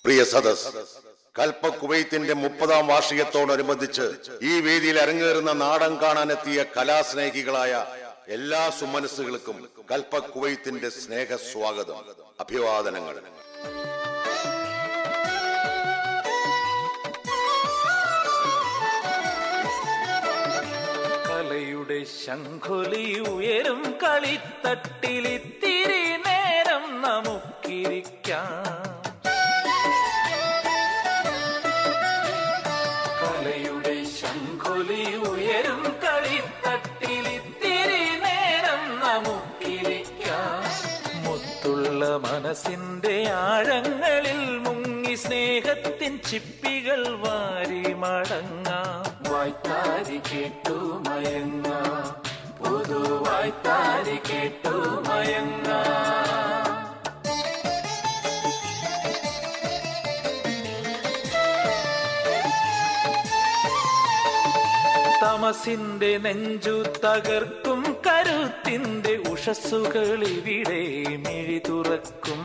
പ്രിയ സദസ് കൽപ്പ കുവൈത്തിന്റെ മുപ്പതാം വാർഷികത്തോടനുബന്ധിച്ച് ഈ വേദിയിൽ അരങ്ങേറുന്ന നാടൻ കാണാനെത്തിയ കലാസ്നേഹികളായ എല്ലാ സുമനസ്സുകൾക്കും കൽപ്പ കുവൈത്തിന്റെ സ്നേഹ സ്വാഗതം അഭിവാദനങ്ങൾ കലയുടെ ശംഖൊലി ഉയരും കളിത്തട്ടിലിത്തിരി നേരം നമുക്കിരിക്കാം കലയുടെ ശംഖൊലി ഉയരും കളിത്തട്ടിലിത്തിരി നേരം നമുക്കിരിക്കാം മുത്തുള്ള മനസ്സിന്റെ ആഴങ്ങളിൽ മുങ്ങി സ്നേഹത്തിൻ ചിപ്പികൾ വാരി മടങ്ങാം വായ്ത്താരി കേട്ടു മയങ്ങാം പുതുവായ്ത്താരി കേട്ടു മയങ്ങാം തമസിന്റെ നെഞ്ചു തകർക്കും കരുത്തിന്റെ ഉഷസ്സുകൾ ഇവിടെ മിഴി തുറക്കും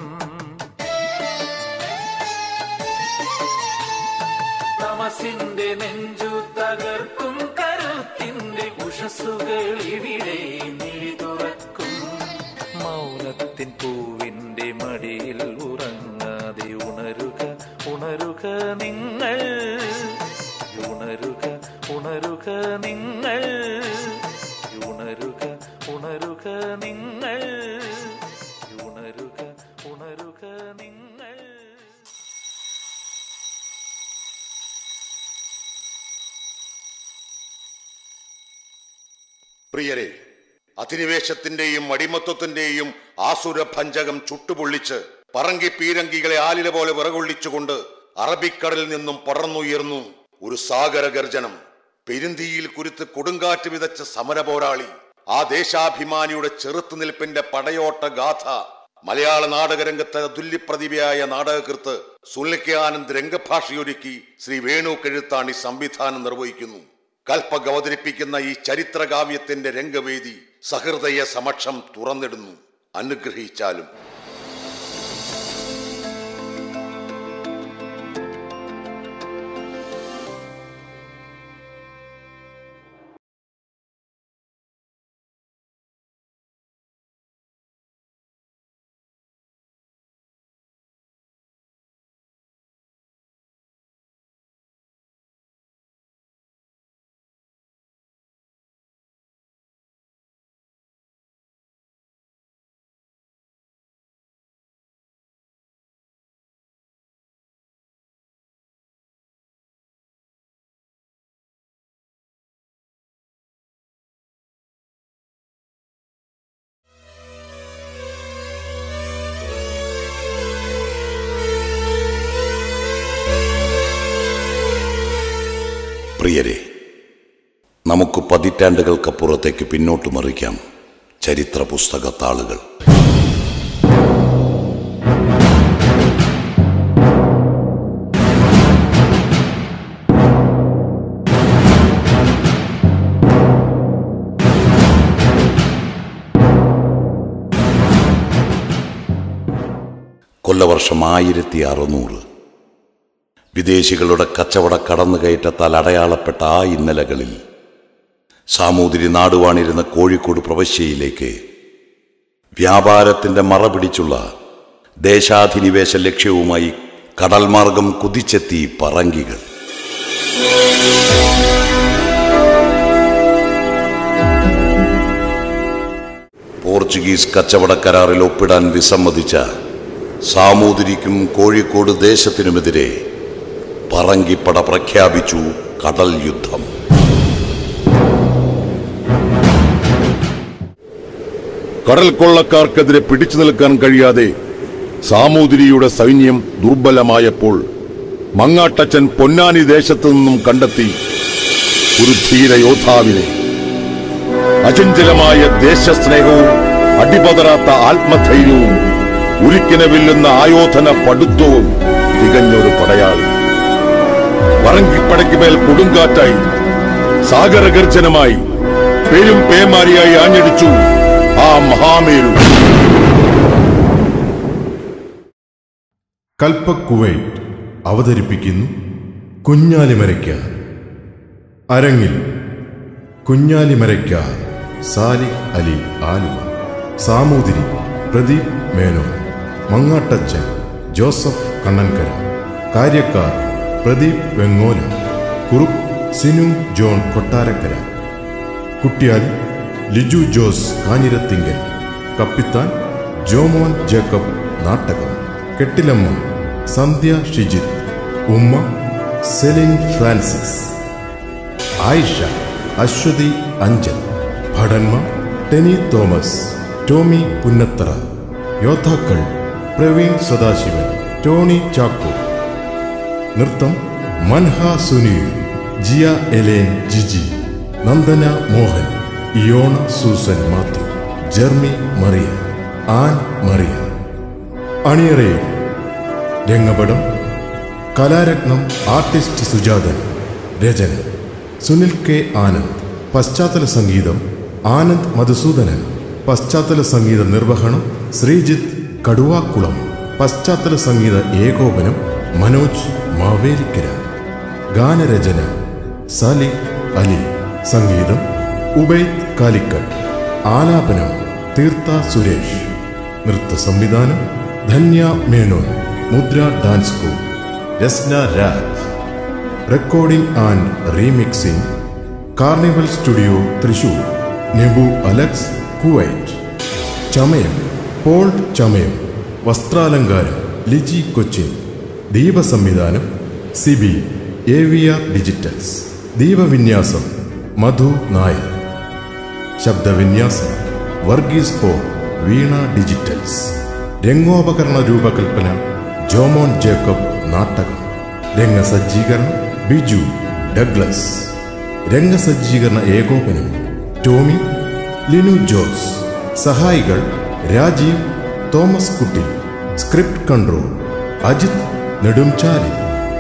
തമസിന്റെ നെഞ്ചു തകർക്കും കരുത്തിന്റെ ഉഷസ്സുകൾ ഇവിടെ മിഴി തുറക്കും മൗനത്തിൻ പൂവിന്റെ മടിയിൽ ഉറങ്ങാതെ ഉണരുക ഉണരുക നിങ്ങൾ ഉണരുക ഉണരുക നിങ്ങൾ ഉണരുക ഉണരുക നിങ്ങൾ ഉണരുക ഉണരുക നിങ്ങൾ പ്രിയരെ അധിനിവേശത്തിന്റെയും അടിമത്വത്തിന്റെയും ആസുര ഭഞ്ചകം ചുട്ടുപൊള്ളിച്ച് പറങ്കി പീരങ്കികളെ ആലില പോലെ വിറകൊള്ളിച്ചുകൊണ്ട് അറബിക്കടലിൽ നിന്നും പടർന്നുയർന്നു ഒരു സാഗര ഗർജനം പെരുന്തിയിൽ കുരുത്ത് കൊടുങ്കാറ്റ് വിതച്ച സമരപോരാളി ആ ദേശാഭിമാനിയുടെ ചെറുത്തുനിൽപ്പിന്റെ പടയോട്ട ഗാഥ മലയാള നാടകരംഗത്ത് അതുല്യപ്രതിഭയായ നാടകകൃത്ത് സുൽക്കാനന്ദ് രംഗഭാഷയൊരുക്കി ശ്രീ വേണു കെഴുത്താണി സംവിധാനം നിർവഹിക്കുന്നു കൽപ്പക അവതരിപ്പിക്കുന്ന ഈ ചരിത്രകാവ്യത്തിന്റെ രംഗവേദി സഹൃദയ സമക്ഷം തുറന്നിടുന്നു അനുഗ്രഹിച്ചാലും പ്രിയരെ നമുക്ക് പതിറ്റാണ്ടുകൾക്കപ്പുറത്തേക്ക് പിന്നോട്ട് മറിക്കാം ചരിത്ര പുസ്തകത്താളുകൾ കൊല്ലവർഷം ആയിരത്തി അറുന്നൂറ് വിദേശികളുടെ കച്ചവട കടന്നുകയറ്റത്താൽ അടയാളപ്പെട്ട ആ ഇന്നലകളിൽ സാമൂതിരി നാടുവാണിരുന്ന കോഴിക്കോട് പ്രവശ്യയിലേക്ക് വ്യാപാരത്തിന്റെ മറ പിടിച്ചുള്ള ദേശാധിനിവേശ ലക്ഷ്യവുമായി കടൽമാർഗം കുതിച്ചെത്തി പറങ്കികൾ പോർച്ചുഗീസ് കച്ചവട കരാറിൽ ഒപ്പിടാൻ വിസമ്മതിച്ച സാമൂതിരിക്കും കോഴിക്കോട് ദേശത്തിനുമെതിരെ പറങ്കിപ്പട പ്രഖ്യാപിച്ചു കടൽ യുദ്ധം കടൽ കൊള്ളക്കാർക്കെതിരെ പിടിച്ചു നിൽക്കാൻ കഴിയാതെ സാമൂതിരിയുടെ സൈന്യം ദുർബലമായപ്പോൾ മങ്ങാട്ടച്ചൻ പൊന്നാനി ദേശത്തു നിന്നും കണ്ടെത്തി ഒരു ധീര യോദ്ധാവിനെ അചഞ്ചലമായ ദേശസ്നേഹവും അടിപതറാത്ത ആത്മധൈര്യവും ഉരുക്കിനെ വില്ലുന്ന ആയോധന പടുത്വവും തികഞ്ഞൊരു പടയാളി പറങ്കിപ്പടയ്ക്ക് മേൽ കൊടുങ്കാറ്റായി സാഗരഗർജനമായി പേരും പേമാരിയായി ആഞ്ഞടിച്ചു ആ മഹാമേരു കൽപ്പ കുവൈറ്റ് അവതരിപ്പിക്കുന്നു കുഞ്ഞാലിമരയ്ക്കാർ അരങ്ങിൽ കുഞ്ഞാലിമരയ്ക്കാർ സാലിഹ് അലി ആലുവ സാമൂതിരി പ്രദീപ് മേനോൻ മങ്ങാട്ടച്ചൻ ജോസഫ് കണ്ണൻകര കാര്യക്കാർ പ്രദീപ് വെങ്ങോല കുറുപ്പ് സിനു ജോൺ കൊട്ടാരക്കര കുട്ടിയാലി ലിജു ജോസ് കാഞ്ഞിരത്തിങ്കൽ കപ്പിത്താൻ ജോമോൻ ജേക്കബ് നാട്ടകം കെട്ടിലമ്മ സന്ധ്യ ഷിജിത്ത് ഉമ്മ സെലിൻ ഫ്രാൻസിസ് ആയിഷ അശ്വതി അഞ്ചൽ ഭടന്മ ടെനി തോമസ് ടോമി പുന്നത്തറ യോദ്ധാക്കൾ പ്രവീൺ സദാശിവൻ ടോണി ചാക്കോ നൃത്തം മൻഹ സുനീൽ ജിയ എലേൻ ജിജി നന്ദന മോഹൻ ഇയോണ സൂസൻ മാത്യു ജെർമി മറിയ ആൻ മറിയ അണിയറയിൽ രംഗപടം കലാരത്നം ആർട്ടിസ്റ്റ് സുജാതൻ രചന സുനിൽ കെ ആനന്ദ് പശ്ചാത്തല സംഗീതം ആനന്ദ് മധുസൂദനൻ പശ്ചാത്തല സംഗീത നിർവഹണം ശ്രീജിത്ത് കടുവാക്കുളം പശ്ചാത്തല സംഗീത ഏകോപനം മനോജ് മാവേലിക്കര ഗാനരചന സാലി അലി സംഗീതം ഉബൈദ് കാലിക്കൽ ആലാപനം തീർത്ഥ സുരേഷ് നൃത്ത സംവിധാനം Dhanya Menon Mudra dance school Rasna Raj recording and remixing carnival studio Thrissur Nebu Alex Kuwait ചമയം പോൾ ചമയം വസ്ത്രാലങ്കാരം ലിജി കൊച്ചിൻ ദീപസംവിധാനം Siby A V R digitals ദീപവിന്യാസം മധു നായർ ശബ്ദവിന്യാസം വർഗീസ് പോൾ വീണ ഡിജിറ്റൽസ് രംഗോപകരണ രൂപകൽപ്പന ജോമോൻ ജേക്കബ് നാട്ടകം രംഗസജ്ജീകരണം ബിജു ഡഗ്ലസ് രംഗസജ്ജീകരണ ഏകോപനം ടോമി ലിനു ജോസ് സഹായികൾ Rajeev Thomas Kutty script control Ajith Nedumchali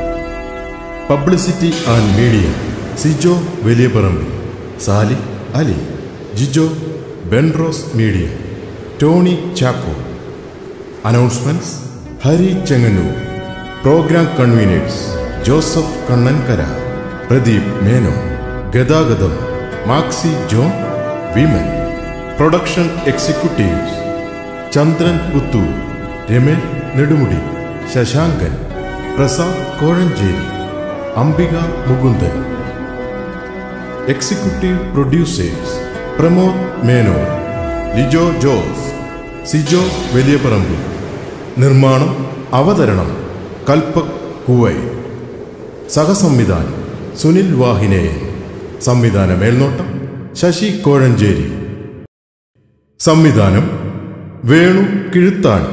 publicity and media Sijo Valiyaparambil Sali Ali Jijo Benrose media Tony Chacko announcements Hari Chengannur programme conveners Joseph Kannankara Pradeep Menon ഗതാഗതം Maxi John women production executives Chandran Puthur Ramesh Nedumudi Sasankan Prasad Kozhencherry Ambika Mukundan executive producers Pramod Menon Lijo Jose Sijo Valiyaparambil നിർമ്മാണം അവതരണം കൽപക് കുവൈ സഹസംവിധാനം സുനിൽ വാഹിനേയൻ സംവിധാന മേൽനോട്ടം ശശി കോഴഞ്ചേരി സംവിധാനം വേണു കിഴുത്താണി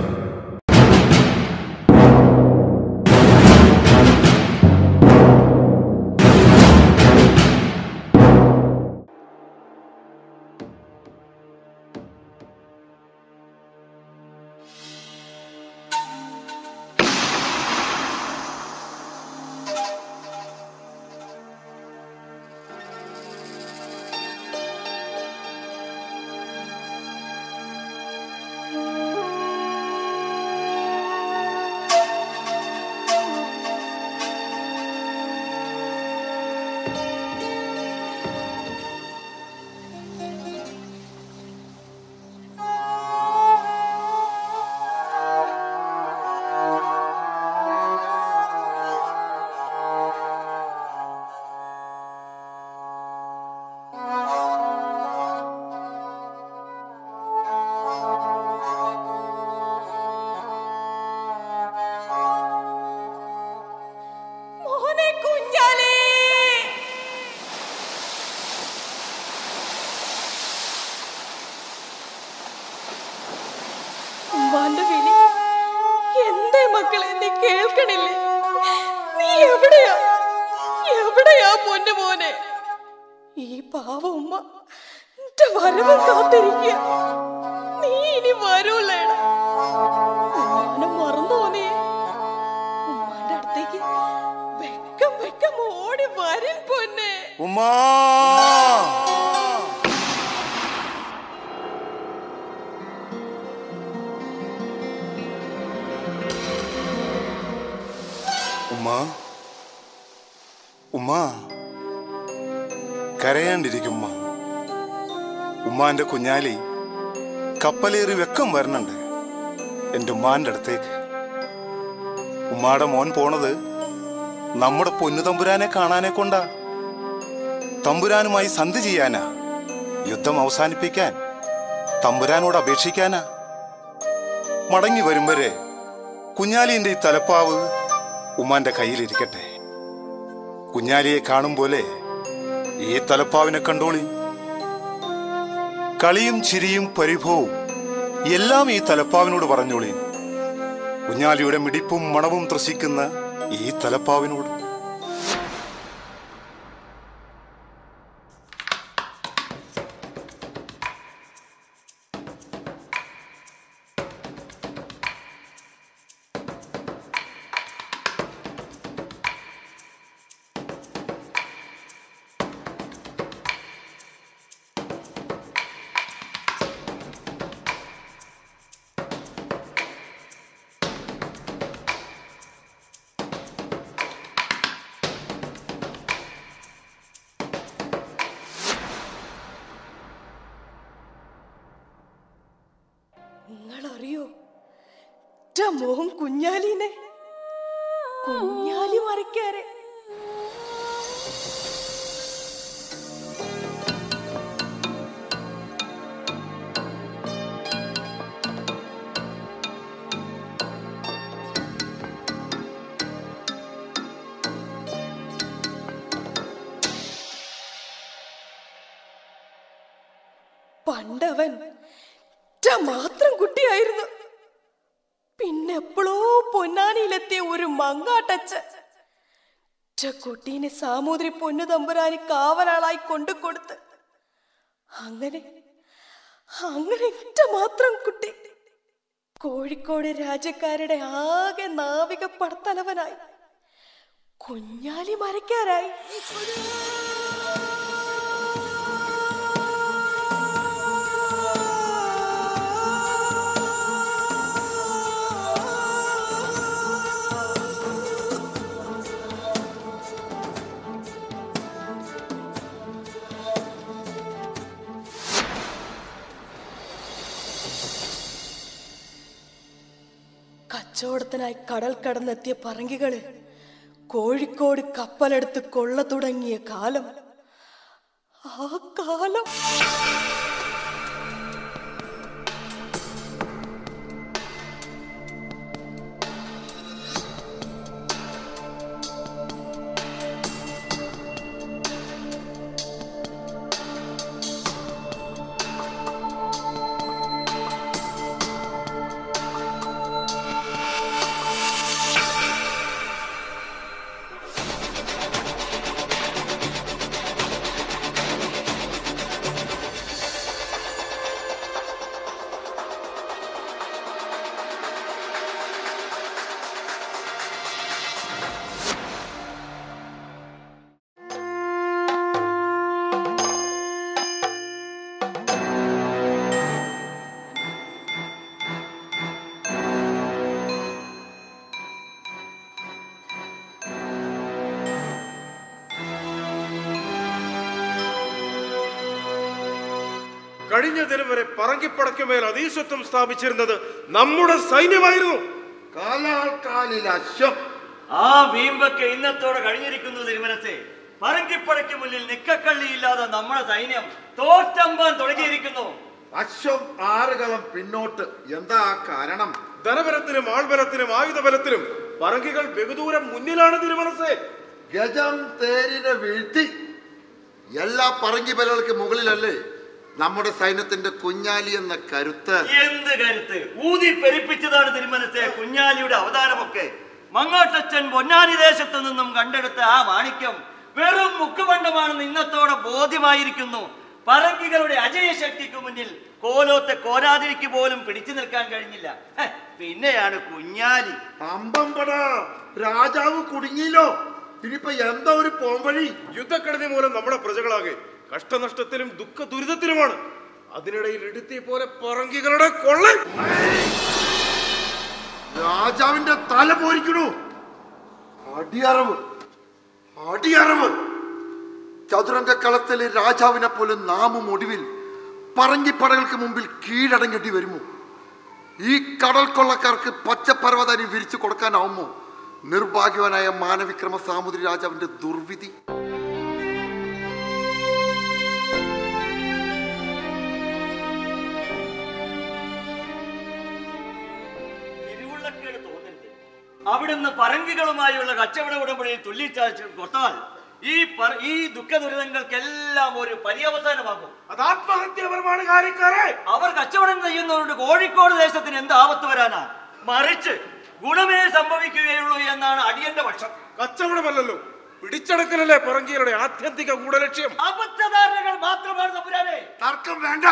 മോനെ കുഞ്ഞാലേ ഉമ്മാന്റെ വിളി എന്തേ മക്കളെ നീ കേൾക്കണില്ലേ നീ എവിടെയാ എവിടെയാ പൊന്നു മോനെ ഈ പാവ ഉമ്മ എന്റെ വരവ് കാത്തിരിക്കുക നീ ഇനി വരൂല്ലേടാ ഉമ്മാനെ മറന്നോ നീ ഉമ്മാന്റെ അടുത്തേക്ക് വെക്കം വെക്കം ഓടി വരും പൊന്നെ ഉമ്മാ ഉമ്മ ഉമ്മ കരയാണ്ടിരിക്കും ഉമ്മ ഉമ്മാന്റെ കുഞ്ഞാലി കപ്പലേറി വെക്കം വരണുണ്ട് എൻ്റെ ഉമ്മാന്റെ അടുത്തേക്ക് ഉമ്മാടെ മോൻ പോണത് നമ്മുടെ പൊന്നു തമ്പുരാനെ കാണാനെ കൊണ്ടാ തമ്പുരാനുമായി സന്ധി ചെയ്യാനാ യുദ്ധം അവസാനിപ്പിക്കാൻ തമ്പുരാനോട് അപേക്ഷിക്കാനാ മടങ്ങി വരും വരെ കുഞ്ഞാലിന്റെ ഈ തലപ്പാവ് ഉമ്മാന്റെ കയ്യിലിരിക്കട്ടെ കുഞ്ഞാലിയെ കാണും പോലെ ഈ തലപ്പാവിനെ കണ്ടോളി കളിയും ചിരിയും പരിഭവവും എല്ലാം ഈ തലപ്പാവിനോട് പറഞ്ഞോളി കുഞ്ഞാലിയുടെ മിടിപ്പും മണവും ത്രസിക്കുന്ന ഈ തലപ്പാവിനോട് നിങ്ങൾ അറിയോ എന്റെ മോഹൻ കുഞ്ഞാലിനെ കുഞ്ഞാലി മറിക്കാരെ പണ്ടവൻ ഒറ്റ മാത്രം കുട്ടിയായിരുന്നു പിന്നെ എപ്പോഴോ പൊന്നാനിയിലെത്തിയ ഒരു മങ്ങാട്ടച്ച ഒറ്റ കുട്ടീനെ സാമൂതിരി പൊന്നു തമ്പുരാനി കാവലാളായി കൊണ്ടു കൊടുത്ത് അങ്ങനെ അങ്ങനെ ഒറ്റ മാത്രം കുട്ടി കോഴിക്കോട് രാജ്യക്കാരുടെ ആകെ നാവിക പടത്തലവനായി കുഞ്ഞാലി മരക്കാരായി കച്ചവടത്തിനായി കടൽ കടന്നെത്തിയ പറങ്കികള് കോഴിക്കോട് കപ്പലെടുത്ത് കൊള്ള തുടങ്ങിയ കാലം ആ കാലം കഴിഞ്ഞ ദിനം വരെ പറങ്കിപ്പടയ്ക്കുമേൽ അതീശത്വം സ്ഥാപിച്ചിരുന്നത് നമ്മുടെ സൈന്യമായിരുന്നു കാലാൽ കാലിൽ അശ്വം ആ വീമ്പൊക്കെ ഇന്നത്തോടെ കഴിഞ്ഞിരിക്കുന്നു തിരുമനത്തെ പറങ്കിപ്പടയ്ക്ക് മുന്നിൽ നിക്കക്കള്ളിയില്ലാതെ നമ്മുടെ സൈന്യം തോറ്റമ്പാൻ തുടങ്ങിയിരിക്കുന്നു അശ്വം ആറുകളം പിന്നോട്ട് എന്താ ആ കാരണം ധനബലത്തിലും ആൾബലത്തിലും ആയുധബലത്തിലും പറങ്കികൾ ബഹുദൂരം മുന്നിലാണ് തിരുമനസേ ഗജം തേരിനെ വീഴ്ത്തി എല്ലാ പറങ്കി ബലകൾക്ക് മുകളിലല്ലേ നമ്മുടെ സൈന്യത്തിന്റെ കുഞ്ഞാലി എന്ന കരുത്ത് എന്ത് കരുത്ത് ഊതി പെരിപ്പിച്ചതാണ് തിരുമനത്തെ കുഞ്ഞാലിയുടെ അവതാരമൊക്കെ മങ്ങോട്ടച്ചൻ പൊന്നാനി ദേശത്തു നിന്നും കണ്ടെടുത്ത ആ മാണിക്യം വെറും മുക്കുമണ്ഡമാണെന്ന് ഇന്നത്തോടെ ബോധ്യമായിരിക്കുന്നു പറങ്കികളുടെ അജയശക്തിക്ക് മുന്നിൽ കോലോത്തെ കോരാതിരിക്ക് പോലും പിടിച്ചു നിൽക്കാൻ കഴിഞ്ഞില്ല ഹെ, പിന്നെയാണ് കുഞ്ഞാലി അമ്പമ്പട രാജാവ് കുടുങ്ങിയില്ലോ ഇനിയിപ്പൊ എന്താ ഒരു പോംവഴി യുദ്ധക്കെടുതി മൂലം നമ്മുടെ പ്രജകളാകെ കഷ്ടനഷ്ടത്തിലും ദുഃഖ ദുരിതത്തിലുമാണ് അതിനിടയിൽ ഇടുത്തിയെ പോലെ പറങ്കികളുടെ കൊള്ളൻ രാജാവിന്റെ തല പോരിക്കണു അടിയറവ് അടിയറവ് ചതുരംഗക്കളത്തിലെ രാജാവിനെ പോലും നാമും ഒടുവിൽ പറങ്കിപ്പടകൾക്ക് മുമ്പിൽ കീഴടങ്ങേണ്ടി വരുമോ ഈ കടൽ കൊള്ളക്കാർക്ക് പച്ചപ്പർവ്വതനി വിരിച്ചു കൊടുക്കാനാവുമോ നിർഭാഗ്യവനായ മാനവിക്രമ സാമുദ്രി രാജാവിന്റെ ദുർവിധി തിരുവുള്ളക്കേട് തോന്നരുത് അവിടുന്ന് പറങ്കികളുമായുള്ള കച്ചവട ഉടമ്പടിയിൽ തുല്ലിച്ചാഴ്ച കൊടുത്താൽ ഈ പർ- ഈ ദുഃഖ ദുരിതങ്ങൾക്കെല്ലാം ഒരു പര്യവസാനമാകും അത് ആത്മഹത്യാപരമാണ് കാര്യക്കാരെ അവർ കച്ചവടം ചെയ്യുന്നതുകൊണ്ട് കോഴിക്കോട് ദേശത്തിന് എന്ത് ആപത്ത് വരാനാ മറിച്ച് ഗുണമേ സംഭവിക്കുകയുള്ളൂ എന്നാണ് അടിയന്റെ പക്ഷം കച്ചവടമല്ലല്ലോ പിടിച്ചടക്കലല്ലേ പറങ്കികളുടെ ആത്യന്തിക ഗൂഢലക്ഷ്യം അബദ്ധധാരണകൾ മാത്രമാണ് തമ്പുരാനെ തർക്കം വേണ്ട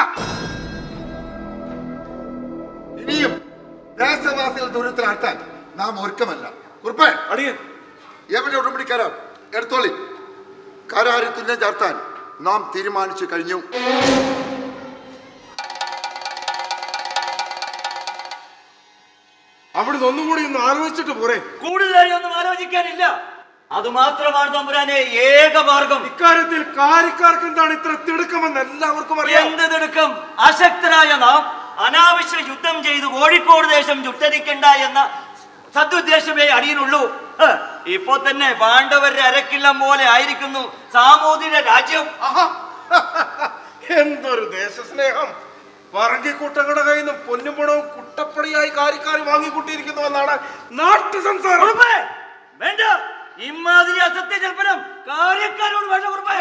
ഇനിയും ദേശവാസികൾ ദൂരത്തിലാഴ്ത്താൻ നാം ഒരുക്കമല്ല കുറിപ്പേ അടിയൻ എവിടെ ഉടമ്പടി കരാർ എടുത്തോളി കരാറിൽ തുല്യം ചേർത്താൻ നാം തീരുമാനിച്ചു കഴിഞ്ഞു അവിടുന്ന് ഒന്നും കൂടി ഒന്ന് ആലോചിച്ചിട്ട് പോരെ കൂടുതലായി ഒന്നും ആലോചിക്കാനില്ല അത് മാത്രമാണ് തമ്പുരാനെ ഏക മാർഗം ഇക്കാര്യത്തിൽ കാര്യക്കാർക്ക് എന്താണ് ഇത്ര തിടുക്കമെന്ന് എല്ലാവർക്കും അറിയാം എന്ത് തിടുക്കം അശക്തരായ നാം അനാവശ്യ യുദ്ധം ചെയ്ത് കോഴിക്കോട് ദേശം ചുട്ടരിക്കണ്ട എന്ന സതുദ്ദേശമേ അടിയനുള്ളൂ ഹ്, ഇപ്പോ തന്നെ പാണ്ഡവരുടെ അരക്കില്ലം പോലെ ആയിരിക്കുന്നു സാമൂതിര രാജ്യം ആഹാ. എന്തൊരു ദേശസ്നേഹം പറങ്കിക്കൂട്ടങ്ങളുടെ കയ്യിൽ നിന്ന് പൊന്നും പണവും കുട്ടപ്പടിയായി കാര്യക്കാർ വാങ്ങിക്കൂട്ടിയിരിക്കുന്നു എന്നാണ് നാട്ടു സംസാരം ഉറുപ്പേ, വേണ്ട ഇമാതിരി അസത്യ ജൽപ്പനം കാര്യക്കാരോട് വേണ്ട ഉറുപ്പേ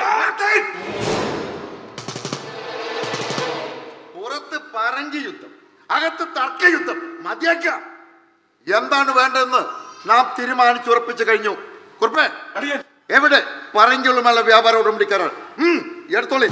പുറത്ത് പറങ്കി യുദ്ധം അകത്ത് തർക്ക യുദ്ധം മതിയാക്ക എന്താണ് വേണ്ടതെന്ന് നാം തീരുമാനിച്ചുറപ്പിച്ചു കഴിഞ്ഞു കുറിപ്പേ അടിയൻ എവിടെ പറങ്കികളുമുള്ള വ്യാപാര ഉടമ്പടി കരാർ ഉം, എടുത്തോളി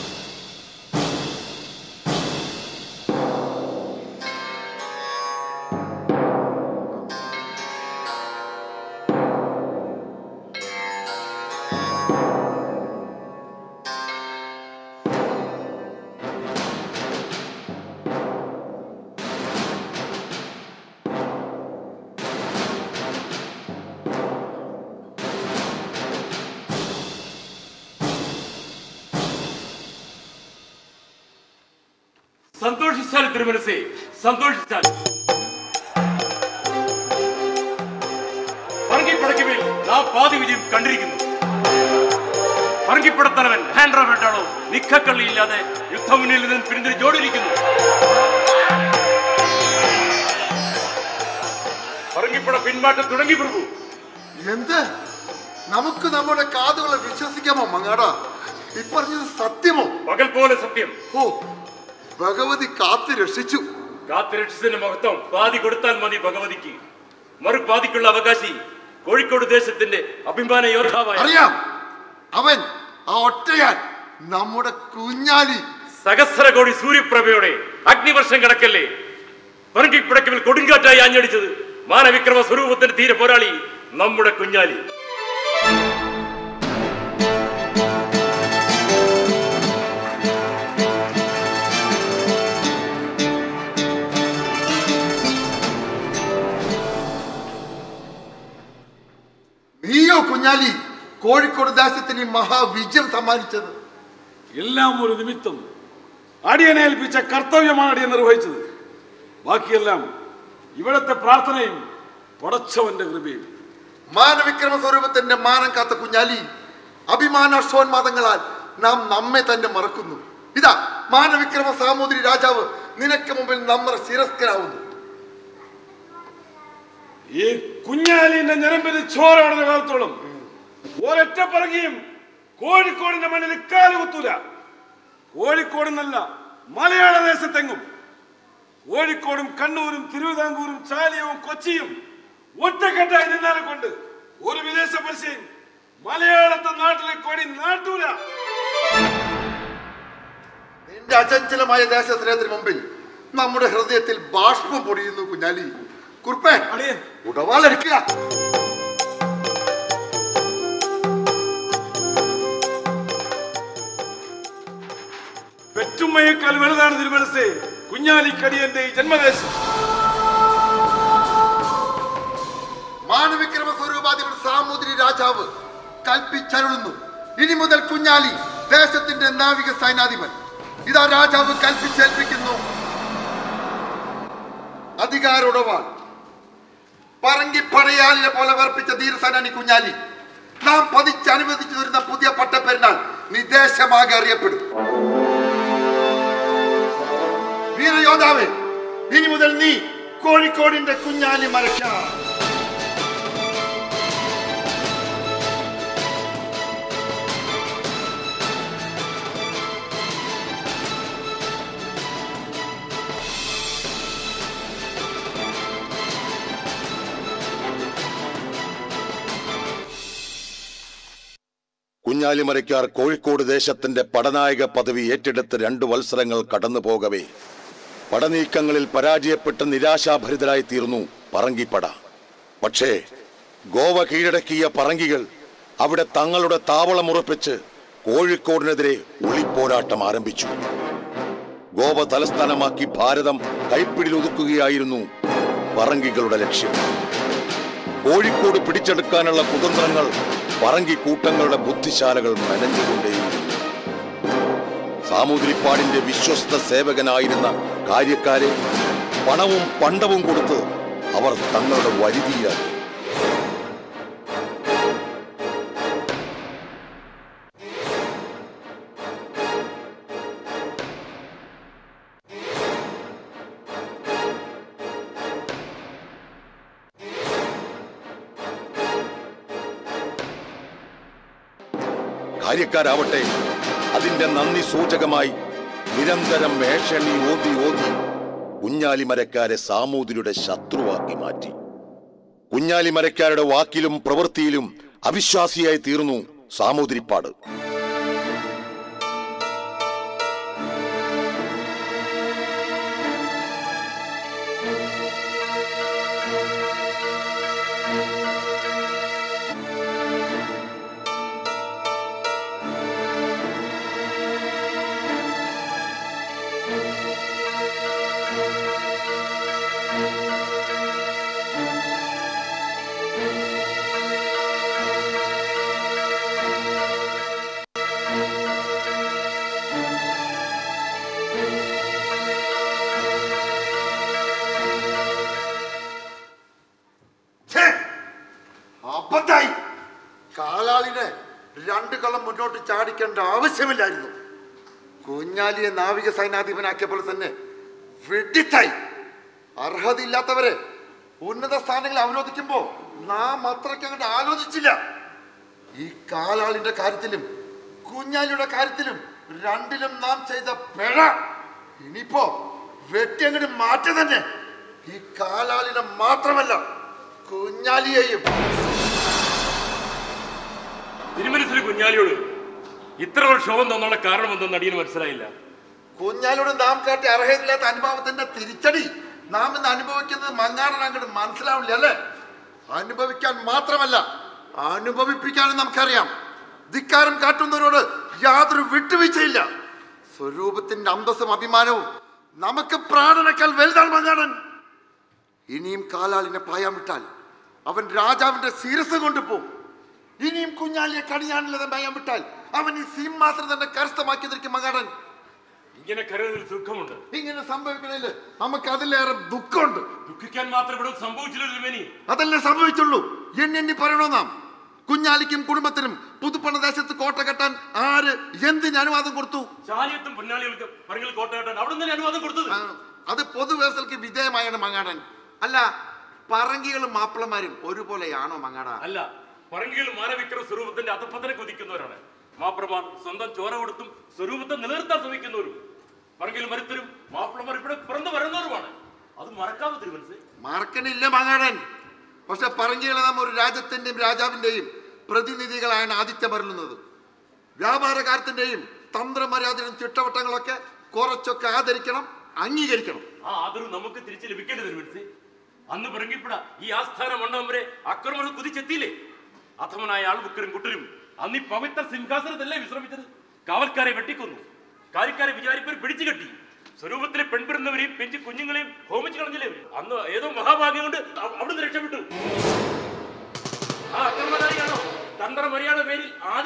സന്തോഷിച്ചാൽ തിരുമനസേ സന്തോഷിച്ചാൽ പറങ്കിപ്പടയ്ക്കുമേൽ നാം പാതി വിജയം കണ്ടിരിക്കുന്നു പറങ്കിപ്പടത്തലവൻ ഹാൻഡ്രോ വെട്ടാളോ നിക്കക്കള്ളിയില്ലാതെ യുദ്ധമുന്നിൽ നിന്ന് പിന്തിരി ജോടിയിരിക്കുന്നു പറങ്കിപ്പട പിന്മാറ്റം തുടങ്ങി പ്രഭു എന്ത് നമുക്ക് നമ്മുടെ കാതുകളെ വിശ്വസിക്കാമോ മങ്ങാടാ ഈ പറഞ്ഞത് സത്യമോ പകൽ പോലെ സത്യം ഓ ഭഗവതി കാത്തു രക്ഷിച്ചു കാത്തുരക്ഷിച്ചതിന്റെ മഹത്വം പാതി കൊടുത്താൽ മതി ഭഗവതിക്ക് മറുപാതിക്കുള്ള അവകാശി കോഴിക്കോട് ദേശത്തിന്റെ അഭിമാന യോദ്ധാവായ അറിയാം അവൻ ആ ഒറ്റയാൻ നമ്മുടെ കുഞ്ഞാലി സഹസ്ര കോടി സൂര്യപ്രഭയോടെ അഗ്നിവർഷം കടക്കല്ലേ പറങ്കിപ്പിടക്കവിൽ കൊടുങ്കാറ്റായി ആഞ്ഞടിച്ചത് മാനവിക്രമ സ്വരൂപത്തിന്റെ തീരെ പോരാളി നമ്മുടെ കുഞ്ഞാലി നീയോ കുഞ്ഞാലി കോഴിക്കോട് ദേശത്തിന് ഈ മഹാവിജയം സമ്മാനിച്ചത് എല്ലാം ഒരു നിമിത്തം അടിയനെ ഏൽപ്പിച്ച കർത്തവ്യമാണ് അടിയൻ നിർവഹിച്ചത് ബാക്കിയെല്ലാം ഇവിടത്തെ പ്രാർത്ഥനയും പടച്ചവന്റെ കൃപയും മാനവിക്രമ സ്വരൂപത്തിന്റെ മാനം കാത്ത കുഞ്ഞാലി അഭിമാനാശ്വന്മാദങ്ങളാൽ നാം നമ്മെ തന്നെ മറക്കുന്നു ഇതാ മാനവിക്രമ സാമൂതിരി രാജാവ് നിനക്ക് മുമ്പിൽ നമ്മൾ ശിരസ്കരാവുന്നു ഈ കുഞ്ഞാലിന്റെ ഞരമ്പിൽ ചോരാടുന്ന കാലത്തോളം ഒരൊറ്റ പറകിയും കോഴിക്കോടിന്റെ മണ്ണിൽ കാലുകുത്തൂല കോഴിക്കോടെന്നല്ല മലയാള ദേശത്തെങ്ങും കോഴിക്കോടും കണ്ണൂരും തിരുവിതാംകൂറും ചാലിയവും കൊച്ചിയും ഒറ്റക്കെട്ടായി നിന്നാലെ കൊണ്ട് ഒരു വിദേശ പരസ്യം മലയാളത്തെ നാട്ടിലെ കൊടി നാട്ടൂല നിന്റെ അചഞ്ചലമായ ദേശസ്നേഹത്തിന് മുമ്പിൽ നമ്മുടെ ഹൃദയത്തിൽ ബാഷ്പം പൊടിയുന്നു കുഞ്ഞാലി കുറുപ്പേ ഉടവാളെടുക്കുക പെറ്റുമ്മയേക്കാൾ വലുതാണ് തിരുമനസേ കുഞ്ഞാലിക്കടിയന്റെ ഈ ജന്മദേശം മാനവിക്രമ സ്വരൂപാധിപൻ സാമൂതിരി രാജാവ് കൽപ്പിച്ചരുളുന്നു ഇനി മുതൽ കുഞ്ഞാലി ദേശത്തിന്റെ നാവിക സൈനാധിപൻ ഇതാ രാജാവ് കൽപ്പിച്ചേൽപ്പിക്കുന്നു അധികാരോടവാൾ പറങ്കി പടയാളിനെ പോലെ വർപ്പിച്ച ധീരസേനാനി കുഞ്ഞാലി നാം പതിച്ച് അനുവദിച്ചു തരുന്ന പുതിയ പട്ടപ്പെരുന്നാൾ നിദേശമാകെ അറിയപ്പെടും വീരയോദ്ധാവേ ഇനി മുതൽ നീ കോഴിക്കോടിന്റെ കുഞ്ഞാലി മരക്കാം കുഞ്ഞാലിമരയ്ക്കാർ കോഴിക്കോട് ദേശത്തിന്റെ പടനായക പദവി ഏറ്റെടുത്ത് രണ്ടു വത്സരങ്ങൾ കടന്നു പോകവേ പടനീക്കങ്ങളിൽ പരാജയപ്പെട്ട് നിരാശാഭരിതരായി തീർന്നു പറങ്കിപ്പട പക്ഷേ ഗോവ കീഴടക്കിയ പറങ്കികൾ അവിടെ തങ്ങളുടെ താവളമുറപ്പിച്ച് കോഴിക്കോടിനെതിരെ ഒളിപ്പോരാട്ടം ആരംഭിച്ചു ഗോവ തലസ്ഥാനമാക്കി ഭാരതം കൈപ്പിടിയിലൊതുക്കുകയായിരുന്നു പറങ്കികളുടെ ലക്ഷ്യം കോഴിക്കോട് പിടിച്ചെടുക്കാനുള്ള കുതന്ത്രങ്ങൾ പറങ്കി കൂട്ടങ്ങളുടെ ബുദ്ധിശാലകൾ മെനഞ്ഞുകൊണ്ടേയിരുന്നു സാമൂതിരിപ്പാടിന്റെ വിശ്വസ്ത സേവകനായിരുന്ന കാര്യക്കാരെ പണവും പണ്ടവും കൊടുത്ത് അവർ തങ്ങളുടെ വരുതിയിലാക്കി കാര്യക്കാരാവട്ടെ അതിന്റെ നന്ദി സൂചകമായി നിരന്തരം മേഷണി ഓതി ഓതി കുഞ്ഞാലിമരക്കാരെ സാമൂതിരിയുടെ ശത്രുവാക്കി മാറ്റി കുഞ്ഞാലിമരക്കാരുടെ വാക്കിലും പ്രവൃത്തിയിലും അവിശ്വാസിയായി തീർന്നു സാമൂതിരിപ്പാട് ഛേ! അബദ്ധായി കാലാളിനെ രണ്ട് കളം മുന്നോട്ട് ചാടിക്കേണ്ട ആവശ്യമില്ലായിരുന്നു കുഞ്ഞാലിയെ നാവിക സൈനാധിപനാക്കിയപ്പോൾ തന്നെ വെട്ടിത്തായി അർഹതയില്ലാത്തവരെ ഉന്നത സ്ഥാനങ്ങൾ അവരോധിക്കുമ്പോ നാം അത്രയ്ക്ക് അങ്ങോട്ട് ആലോചിച്ചില്ല ഈ കാലാളിന്റെ കാര്യത്തിലും കുഞ്ഞാലിയുടെ കാര്യത്തിലും രണ്ടിലും നാം ചെയ്ത പിഴ ഇനിയിപ്പോ വെട്ടി അങ്ങോട്ട് മാറ്റ തന്നെ ഈ കാലാളിനെ മാത്രമല്ല കുഞ്ഞാലിയെയും തിരുമനസിലെ കുഞ്ഞാലിയോട് ഇത്ര ഒരു ക്ഷോഭം തോന്നാനുള്ള കാരണം എന്തെന്ന് അടിയന് മനസ്സിലായില്ല കുഞ്ഞാലിയോട് നാം കാട്ടി അർഹതയില്ലാത്ത അനുഭവത്തിന്റെ തിരിച്ചടി നാം ഇന്ന് അനുഭവിക്കുന്നത് മങ്ങാടൻ അങ്ങോട്ട് മനസ്സിലാവില്ല അല്ലേ അനുഭവിക്കാൻ മാത്രമല്ല അനുഭവിപ്പിക്കാനും നമുക്കറിയാം ധിക്കാരം കാട്ടുന്നവരോട് യാതൊരു വിട്ടുവീഴ്ചയില്ല സ്വരൂപത്തിന്റെ അന്തസ്സും അഭിമാനവും നമുക്ക് പ്രാണനേക്കാൾ വലുതാണ് മങ്ങാടൻ ഇനിയും കാലാളിനെ പായാൻ വിട്ടാൽ അവൻ രാജാവിന്റെ ശിരസ് കൊണ്ടുപോകും ഇനിയും കുഞ്ഞാലിയെ കണിയാനുള്ളത് ഭയം വിട്ടാൽ അവൻ ഈ സിംഹാസനം തന്നെ കരസ്ഥമാക്കിയതിരിക്കും മങ്ങാടൻ ഇങ്ങനെ കരുതൽ സുഖമുണ്ട് ഇങ്ങനെ സംഭവിക്കണേല് നമുക്ക് അതിലേറെ ദുഃഖമുണ്ട് ദുഃഖിക്കാൻ മാത്രം ഇവിടെ സംഭവിച്ചില്ല തിരുമേനി അതല്ലേ സംഭവിച്ചുള്ളൂ എണ്ണി എണ്ണി പറയണോ നാം കുഞ്ഞാലിക്കും കുടുംബത്തിനും പുതുപ്പണ ദേശത്ത് കോട്ട കെട്ടാൻ ആര് എന്തിന് അനുവാദം കൊടുത്തു ചാലിയത്തും പൊന്നാളികൾക്ക് പറങ്കിൽ കോട്ട കെട്ടാൻ അവിടെ നിന്ന് അനുവാദം കൊടുത്തത് ആ, അത് പൊതുവേസൽക്ക് വിധേയമായാണ് മങ്ങാടൻ അല്ല പറങ്കികളും മാപ്പിളമാരും ഒരുപോലെയാണോ മങ്ങാട അല്ല പറങ്കികൾ മാനവിക്രമ സ്വരൂപത്തിന്റെ അധപ്പതനെ കൊതിക്കുന്നവരാണ് മാപ്രമാർ സ്വന്തം ചോര കൊടുത്തും സ്വരൂപത്തെ നിലനിർത്താൻ ശ്രമിക്കുന്നവരും പറങ്കിൽ മരുത്തരും മാപ്പിളമാർ ഇവിടെ പിറന്നു വരുന്നവരുമാണ് അത് മറക്കാതെ തിരുമനസ് മറക്കണില്ല മങ്ങാടൻ പക്ഷെ പറങ്കികളെ നാം ഒരു രാജ്യത്തിന്റെയും രാജാവിന്റെയും പ്രതിനിധികളായാണ് ആദിത്യം വരുന്നത് വ്യാപാരകാരത്തിന്റെയും തന്ത്രമര്യാദയും ചിട്ടവട്ടങ്ങളൊക്കെ കുറച്ചൊക്കെ ആദരിക്കണം അംഗീകരിക്കണം ആ ആദരവ് നമുക്ക് തിരിച്ച് ലഭിക്കേണ്ടത് തിരുമനസ് അന്ന് പറങ്കിപ്പട ഈ ആസ്ഥാന മണ്ഡപം വരെ ആക്രമണം കുതിച്ചെത്തിയില്ലേ അധമനായ ആൾബുക്കരും കുട്ടരും അന്ന് ഈ പവിത്ര സിംഹാസനത്തല്ലേ വിശ്രമിച്ചത് കാവൽക്കാരെ വെട്ടിക്കൊന്നു കാര്യക്കാരെ വിചാരിപ്പേർ പിടിച്ചു കെട്ടി സ്വരൂപത്തിലെ പെൺപിറന്നവരെയും പെഞ്ചു കുഞ്ഞുങ്ങളെയും ഹോമിച്ചു കളഞ്ഞില്ലേ അവര്? അന്ന് ഏതോ മഹാഭാഗ്യം കൊണ്ട് അവ- അവിടുന്ന് രക്ഷപ്പെട്ടു ആ അക്രമകാരിയാണോ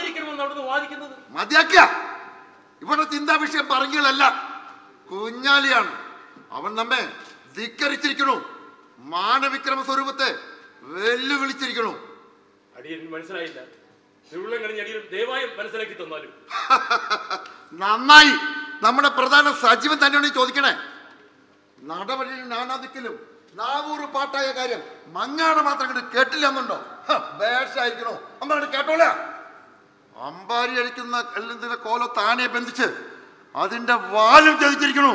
വാദിക്കണമെന്ന് അവിടുന്ന് വാദിക്കുന്നത് മതിയാക്ക ഇവിടെ ചിന്താ വിഷയം പറഞ്ഞല്ല കുഞ്ഞാലിയാണ് അവൻ നമ്മെ ധിക്കരിച്ചിരിക്കണു മാനവിക്രമ സ്വരൂപത്തെ വെല്ലുവിളിച്ചിരിക്കണു അടിയൻ മനസ്സിലായില്ല തിരുവള്ളം കഴിഞ്ഞ അടിയൻ ദയവായും മനസ്സിലാക്കി തന്നാലും നന്നായി നമ്മുടെ പ്രധാന സജീവൻ തന്നെയാണ് ഈ ചോദിക്കണേ നടപടിയിൽ നാനാദിക്കലും നാവൂറ് പാട്ടായ കാര്യം മങ്ങാട മാത്രം കണ്ട് കേട്ടില്ല എന്നുണ്ടോ ബേഷായിരിക്കണോ അമ്മ കേട്ടോള അമ്പാരി അടിക്കുന്ന എല്ലിന്റെ കോലോ താനെ ബന്ധിച്ച് അതിന്റെ വാലും ചതിച്ചിരിക്കണു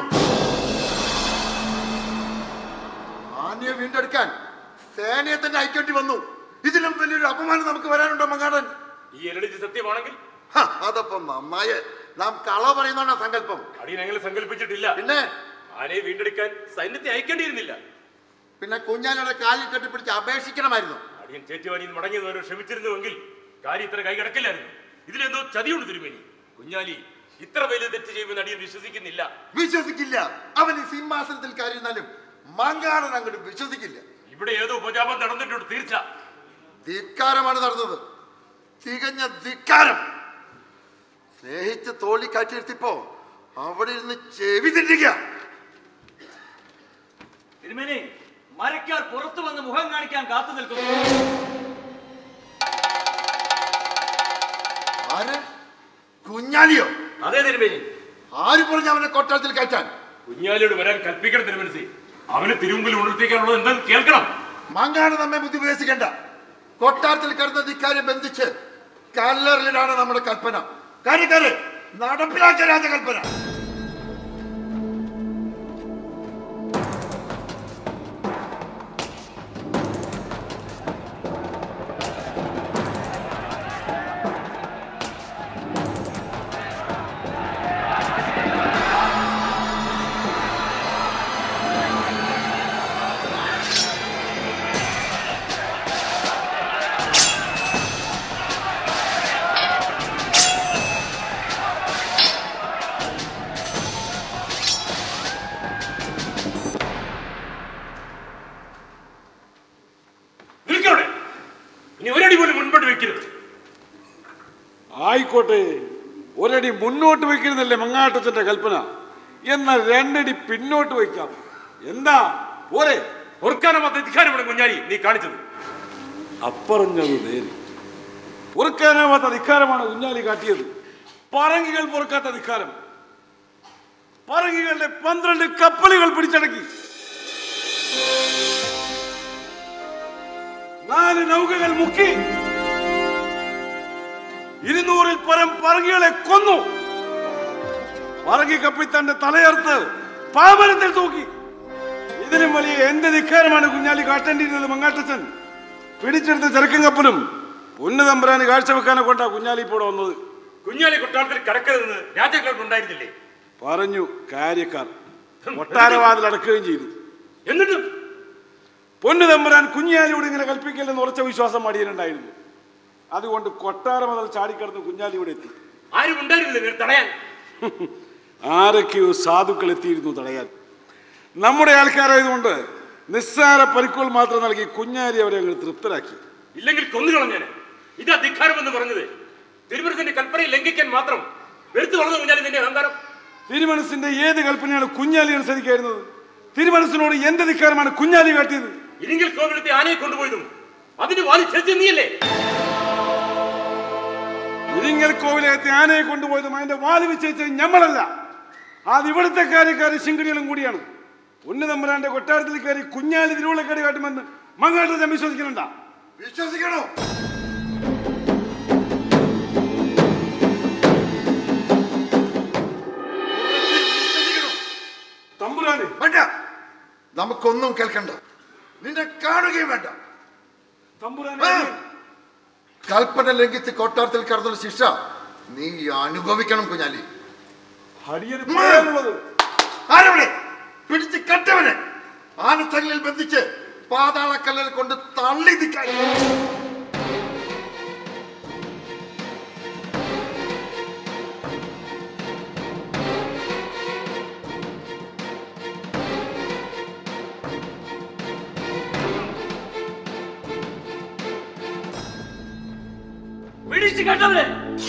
ആനയെ വീണ്ടെടുക്കാൻ സേനയെ തന്നെ അയക്കേണ്ടി വന്നു ഇതിലും വലിയൊരു അപമാനം നമുക്ക് വരാനുണ്ടോ മങ്ങാടൻ ഈ എലടിച്ച് സത്യമാണെങ്കിൽ ഹ, അതപ്പം നന്നായേ നാം കള പറയുന്നതാണ് സങ്കല്പം അടിയൻ അങ്ങനെ സങ്കല്പിച്ചിട്ടില്ല പിന്നെ ആനയെ വീണ്ടെടുക്കാൻ സൈന്യത്തെ അയക്കേണ്ടിയിരുന്നില്ല പിന്നെ കുഞ്ഞാനയുടെ കാലിൽ കെട്ടിപ്പിടിച്ച് അപേക്ഷിക്കണമായിരുന്നു അടിയൻ ചേറ്റുവാനിൽ മടങ്ങിയതോരോ ക്ഷമിച്ചിരുന്നുവെങ്കിൽ കാര്യം ഇത്ര കൈ കിടക്കില്ലായിരുന്നു ഇതിലെന്തോ ചതിയുണ്ട് തിരുമേനി കുഞ്ഞാലി ഇത്ര വലിയ തെറ്റ് ചെയ്യുമെന്ന് അടിയൻ വിശ്വസിക്കുന്നില്ല വിശ്വസിക്കില്ല അവൻ ഈ സിംഹാസനത്തിൽ കയറിയിരുന്നാലും മങ്കാടൻ അങ്ങോട്ട് വിശ്വസിക്കില്ല ഇവിടെ ഏതോ ഉപജാപം നടന്നിട്ടുണ്ട് തീർച്ച ധിക്കാരമാണ് നടന്നത് തികഞ്ഞ ധിക്കാരം സ്നേഹിച്ച് തോളി കാറ്റിയെടുത്തിപ്പോ അവിടെ ഇരുന്ന് ചെവി തിരിക തിരുമേനി മരക്കാർ പുറത്തു വന്ന് മുഖം കാണിക്കാൻ കാത്തു നിൽക്കുന്നു ആര് കുഞ്ഞാലിയോ അതെ തിരുമേനി ആര് പറഞ്ഞു അവനെ കൊട്ടാരത്തിൽ കയറ്റാൻ കുഞ്ഞാലിയോട് വരാൻ കൽപ്പിക്കണം തിരുമനസി അവന് തിരുമുമ്പിൽ ഉണർത്തിക്കാനുള്ളത് എന്താന്ന് കേൾക്കണം മങ്കാട് നമ്മെ ബുദ്ധി ഉപദേശിക്കണ്ട കൊട്ടാരത്തിൽ കിടന്ന ധിക്കാര്യം ബന്ധിച്ച് കല്ലറിലാണ് നമ്മുടെ കൽപ്പന കാര്യക്കാര് നടപ്പിലാക്കിയ രാജകൽപ്പന നിൽക്കവിടെ ഇനി ഒരടി പോലും മുൻപോട്ട് വെക്കരുത് ആയിക്കോട്ടെ ഒരടി മുന്നോട്ട് വയ്ക്കുന്നതല്ലേ മങ്ങാട്ടത്തിന്റെ കൽപ്പന എന്നാൽ രണ്ടടി പിന്നോട്ട് വയ്ക്കാം എന്താ പോരെ ഓർക്കാനാവാത്ത ധിക്കാരമാണ് കുഞ്ഞാലി നീ കാണിച്ചത് അപ്പറഞ്ഞത് നേര് പൊറുക്കാനാവാത്ത ധിക്കാരമാണ് കുഞ്ഞാലി കാട്ടിയത് പറങ്കികൾ പൊറുക്കാത്ത ധിക്കാരം പറങ്കികളുടെ പന്ത്രണ്ട് കപ്പലുകൾ പിടിച്ചടക്കി നാല് നൗകകൾ മുക്കി ഇരുന്നൂറിൽ പരം പറങ്കികളെ കൊന്നു പറങ്കി കപ്പിത്തന്റെ തലയർത്ത് പാപനത്തിൽ തൂക്കി ഇതിനും വലിയ എന്ത് ധിക്കാരമാണ് കുഞ്ഞാലി കാട്ടേണ്ടിയിരുന്നത് മങ്ങാട്ടച്ചൻ പിടിച്ചെടുത്ത ചെറുക്കൻ കപ്പലും പൊന്നുതമ്പരാന് കാഴ്ചവെക്കാനെ കൊണ്ടാ കുഞ്ഞാലി ഇപ്പോൾ വന്നത് കുഞ്ഞാലി കൊട്ടാരത്തിൽ കടക്കരുതെന്ന് രാജാക്കൾക്ക് ഉണ്ടായിരുന്നില്ലേ പറഞ്ഞു കാര്യക്കാർ കൊട്ടാരവാതിൽ അടക്കുകയും ചെയ്തു എന്നിട്ടും പൊന്നു തമ്പുരാൻ കുഞ്ഞാലിയോട് ഇങ്ങനെ കൽപ്പിക്കില്ലെന്ന് ഉറച്ച വിശ്വാസം മടിയനുണ്ടായിരുന്നു അതുകൊണ്ട് കൊട്ടാര മുതൽ ചാടിക്കടന്ന് കുഞ്ഞാലി ഇവിടെ എത്തി ആരും ഉണ്ടായിരുന്നില്ല ഇവരെ തടയാൻ ആരൊക്കെയോ സാധുക്കൾ എത്തിയിരുന്നു തടയാൻ നമ്മുടെ ആൾക്കാരായതുകൊണ്ട് നിസ്സാര പരിക്കുകൾ മാത്രം നൽകി കുഞ്ഞാലി അവരെ അങ്ങ് തൃപ്തരാക്കി ഇല്ലെങ്കിൽ കൊന്നുകളഞ്ഞാൻ ഇതാ ധിക്കാരം എന്ന് പറഞ്ഞത് തിരുമനത്തിന്റെ കൽപ്പനയെ ലംഘിക്കാൻ മാത്രം വെറുത്തു വളർന്നു കുഞ്ഞാലി നിന്റെ അഹങ്കാരം തിരുമനസിന്റെ ഏത് കൽപ്പനയാണ് കുഞ്ഞാലി അനുസരിക്കായിരുന്നത് തിരുമനസിനോട് എന്ത് ധിക്കാരമാണ് കുഞ്ഞാലി കാട്ടിയത് ഇരിങ്കിൽ കോവിലത്തെ ആനയെ കൊണ്ടുപോയതും അതിന് വാലി ചെറിച്ച നീയല്ലേ ഇരിങ്ങൽ കോവിലകത്തെ ആനയെ കൊണ്ടുപോയതും അതിന്റെ വാല് വിച്ചയിച്ചത് ഞമ്മളല്ല അത് ഇവിടുത്തെ കാര്യക്കാരും ശിങ്കടികളും കൂടിയാണ് ഉന്നതമ്പരാന്റെ കൊട്ടാരത്തിൽ കയറി കുഞ്ഞാലി തിരുവുള്ളക്കേട് കാട്ടുമെന്ന് മങ്ങാട്ട് ഞാൻ വിശ്വസിക്കുന്നുണ്ടാ വിശ്വസിക്കണോ തമ്പുരാന് വേണ്ട നമുക്കൊന്നും കേൾക്കണ്ട നിന്നെ കാണുകയും വേണ്ട തമ്പുരാനെ ആ. കൽപ്പന ലംഘിച്ച് കൊട്ടാരത്തിൽ കടന്നുള്ള ശിക്ഷ നീ അനുഭവിക്കണം കുഞ്ഞാലി ഹരിയന് പറയാനുള്ളത് ആരവിടെ പിടിച്ച് കെട്ടവനെ ആനത്തല്ലിൽ ബന്ധിച്ച് പാതാളക്കല്ലിൽ കൊണ്ട് തള്ളി നിൽക്കാൻ പിടിച്ചു കേട്ടവരെ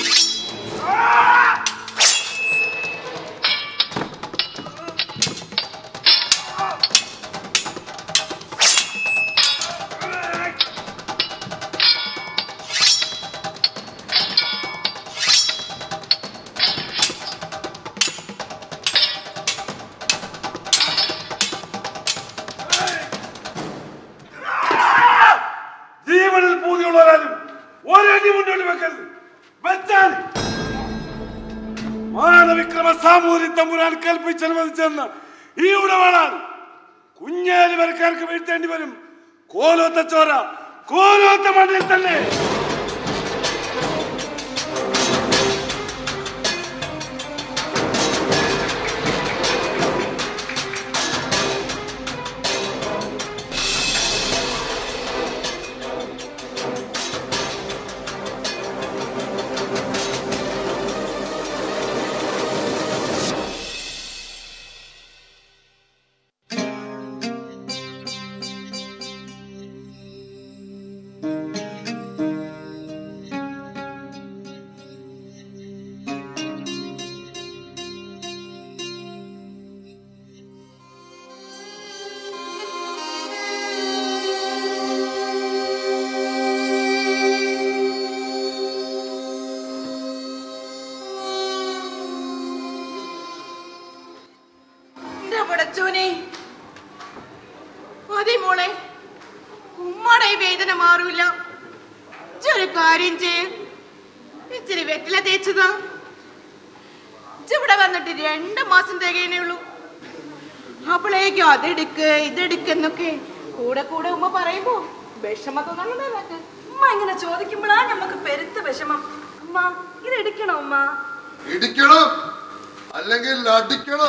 ജീവനിൽ പൂതിയുള്ളവരാലും ഒരടി മുന്നോട്ട് വെക്കരുത് വെച്ചാൽ മാനവിക്രമ സാമൂഹ്യ തമ്പുരാൻ കൽപ്പിച്ചനുവദിച്ചെന്ന് ഈ ഉടവാളാൽ കുഞ്ഞാലി വരക്കാർക്ക് വീഴ്ത്തേണ്ടി വരും കോലോത്ത ചോര കോലോത്ത മണ്ണിൽ തന്നെ എന്റെ പടച്ചോനെ അതെ മോളെ ഉമ്മയുടെ ഈ വേദന മാറൂല ഇജ്ജൊരു കാര്യം ചെയ്യ ഇച്ചിരി വെറ്റില തേച്ചതാ ഇജ്ജിവിടെ വന്നിട്ട് രണ്ട് മാസം തികയണേ ഉള്ളൂ അപ്പോഴേക്കും അതെടുക്ക് ഇതെടുക്ക് എന്നൊക്കെ കൂടെ കൂടെ ഉമ്മ പറയുമ്പോ വിഷമ തോന്നണത് ഉമ്മ ഇങ്ങനെ ചോദിക്കുമ്പോഴാ നമുക്ക് പെരുത്ത വിഷമം ഉമ്മ ഇത് എടുക്കണോ ഉമ്മ ഇടിക്കണം അല്ലെങ്കിൽ അടിക്കണം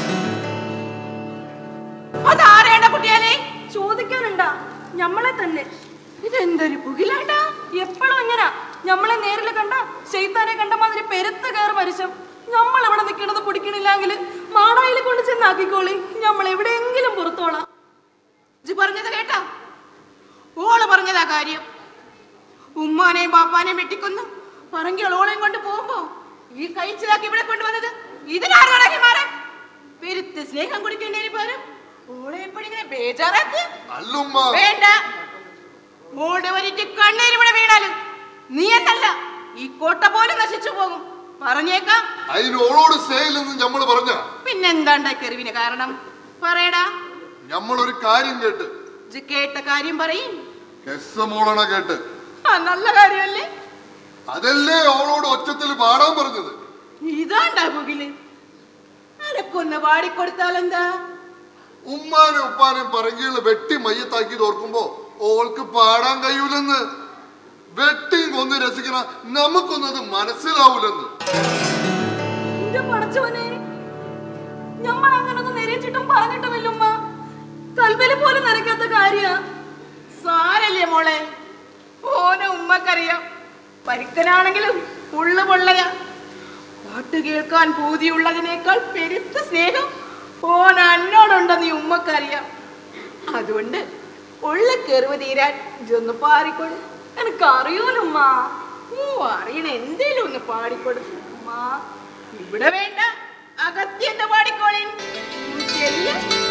അതാരേണ്ട കുട്ടിയാലേ ചോദിക്കാനുണ്ടാ ഞമ്മളെ തന്നെ ഇതെന്തൊരു പുകിലാണ്ടാ എപ്പോഴും ഇങ്ങനെ ഞമ്മളെ നേരിൽ കണ്ട ചെയ്താനെ കണ്ട മാതിരി പെരുത്ത കയറി മരിച്ചം നമ്മൾ ഇവിടെ നിൽക്കണത് പിടിക്കണില്ലെങ്കിൽ മാടായിൽ കൊണ്ട് ചെന്നാക്കിക്കോളി നമ്മൾ എവിടെയെങ്കിലും പുറത്തോളാം ഇജ്ജ് പറഞ്ഞത് കേട്ടാ ഓള് പറഞ്ഞതാ കാര്യം ഉമ്മാനെയും ബാപ്പാനെയും വെട്ടിക്കൊന്നു പറങ്കിൽ ഓളെയും കൊണ്ട് പോകുമ്പോ ഈ കഴിച്ചിലാക്കി ഇവിടെ കൊണ്ടുവന്നത് ഇതിനാരാളാക്കി മാറാൻ പെരുത്ത് സ്നേഹം കുടിക്കേണ്ടതിന് പകരം ഓളെ എപ്പോഴിങ്ങനെ ബേജാറാക്ക് അല്ലുമ്മ വേണ്ട മോളുടെ വരിറ്റ് കണ്ണീര് ഇവിടെ വീണാലും നീ എന്നല്ല ഈ കോട്ട പോലും നശിച്ചു പോകും പറഞ്ഞേക്കാം അതിന് ഓളോട് സ്നേഹില്ലെന്ന് നമ്മൾ പറഞ്ഞ പിന്നെന്താണ്ടാ കെറിവിന് കാരണം പറയടാ നമ്മളൊരു കാര്യം കേട്ട് ഇജ്ജ് കേട്ട കാര്യം പറയും കെസ്സമോളണ കേട്ട് ആ നല്ല കാര്യമല്ലേ അതല്ലേ ഓളോട് ഒച്ചത്തിൽ പാടാൻ പറഞ്ഞത് ഇതാണ്ടാ പുകില് അനക്കൊന്ന് പാടിക്കൊടുത്താലെന്താ ഉമ്മാനും ഉപ്പാനും പറങ്കികള് വെട്ടി മയ്യത്താക്കി തോർക്കുമ്പോ ഓൾക്ക് പാടാൻ കഴിയൂലെന്ന് വെട്ടിയും കൊന്ന് രസിക്കണ നമുക്കൊന്നത് മനസ്സിലാവൂലെന്ന് എന്റെ പടച്ചോനെ നമ്മൾ അങ്ങനൊന്നും നിരീക്ഷിച്ചിട്ടും പറഞ്ഞിട്ടുമില്ല ഉമ്മ കൽബില് പോലും നിറയ്ക്കാത്ത കാര്യ സാരല്ലേ മോളെ ഓന ഉമ്മക്കറിയാം പരിക്കനാണെങ്കിലും ഉള്ളു പൊള്ളയാ പാട്ട് കേൾക്കാൻ പൂതിയുള്ളതിനേക്കാൾ പെരുത്ത സ്നേഹം ഓൻ എന്നോടുണ്ടെന്ന് ഈ ഉമ്മക്കറിയാം അതുകൊണ്ട് ഉള്ള കെറിവ് തീരാൻ ഇതൊന്ന് പാടിക്കൊടു എനിക്ക് അറിയൂലുമ്മ ഓ അറിയണ എന്തേലും ഒന്ന് പാടിക്കൊടു ഉമ്മ ഇവിടെ വേണ്ട അകത്യന്റെ പാടിക്കോളിൻ ചെല്ല്.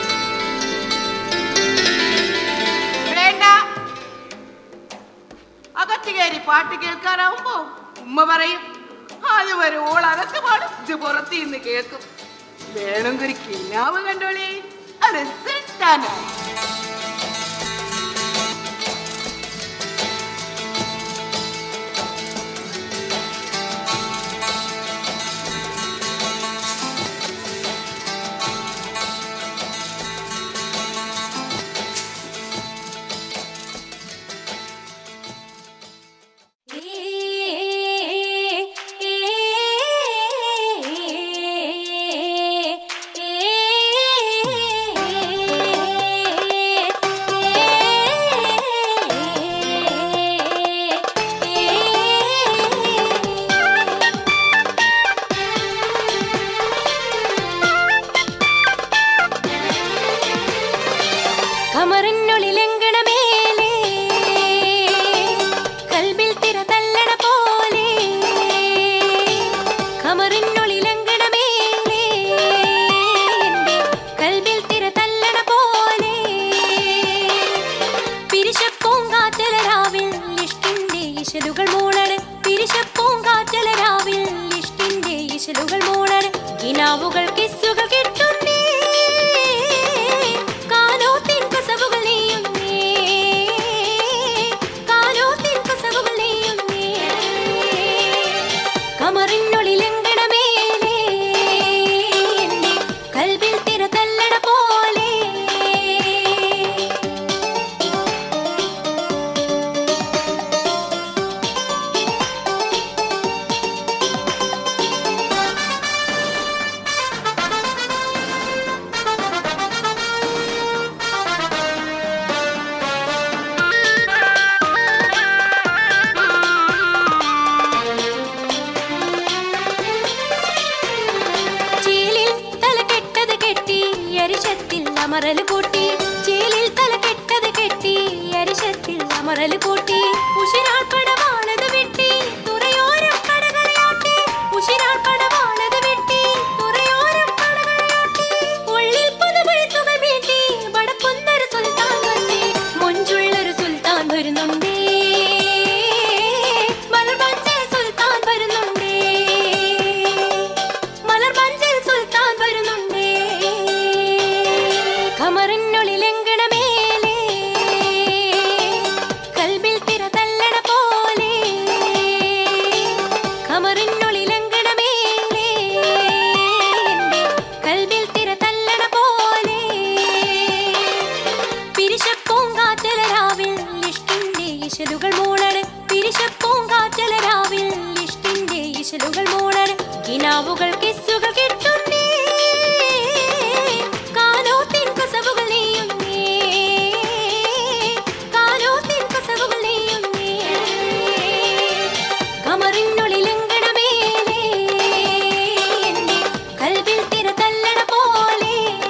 വേണ്ട അകത്ത് കയറി പാട്ട് കേൾക്കാനാവുമ്പോ ഉമ്മ പറയും അതുവരെ ഓൾ അകത്ത് പാടും ഇത് പുറത്ത് നിന്ന് കേൾക്കും വേണമെങ്കിൽ ഒരു കിന്നാവ് കണ്ടോളേ അത് സെറ്റാനാ ഏ ഇശലുകൾ മൂളണ് പിരിശപ്പൂങ്കാറ്റലരാവിൽ ഇഷ്ടിന്റെ ഇശലുകൾ മൂളണ് കിനാവുകൾ കിസ്സുകൾ കിട്ടുന്നേ കാലോത്തിൻ കസവുകൾ നെയ്യുന്നേ കാലോത്തിൻ കസവുകൾ നെയ്യുന്നേ കമറിനുള്ളിലെങ്കണമേലേ എന്റെ കൽവിൽ തിര തല്ലട പോലെ ചേലിൽ തല കെട്ടത് കെട്ടി അരിശത്തിൽ അമറൽ കൂട്ടി ചേലിൽ തല കെട്ടത് കെട്ടി അരിശത്തിൽ അമറൽ കൂട്ടി ഉശിരാൾ പടവാണത് വെട്ടി തുറയോരം കടകളയാട്ടി ഉശിരാൾ പടവാണത് വെട്ടി തുറയോരം കടകളയാട്ടി ഉള്ളിൽ പുതുപഴുത്തുകൾ വീട്ടി വടക്കുന്നൊരു സുൽത്താൻ വന്നേ മൊഞ്ചുള്ളൊരു സുൽത്താൻ വരുന്നുണ്ടേ മലർമഞ്ചൽ സുൽത്താൻ വരുന്നുണ്ടേ മലർമഞ്ചൽ സുൽത്താൻ വരുന്നുണ്ടേ ഖമറിനുള്ളിലെങ്കണമേലേ കൽബിൽ തിര തല്ലട പോലെ ഖമറിനുള്ളിലെങ്കണമേലേ എന്റെ കൽബിൽ തിര തല്ലട പോലെ പിരിശപ്പൂങ്കാറ്റലരാവിൽ ഇഷ്ടിന്റെ ഇശലുകൾ മൂളണ് പിരിശപ്പൂങ്കാറ്റലരാവിൽ ഇഷ്ടിന്റെ ഇശലുകൾ മൂളണ് കിനാവുകൾ കിസ്സുകൾ കിട്ടുന്നേ കാലോത്തിൻ കസവുകൾ നെയ്യുന്നേ കാലോത്തിൻ കസവുകൾ നെയ്യുന്നേ കമറിനുള്ളിലെങ്കണമേലേ എന്റെ കൽവിൽ തിര തല്ലട പോലെ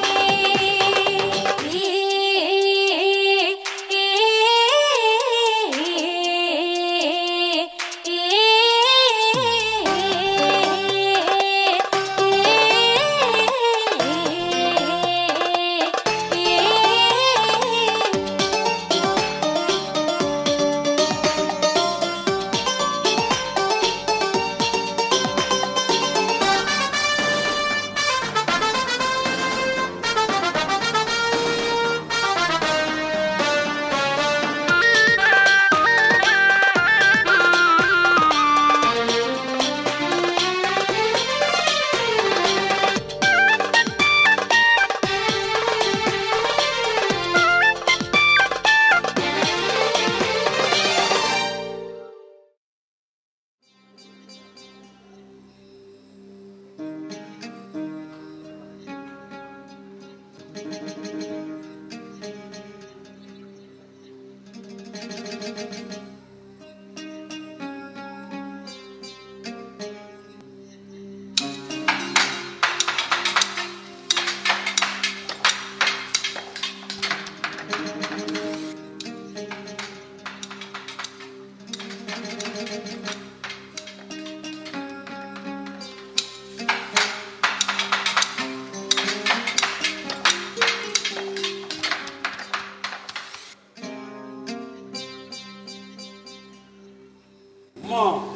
ഉമ്മ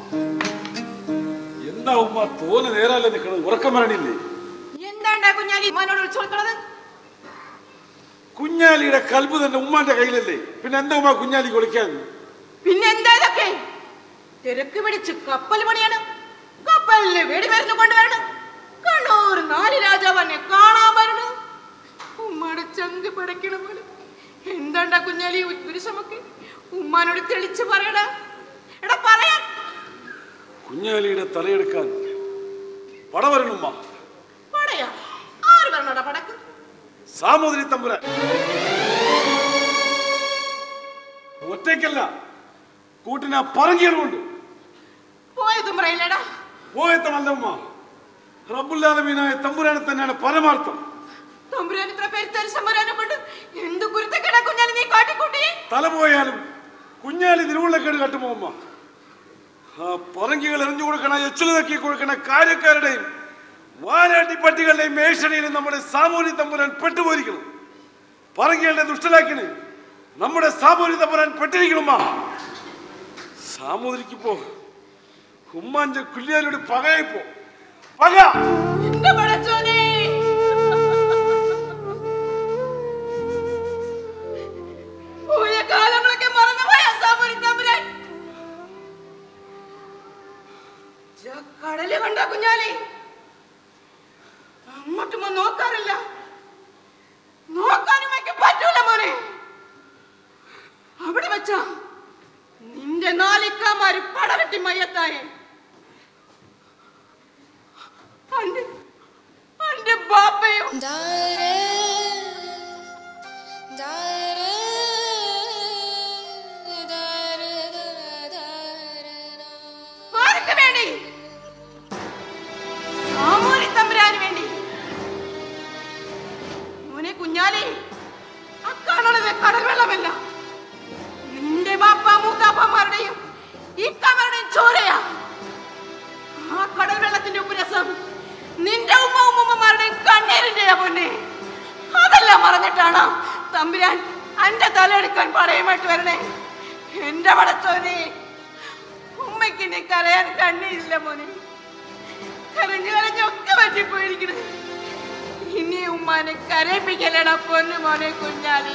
എന്താ ഉമ്മ തോല് നേരല്ലേ നിൽക്കണത് ഉറക്കം വരണില്ലേ എന്താണ്ടാ കുഞ്ഞാലി ഉമ്മാനോട് വിളിച്ചു കൊടുക്കണത് കുഞ്ഞാലിയുടെ കൽബ് തന്നെ ഉമ്മാന്റെ കയ്യിലല്ലേ പിന്നെ എന്താ ഉമ്മ കുഞ്ഞാലി കൊളിക്കാൻ പിന്നെ എന്താ ഇതൊക്കെ തിരക്ക് പിടിച്ച് കപ്പൽ പണിയാണ് കപ്പലിന് വെടിമരുന്ന് കൊണ്ടുവരണം കണ്ണൂർ നാല് രാജാവന്നെ കാണാൻ വരണം ഉമ്മയുടെ ചങ്ക് പിടയ്ക്കണ പോലെ എന്താണ്ടാ കുഞ്ഞാലി ഈ ഉദ്ദേശമൊക്കെ ഉമ്മാനോട് തെളിച്ച് പറയടാ എടാ പറയാൻ കുഞ്ഞാലിയുടെ തലയെടുക്കാൻ പട വരണുമ്മ പടയാ ആര് വരണടാ പടക്ക് സാമൂതിരി തമ്പുരാൻ ഒറ്റയ്ക്കല്ല കൂട്ടിന പറങ്കികളുമുണ്ട് പോയതും പറയില്ലടാ പോയത്തമല്ല ഉമ്മ റബ്ബുല്ലാലമീനായ തമ്പുരാനെ തന്നെയാണ് പരമാർത്ഥം തമ്പുരാൻ ഇത്ര പേര് തരിശമ്പരാനും കൊണ്ട് എന്ത് കുരുത്തക്കേടാ കുഞ്ഞാലി നീ കാട്ടിക്കൂട്ടി തല പോയാലും കുഞ്ഞാലി തിരുവുള്ളക്കേട് കട്ടുമോ ഉമ്മ ആ പറങ്കികൾ എറിഞ്ഞു കൊടുക്കണ എച്ചിൽ നക്കി കൊടുക്കണ കാര്യക്കാരുടെയും വാലാട്ടി പട്ടികളുടെയും മേഷണിയിലും നമ്മുടെ സാമൂഹ്യ തമ്പുരാൻ പെട്ടുപോയിരിക്കണം പറങ്കികളുടെ ദുഷ്ടലാക്കിന് നമ്മുടെ സാമൂഹ്യ തമ്പുരാൻ പെട്ടിരിക്കണമ്മ സാമൂതിരിക്കിപ്പോ ഉമ്മാന്റെ കുല്യാലിയുടെ പകയായിപ്പോ പക എന്റെ പടച്ചോനെ പോയ കാലങ്ങളൊക്കെ മറന്നുപോയ സാമൂരി തമ്പുരാൻ ജാ കടല് കണ്ട കുഞ്ഞാലി അങ്ങോട്ടും ഒന്നും നോക്കാറില്ല നോക്കാനും എനിക്ക് പറ്റൂല മോനെ അവിടെ വെച്ച നിന്റെ നാലിക്കാമാര് പടവെട്ടി മയ്യത്തായേ അന്റെ അന്റെ ബാപ്പയും ആർക്ക് വേണ്ടി സാമൂരി തമ്പുരാന് വേണ്ടി മോനെ കുഞ്ഞാലേ അക്കാണുള്ളത് കടൽ വെള്ളമല്ല നിന്റെ ബാപ്പ മൂത്താപ്പന്മാരുടെയും ഇക്കമാരുടെയും ചോരയാ ആ കടൽ വെള്ളത്തിന്റെ ഉപ്പുരസം നിന്റെ ഉമ്മ ഉമ്മമാരുടെയും കണ്ണീരിന്റെയാ പൊന്നെ അതെല്ലാം മറന്നിട്ടാണ് തമ്പുരാൻ എന്റെ തലയെടുക്കാൻ പടയുമായിട്ട് വരണേ എന്റെ പടച്ചോനെ ഉമ്മയ്ക്ക് ഇനി കരയാൻ കണ്ണീരില്ല മോനെ കരഞ്ഞു കരഞ്ഞൊക്കെ പറ്റിപ്പോയിരിക്കണ് ഇനി ഉമ്മാനെ കരയിപ്പിക്കലടാ പൊന്നു മോനെ കുഞ്ഞാലി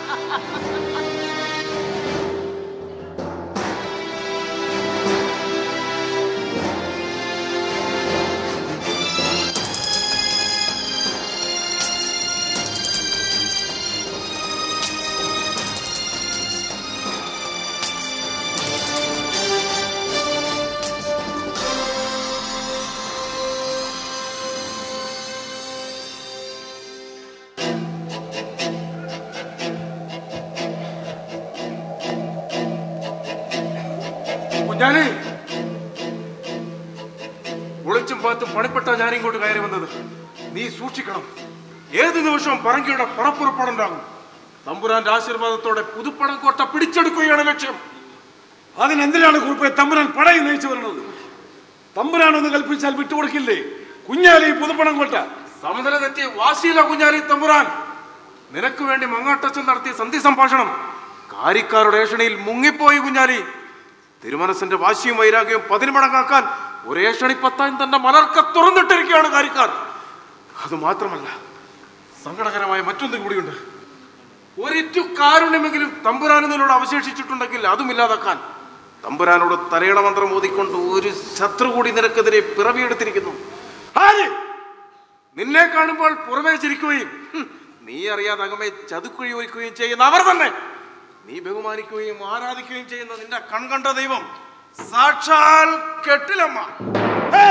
കുഞ്ഞാലി ഒളിച്ചും പാത്തും പണിപ്പെട്ട ഞാൻ ഇങ്ങോട്ട് കയറി വന്നത് നീ സൂക്ഷിക്കണം ഏത് നിമിഷവും പറങ്കിയുടെ പടപ്പുറപ്പാടുണ്ടാകും തമ്പുരാന്റെ ആശീർവാദത്തോടെ പുതുപ്പടം കോട്ട പിടിച്ചെടുക്കുകയാണ് ലക്ഷ്യം അതിനെന്തിനാണ് കുറിപ്പെ തമ്പുരാൻ പടയിൽ നയിച്ചു വരുന്നത് തമ്പുരാനൊന്ന് കൽപ്പിച്ചാൽ വിട്ടുകൊടുക്കില്ലേ കുഞ്ഞാലി പുതുപ്പണം കൊട്ട സമനില തെറ്റി വാശിയില്ല കുഞ്ഞാലി തമ്പുരാൻ നിനക്ക് വേണ്ടി മങ്ങാട്ടച്ചൻ നടത്തിയ സന്ധി സംഭാഷണം കാരിക്കാരുടെ ഏഷണിയിൽ മുങ്ങിപ്പോയി കുഞ്ഞാലി തിരുമനസിന്റെ വാശിയും വൈരാഗ്യവും പതിനുമടങ്ങാക്കാൻ ഒരു ഏഷണിപ്പത്താൻ തന്റെ മലർക്ക തുറന്നിട്ടിരിക്കുകയാണ് കാരിക്കാർ അത് മാത്രമല്ല സങ്കടകരമായ മറ്റൊന്നും കൂടിയുണ്ട് ഒരിറ്റു കാരുണ്യമെങ്കിലും തമ്പുരാന് നിന്നോട് അവശേഷിച്ചിട്ടുണ്ടെങ്കിൽ അതും ഇല്ലാതാക്കാൻ തമ്പുരാനോട് തലയണ മന്ത്രം ഓതിക്കൊണ്ട് ഒരു ശത്രു കൂടി നിനക്കെതിരെ പിറവിയെടുത്തിരിക്കുന്നു ആര് നിന്നെ കാണുമ്പോൾ പുറമേ ചിരിക്കുകയും ഹും, നീ അറിയാതെ അകമേ ചതുക്കുഴി ഒരുക്കുകയും ചെയ്യുന്ന അവർ തന്നെ നീ ബഹുമാനിക്കുകയും ആരാധിക്കുകയും ചെയ്യുന്ന നിന്റെ കൺകണ്ട ദൈവം സാക്ഷാൽ കെട്ടിലമ്മ ഹേ!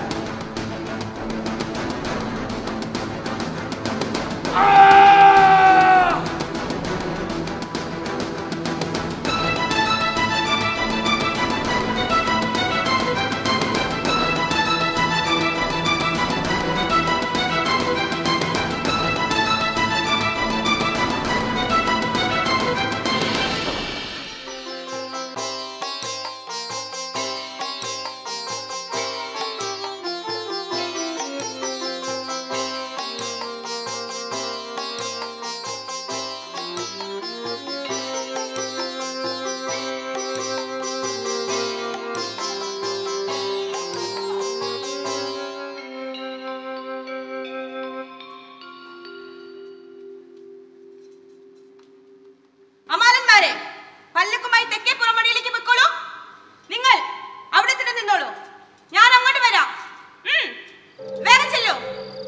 അമാലന്മാരെ പല്ലക്കുമായി തെക്കേ പുറമടിയിലേക്ക് പൊയ്ക്കോളൂ നിങ്ങൾ അവിടെ തന്നെ നിന്നോളൂ ഞാൻ അങ്ങോട്ട് വരാം ഉം, വേഗം ചെല്ലൂ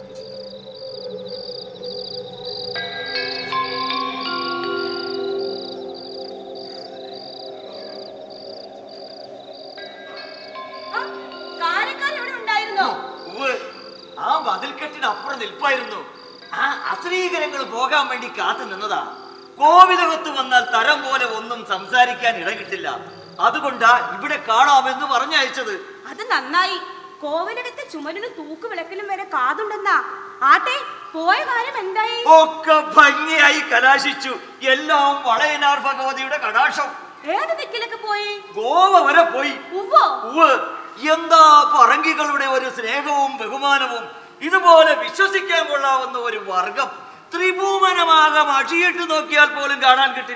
ആ, കാരക്കാർ ഇവിടെ ഉണ്ടായിരുന്നോ ഉവ്വ്, ആ മതിൽക്കെട്ടിന് അപ്പുറം നിൽപ്പായിരുന്നു ആ അശ്രീകരങ്ങൾ പോകാൻ വേണ്ടി കാത്തു നിന്നതാ കോവിലകത്ത് വന്നാൽ തരം പോലെ ഒന്നും സംസാരിക്കാൻ ഇടകിട്ടില്ല അതുകൊണ്ടാ ഇവിടെ കാണാമെന്ന് പറഞ്ഞയച്ചത് അത് നന്നായി കോവിലകത്തെ ചുമലിനും തൂക്കുവിളക്കിലും വരെ കാതുണ്ടെന്നാ ആട്ടെ പോയ കാര്യം എന്തായി ഒക്കെ ഭംഗിയായി കലാശിച്ചു എല്ലാം വളയനാർ ഭഗവതിയുടെ കടാക്ഷം ഏത് ദിക്കിലൊക്കെ പോയി ഗോവ വരെ പോയി ഉവ്വോ ഉവ്വ് എന്താ പറങ്കികളുടെ ഒരു സ്നേഹവും ബഹുമാനവും ഇതുപോലെ വിശ്വസിക്കാൻ കൊള്ളാവുന്ന ഒരു വർഗം ത്രിഭുവനമാകം അഴിയിട്ട് നോക്കിയാൽ പോലും കാണാൻ കിട്ടില്ല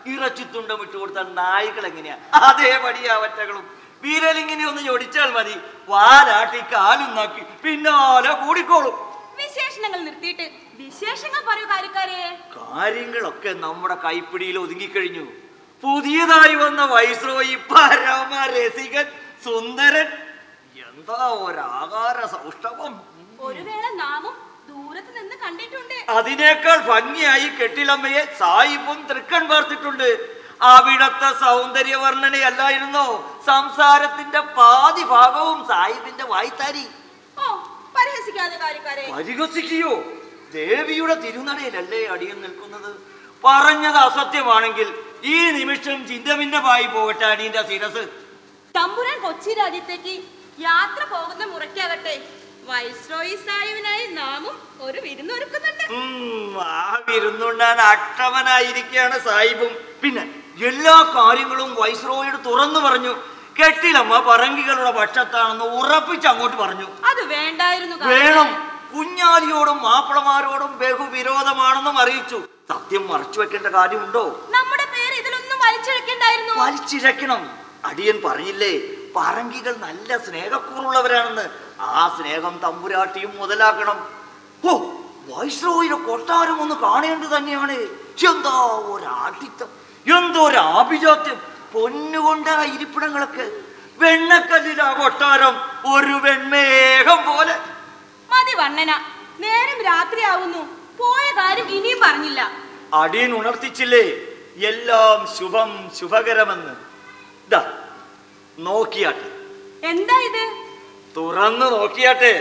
ഇറച്ചിത്തുണ്ടം ഇട്ട് കൊടുത്താൽ നായ്ക്കൾ എങ്ങനെയാ അതേപടി അവറ്റകളും വിരലിങ്ങനെ ഒന്ന് ഞൊടിച്ചാൽ മതി വാലാട്ടി കാലും നാക്കി പിന്നാലെ കൂടിക്കോളും വിശേഷണങ്ങൾ നിർത്തിയിട്ട് വിശേഷങ്ങൾ പറയൂ കാര്യക്കാരെ കാര്യങ്ങളൊക്കെ നമ്മുടെ കൈപ്പിടിയിൽ ഒതുങ്ങിക്കഴിഞ്ഞു പുതിയതായി വന്ന വൈസ്രോയി പരമ രസികൻ സുന്ദരൻ എന്താ ഒരാകാര സൗഷ്ഠവം ഒരു വേള നാമും ദൂരത്ത് നിന്ന് കണ്ടിട്ടുണ്ട് അതിനേക്കാൾ ഭംഗിയായി കെട്ടിലമ്മയെ സായിപ്പും തൃക്കൺ പാർത്തിട്ടുണ്ട് അവിടത്തെ സൗന്ദര്യ വർണ്ണനയല്ലായിരുന്നോ സംസാരത്തിന്റെ പാതി ഭാഗവും സായിപ്പിന്റെ വായ്ത്താരി ഓ പരിഹസിക്കാതെ കാര്യക്കാരെ പരിഹസിക്കുകയോ ദേവിയുടെ തിരുനടയിലല്ലേ അടിയൻ നിൽക്കുന്നത് പറഞ്ഞത് അസത്യമാണെങ്കിൽ ഈ നിമിഷം ചിന്തമിന്നമായി പോകട്ടെ അടിയന്റെ ശിരസ് തമ്പുരാൻ കൊച്ചി രാജ്യത്തേക്ക് യാത്ര പോകുന്ന മുറയ്ക്കാകട്ടെ വൈസ്രോയി സായുവിനായി നാമും ഒരു വിരുന്നൊരുക്കുന്നുണ്ട് ഉം, ആ വിരുന്നുണ്ണാൻ അക്ഷമനായിരിക്കുകയാണ് സാഹിബും പിന്നെ എല്ലാ കാര്യങ്ങളും വൈസ്രോയോട് തുറന്നു പറഞ്ഞു കെട്ടിലമ്മ പറങ്കികളുടെ പക്ഷത്താണെന്ന് ഉറപ്പിച്ച് അങ്ങോട്ട് പറഞ്ഞു അത് വേണ്ടായിരുന്നു കാര്യക്കാരെ. വേണം കുഞ്ഞാലിയോടും മാപ്പിളമാരോടും ബഹുവിരോധമാണെന്നും അറിയിച്ചു സത്യം മറച്ചു വെക്കേണ്ട കാര്യമുണ്ടോ നമ്മുടെ പേര് ഇതിലൊന്നും വലിച്ചെടുക്കണ്ടായിരുന്നു വലിച്ചിഴക്കണം അടിയൻ പറഞ്ഞില്ലേ പറങ്കികൾ നല്ല സ്നേഹക്കൂറുള്ളവരാണെന്ന് ആ സ്നേഹം തമ്പുരാട്ടിയും മുതലാക്കണം ഓ വൈസ്രോയിലെ കൊട്ടാരം ഒന്ന് കാണേണ്ടത് തന്നെയാണ് എന്താ ഒരാട്ടിത്തം എന്തോ ഒരു ആഭിജാത്യം പൊന്നുകൊണ്ട ആ ഇരിപ്പിടങ്ങളൊക്കെ വെണ്ണക്കല്ലിലാ കൊട്ടാരം ഒരു വെൺമേഘം പോലെ മതി വണ്ണന നേരം രാത്രിയാവുന്നു പോയ കാര്യം ഇനിയും പറഞ്ഞില്ല അടിയൻ ഉണർത്തിച്ചില്ലേ എല്ലാം ശുഭം ശുഭകരമെന്ന് ദാ നോക്കിയാട്ടെ എന്താ ഇത് തുറന്നു നോക്കിയാട്ടെ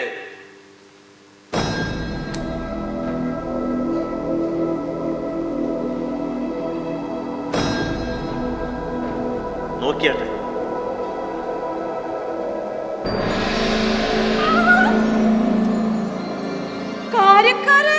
നോക്കിയാട്ടെ കാര്യക്കാരെ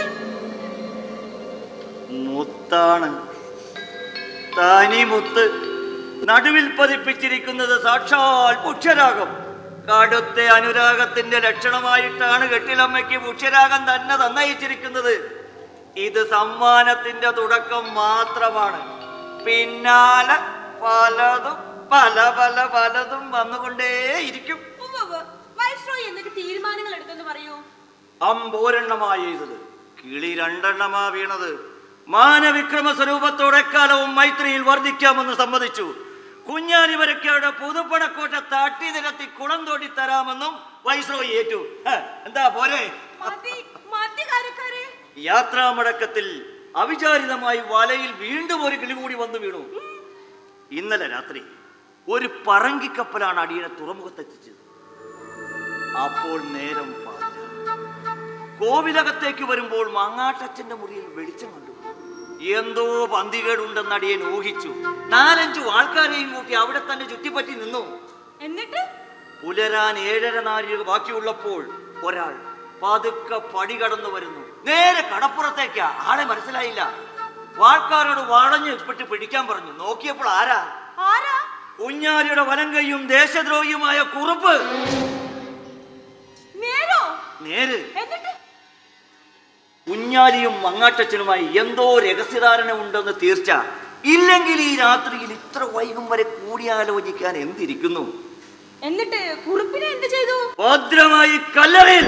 മുത്താണ് തനി മുത്ത് നടുവിൽ പതിപ്പിച്ചിരിക്കുന്നത് സാക്ഷാൽ പുക്ഷരാഗം കടുത്ത അനുരാഗത്തിന്റെ ലക്ഷണമായിട്ടാണ് കെട്ടിലമ്മയ്ക്ക് പുക്ഷരാഗം തന്നെ തന്നയിച്ചിരിക്കുന്നത് ഇത് സമ്മാനത്തിന്റെ തുടക്കം മാത്രമാണ് പിന്നാലെ പലതും പല പല പലതും വന്നുകൊണ്ടേയിരിക്കും ഉവ്വ് വൈസ്രോയി എന്നിട്ട് തീരുമാനങ്ങൾ എടുത്തെന്ന് പറയൂ അമ്പോരെണ്ണമായി എഴുതത് കിളി രണ്ടെണ്ണമാ വീണത് മാനവിക്രമ സ്വരൂപത്തോടെ കാലവും മൈത്രിയിൽ വർദ്ധിക്കാമെന്ന് സമ്മതിച്ചു കുഞ്ഞാലി വരക്കയുടെ പുതുപ്പണക്കോട്ട തട്ടി നിരത്തി കുളം തോണ്ടി തരാമെന്നും വൈസ്രോയി ഏറ്റു ഹ, എന്താ പോരെ മതി മതി കാര്യക്കാരെ യാത്രാമടക്കത്തിൽ അവിചാരിതമായി വലയിൽ വീണ്ടും ഒരു കിളി കൂടി വന്നു വീണു ഇന്നലെ രാത്രി ഒരു പറങ്കിക്കപ്പലാണ് അടിയനെ തുറമുഖത്തെത്തിച്ചത് അപ്പോൾ നേരം പാതിര കോവിലകത്തേക്ക് വരുമ്പോൾ മങ്ങാട്ടച്ഛന്റെ മുറിയിൽ വെളിച്ചം കണ്ടു എന്തോ പന്തികേടുണ്ടെന്ന് അടിയൻ ഊഹിച്ചു നാലഞ്ചു ആൾക്കാരെയും കൂട്ടി അവിടെ തന്നെ ചുറ്റിപ്പറ്റി നിന്നു എന്നിട്ട് പുലരാൻ ഏഴര നാഴിക ബാക്കിയുള്ളപ്പോൾ ഒരാൾ പതുക്കെ പടി കടന്നു വരുന്നു നേരെ കടപ്പുറത്തേക്കാ ആളെ മനസ്സിലായില്ല വാൾക്കാരോട് വളഞ്ഞ് ഇപ്പിട്ട് പിടിക്കാൻ പറഞ്ഞു നോക്കിയപ്പോൾ ആരാ ആരാ കുഞ്ഞാലിയുടെ വലം കൈയും ദേശദ്രോഹിയുമായ കുറുപ്പ് നേരോ നേര് എന്നിട്ട് കുഞ്ഞാലിയും മങ്ങാട്ടച്ചനുമായി എന്തോ രഹസ്യധാരണ ഉണ്ടെന്ന് തീർച്ച ഇല്ലെങ്കിൽ ഈ രാത്രിയിൽ ഇത്ര വൈകും വരെ കൂടിയാലോചിക്കാൻ എന്തിരിക്കുന്നു എന്നിട്ട് കുറുപ്പിനെ എന്ത് ചെയ്തു ഭദ്രമായി കല്ലറയിൽ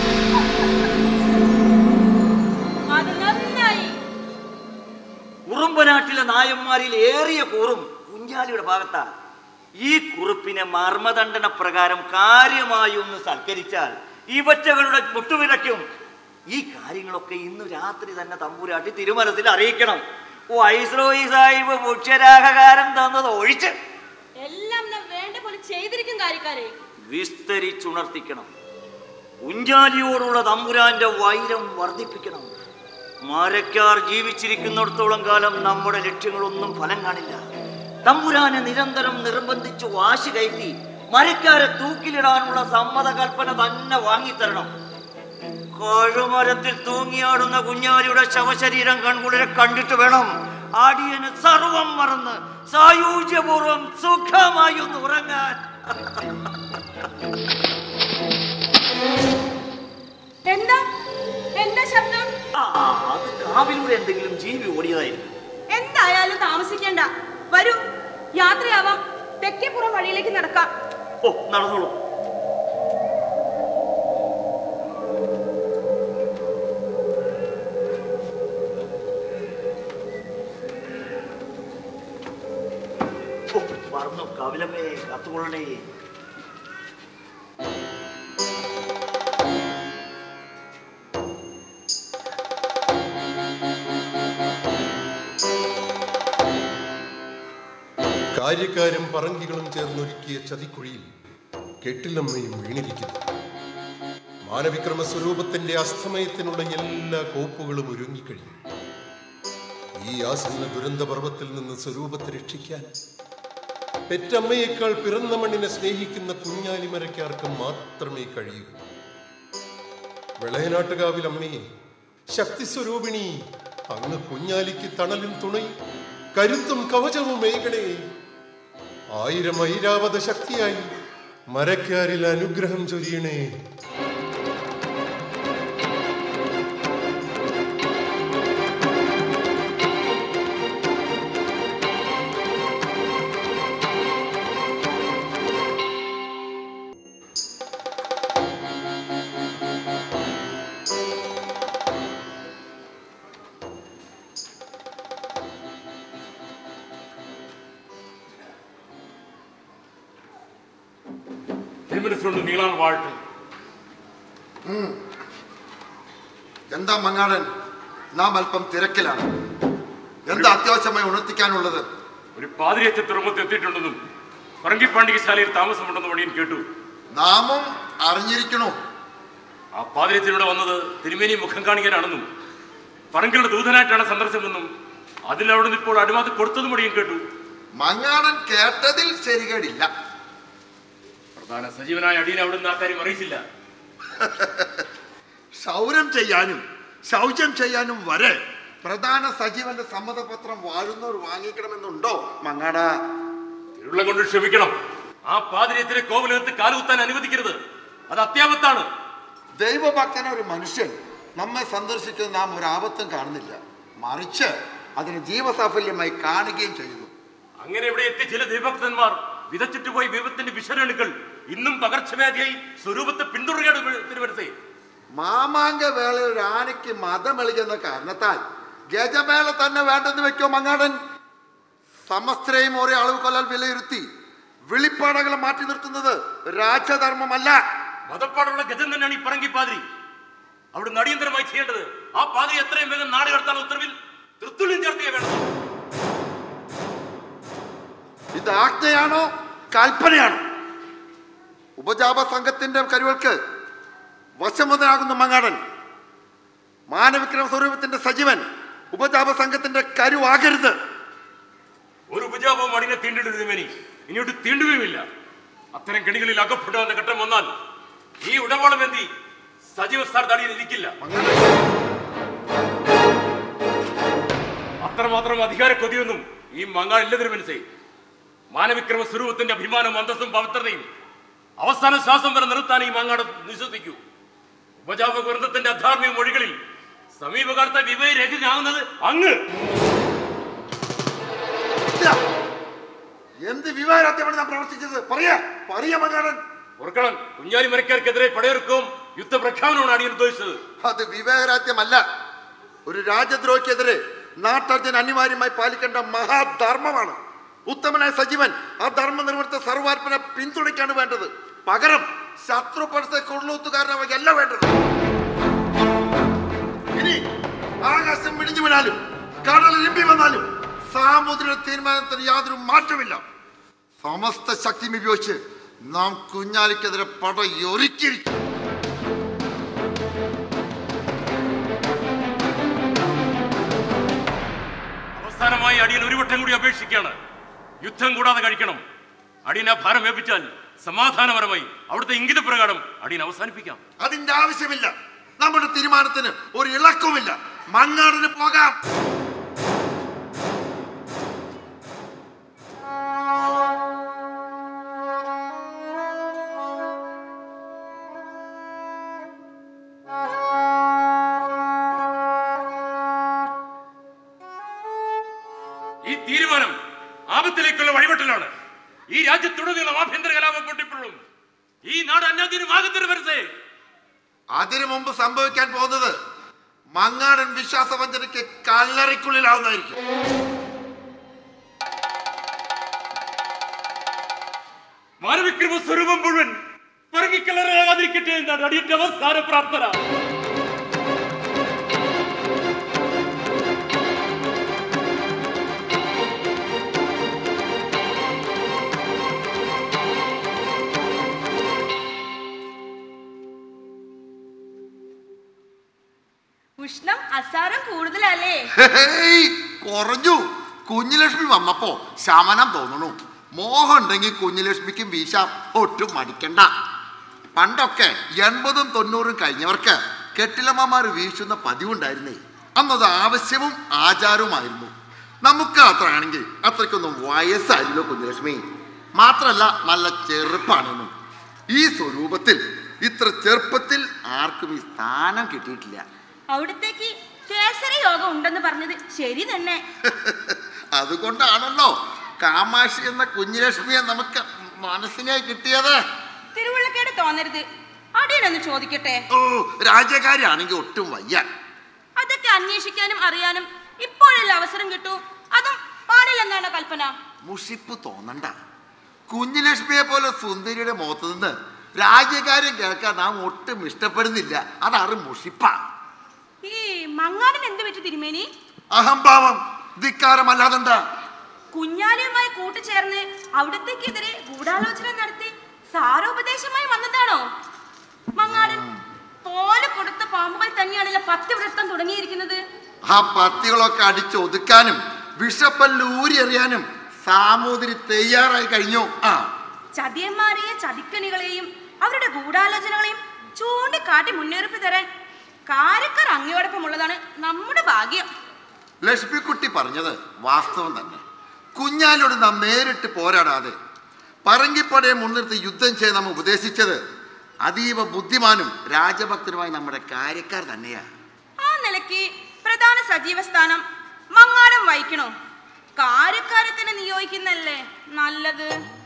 അത് നന്നായി കുറുമ്പനാട്ടിലെ നായന്മാരിൽ ഏറിയ കൂറും കുഞ്ഞാലിയുടെ ഭാഗത്താ ഈ കുറുപ്പിനെ മർമ്മദണ്ഡന പ്രകാരം കാര്യമായി ഒന്ന് സൽക്കരിച്ചാൽ ഇവറ്റകളുടെ മുട്ടുവിലയ്ക്കും ഈ കാര്യങ്ങളൊക്കെ ഇന്നു രാത്രി തന്നെ തമ്പുരാട്ടി തിരുമലത്തിൽ അറിയിക്കണം വൈസ്രോയി സാഹിബ് മുഖ്യരാഗകാരം തന്നത് ഒഴിച്ച് എല്ലാം നാം വേണ്ട പോലെ ചെയ്തിരിക്കും കാര്യക്കാരെ വിസ്തരിച്ചുണർത്തിക്കണം കുഞ്ചാലിയോടുള്ള തമ്പുരാന്റെ വൈരം വർദ്ധിപ്പിക്കണം മരക്കാർ ജീവിച്ചിരിക്കുന്നിടത്തോളം കാലം നമ്മുടെ ലക്ഷ്യങ്ങളൊന്നും ഫലം കാണില്ല തമ്പുരാനെ നിരന്തരം നിർബന്ധിച്ച് വാശി കയറ്റി മരക്കാരെ തൂക്കിലിടാനുള്ള സമ്മത കൽപ്പന തന്നെ വാങ്ങിത്തരണം കഴുമരത്തിൽ തൂങ്ങിയാടുന്ന കുഞ്ഞാലിയുടെ ശവശരീരം കൺകുളിരെ കണ്ടിട്ട് വേണം അടിയന് സർവം മറന്ന് സായൂജ്യപൂർവം സുഖമായി ഒന്ന് ഉറങ്ങാൻ എന്താ എന്താ ശബ്ദം ആ, അത് കാവിലൂടെ എന്തെങ്കിലും ജീവി ഓടിയതായിരിക്കും എന്താ എന്തായാലും താമസിക്കണ്ട വരൂ യാത്രയാവാം തെക്കേപ്പുറം വഴിയിലേക്ക് നടക്കാം ഓ നടന്നോളൂ ഓ, മറന്നു കവിലമ്മേ കത്തുകൊള്ളണേ കാര്യക്കാരും പറങ്കികളും ചേർന്നൊരുക്കിയ ചതിക്കുഴിയിൽ കെട്ടിലമ്മയും വീണിരിക്കുന്നു മാനവിക്രമ സ്വരൂപത്തിന്റെ അസ്തമയത്തിനുള്ള എല്ലാ കോപ്പുകളും ഒരുങ്ങിക്കഴിഞ്ഞു ഈ ആസന്ന ദുരന്ത പർവ്വത്തിൽ നിന്ന് സ്വരൂപത്തെ രക്ഷിക്കാൻ പെറ്റമ്മയേക്കാൾ പിറന്ന മണ്ണിനെ സ്നേഹിക്കുന്ന കുഞ്ഞാലിമരക്കാർക്ക് മാത്രമേ കഴിയൂ വിളയനാട്ടുകാവിൽ അമ്മയെ ശക്തി സ്വരൂപിണി അങ്ങ് കുഞ്ഞാലിക്ക് തണലും തുണയും കരുത്തും കവചവും മേഘണേ ആയിരം ഐരാവത ശക്തിയായി മരക്കാരിൽ അനുഗ്രഹം ചൊരിയണേ തിരുമനസ്സുകൊണ്ട് നീളാൻ വാഴട്ടെ ഉം. എന്താ മങ്ങാടൻ നാം അല്പം തിരക്കിലാണ് എന്താ അത്യാവശ്യമായി ഉണർത്തിക്കാനുള്ളത് ഒരു പാതിരിയത്തെ തുറമുഖത്ത് എത്തിയിട്ടുണ്ടെന്നും പറങ്കിപ്പാണ്ടികശാലയിൽ താമസമുണ്ടെന്നും വഴിയൻ കേട്ടു നാമും അറിഞ്ഞിരിക്കണു ആ പാതിരത്തിലൂടെ വന്നത് തിരുമേനി മുഖം കാണിക്കാനാണെന്നും പറങ്കിയുടെ ദൂതനായിട്ടാണ് സന്ദർശനമെന്നും അതിലവിടെ ഇപ്പോൾ അനുവാദ കൊടുത്തതും വഴിയും കേട്ടു മങ്ങാടൻ കേട്ടതിൽ ശരികേടില്ല പ്രധാന സജീവനായ അടിയൻ അവിടുന്ന് ആ കാര്യം അറിയിച്ചില്ല ക്ഷൗരം ചെയ്യാനും ശൗചം ചെയ്യാനും വരെ പ്രധാന സജീവന്റെ സമ്മതപത്രം വാഴുന്നവർ വാങ്ങിക്കണമെന്നുണ്ടോ മങ്ങാട തിരുള്ളം കൊണ്ട് ക്ഷമിക്കണം ആ പാതിരത്തിലെ കോവിലകത്ത് കാലുകുത്താൻ അനുവദിക്കരുത് അത് അത്യാപത്താണ് ദൈവഭക്തന ഒരു മനുഷ്യൻ നമ്മെ സന്ദർശിക്കുന്നത് നാം ഒരു ആപത്തും കാണുന്നില്ല മറിച്ച് അതിന് ജീവസാഫല്യമായി കാണുകയും ചെയ്യുന്നു അങ്ങനെ ഇവിടെ എത്തിയ ചില ദൈവഭക്തന്മാർ വിതച്ചിട്ട് പോയി വിപത്തിന്റെ വിഷരണുക്കൾ ഇന്നും പകർച്ചവ്യാധിയായി സ്വരൂപത്തെ പിന്തുടരുകയാണ് തിരുവനന്തേ മാമാങ്ക വേള ഒരു ആനയ്ക്ക് മതമെളികുന്ന കാരണത്താൽ ഗജമേള തന്നെ വേണ്ടെന്ന് വെക്കോ മങ്ങാടൻ സമസ്തരെയും ഒരേ അളവ് കൊല്ലാൽ വിലയിരുത്തി വിളിപ്പാടകളെ മാറ്റി നിർത്തുന്നത് രാജധർമ്മമല്ല മതപ്പാടുള്ള ഗജം തന്നെയാണ് ഈ പറങ്കി പാതിരി അവിടെ അടിയന്തരമായി ചെയ്യേണ്ടത് ആ പാതിരി എത്രയും വേഗം നാട് കടത്താൻ ഉത്തരവിൽ തൃത്തുള്ളിയും ചേർത്തിയേ വേണം ഇത് ആജ്ഞയാണോ കൽപ്പനയാണോ ഉപജാപ സംഘത്തിന്റെ കരുവൾക്ക് വശമുതലാകുന്ന മങ്ങാടൻ മാനവിക്രമ സ്വരൂപത്തിന്റെ സജീവൻ ഉപജാപ സംഘത്തിന്റെ കരുവാകരുത് ഒരു ഉപജാപവും അടിനെ തീണ്ടിടുന്നത് മേനി ഇനിയോട്ട് തീണ്ടുകയുമില്ല അത്തരം കെണികളിൽ അകപ്പെടാവുന്ന ഘട്ടം വന്നാൽ ഈ ഉടവാളം എന്തി സജീവ സ്ഥാനത്ത് അടിയിൽ ഇരിക്കില്ല അത്രമാത്രം അധികാര കൊതിയൊന്നും ഈ മങ്ങാളില്ലതിന് മനസ്സിലായി മാനവിക്രമ സ്വരൂപത്തിന്റെ അഭിമാനവും അന്തസ്സും പവിത്രതയും അവസാന ശ്വാസം വരെ നിർത്താൻ ഈ മങ്ങാട് വിശ്വസിക്കൂ ഉപജാപ വൃന്ദത്തിന്റെ അധാർമിക മൊഴികളിൽ സമീപകാലത്തെ വിവരഹിതനാകുന്നത് അങ്ങ് എന്ത് വിവാഹരാത്യമാണ് നാം പ്രവർത്തിച്ചത് പറയാ പറയാ മങ്ങാടൻ ഓർക്കണം കുഞ്ഞാലി മരക്കാർക്കെതിരെ പടയൊരുക്കവും യുദ്ധപ്രഖ്യാപനമാണ് അടിയൻ ഉദ്ദേശിച്ചത് അത് വിവേകരാജ്യമല്ല ഒരു രാജദ്രോഹിക്കെതിരെ നാട്ടർജൻ അനിവാര്യമായി പാലിക്കേണ്ട മഹാധർമ്മമാണ് ഉത്തമനായ സജീവൻ ആ ധർമ്മ നിർവൃത്ത സർവാർപ്പനെ പിന്തുണയ്ക്കാണ് വേണ്ടത് പകരം ശത്രു പഠിച്ച കൊള്ളൂത്തുകാരനവയല്ല വേണ്ടത് ഇനി ആകാശം പിടിഞ്ഞു വീണാലും കടൽ ഇമ്പി വന്നാലും സാമുദ്ര തീരുമാനത്തിന് യാതൊരു മാറ്റമില്ല സമസ്ത ശക്തിയും ഉപയോഗിച്ച് നാം കുഞ്ഞാലിക്കെതിരെ പടയൊരുക്കിയിരിക്കും അവസാനമായി അടിയൻ ഒരു വട്ടം കൂടി അപേക്ഷിക്കുകയാണ് യുദ്ധം കൂടാതെ കഴിക്കണം അടിയൻ ആ ഭാരം ഏൽപ്പിച്ചാൽ സമാധാനപരമായി അവിടുത്തെ ഇംഗിത പ്രകാരം അടിയൻ അവസാനിപ്പിക്കാം അതിന്റെ ആവശ്യമില്ല നമ്മുടെ തീരുമാനത്തിന് ഒരു ഇളക്കവുമില്ല മങ്ങാടിന് പോകാം പാപത്തിലേക്കുള്ള വഴിവെട്ടലാണ് ഈ രാജ്യത്തുടനീളം ആഭ്യന്തര കലാപം പൊട്ടിപ്പോഴും ഈ നാട് അന്യാധീനമാകത്തിന് വരസേ അതിനു മുമ്പ് സംഭവിക്കാൻ പോകുന്നത് മങ്ങാടൻ വിശ്വാസവഞ്ചനയ്ക്ക് കല്ലറയ്ക്കുള്ളിലാവുന്നതായിരിക്കും മാനവിക്രമ സ്വരൂപം മുഴുവൻ പറങ്ങിക്കലറാകാതിരിക്കട്ടെ എന്നാണ് അടിയന്റെ അവസാന പ്രാർത്ഥന ഉഷ്ണം അസാരം കൂടുതലല്ലേ ഹേയ്, കുറഞ്ഞു കുഞ്ഞുലക്ഷ്മി വന്നപ്പോ ശമനം തോന്നണു മോഹം ഉണ്ടെങ്കിൽ കുഞ്ഞുലക്ഷ്മിക്കും വീശാം ഒട്ടും മടിക്കണ്ട പണ്ടൊക്കെ എൺപതും തൊണ്ണൂറും കഴിഞ്ഞവർക്ക് കെട്ടിലമ്മമാർ വീശുന്ന പതിവുണ്ടായിരുന്നേ അന്നത് ആവശ്യവും ആചാരവുമായിരുന്നു നമുക്ക് അത്ര ആണെങ്കിൽ അത്രയ്ക്കൊന്നും വയസ്സായില്ലോ കുഞ്ഞുലക്ഷ്മി മാത്രല്ല നല്ല ചെറുപ്പാണെന്നും ഈ സ്വരൂപത്തിൽ ഇത്ര ചെറുപ്പത്തിൽ ആർക്കും ഈ സ്ഥാനം കിട്ടിയിട്ടില്ല അവിടത്തേക്ക് കേസരി യോഗം ഉണ്ടെന്ന് പറഞ്ഞത് ശരി തന്നെ അതുകൊണ്ടാണല്ലോ കാമാക്ഷി എന്ന കുഞ്ഞുലക്ഷ്മിയെ നമുക്ക് മനസ്സിനായി കിട്ടിയത് തിരുവുള്ളക്കേട് തോന്നരുത് അടിയനൊന്ന് ചോദിക്കട്ടെ ഓ രാജ്യക്കാരിയാണെങ്കിൽ ഒട്ടും വയ്യ അതൊക്കെ അന്വേഷിക്കാനും അറിയാനും ഇപ്പോഴല്ലേ അവസരം കിട്ടൂ അതും പാടില്ലെന്നാണ് കൽപ്പന മുഷിപ്പ് തോന്നണ്ട കുഞ്ഞുലക്ഷ്മിയെ പോലെ സുന്ദരിയുടെ മുഖത്ത് നിന്ന് രാജ്യകാര്യം കേൾക്കാൻ നാം ഒട്ടും ഇഷ്ടപ്പെടുന്നില്ല അതാണ് മുഷിപ്പ ഈ മങ്ങാടൻ എന്ത് പറ്റി തിരുമേനി അഹംഭാവം ധിക്കാരമല്ലാതെന്താ കുഞ്ഞാലിയുമായി കൂട്ടുചേർന്ന് അവിടത്തേക്കെതിരെ ഗൂഢാലോചന നടത്തി സാരോപദേശമായി വന്നതാണോ മങ്ങാടൻ തോല് കൊടുത്ത പാമ്പുകൾ തന്നെയാണല്ലോ പത്യവൃത്തം തുടങ്ങിയിരിക്കുന്നത് ആ പത്തികളൊക്കെ അടിച്ചൊതുക്കാനും വിഷപ്പല്ല് ഊരിയെറിയാനും സാമൂതിരി തയ്യാറായി കഴിഞ്ഞു ആ ചതിയന്മാരെയും ചതിക്കണികളെയും അവരുടെ ഗൂഢാലോചനകളെയും ചൂണ്ടിക്കാട്ടി മുന്നറിയിപ്പ് തരാൻ കാര്യക്കാർ അങ്ങയോടൊപ്പമുള്ളതാണ് നമ്മുടെ ഭാഗ്യം ലക്ഷ്മിക്കുട്ടി പറഞ്ഞത് വാസ്തവം തന്നെ കുഞ്ഞാലോട് നാം നേരിട്ട് പോരാടാതെ പറങ്കിപ്പടയെ മുൻനിർത്തി യുദ്ധം ചെയ്യാൻ നാം ഉപദേശിച്ചത് അതീവ ബുദ്ധിമാനും രാജഭക്തനുമായ നമ്മുടെ കാര്യക്കാർ തന്നെയാ ആ നിലയ്ക്ക് പ്രധാന സജീവ സ്ഥാനം മങ്ങാടം വഹിക്കണോ കാര്യക്കാരെ തന്നെ നിയോഗിക്കുന്നല്ലേ നല്ലത്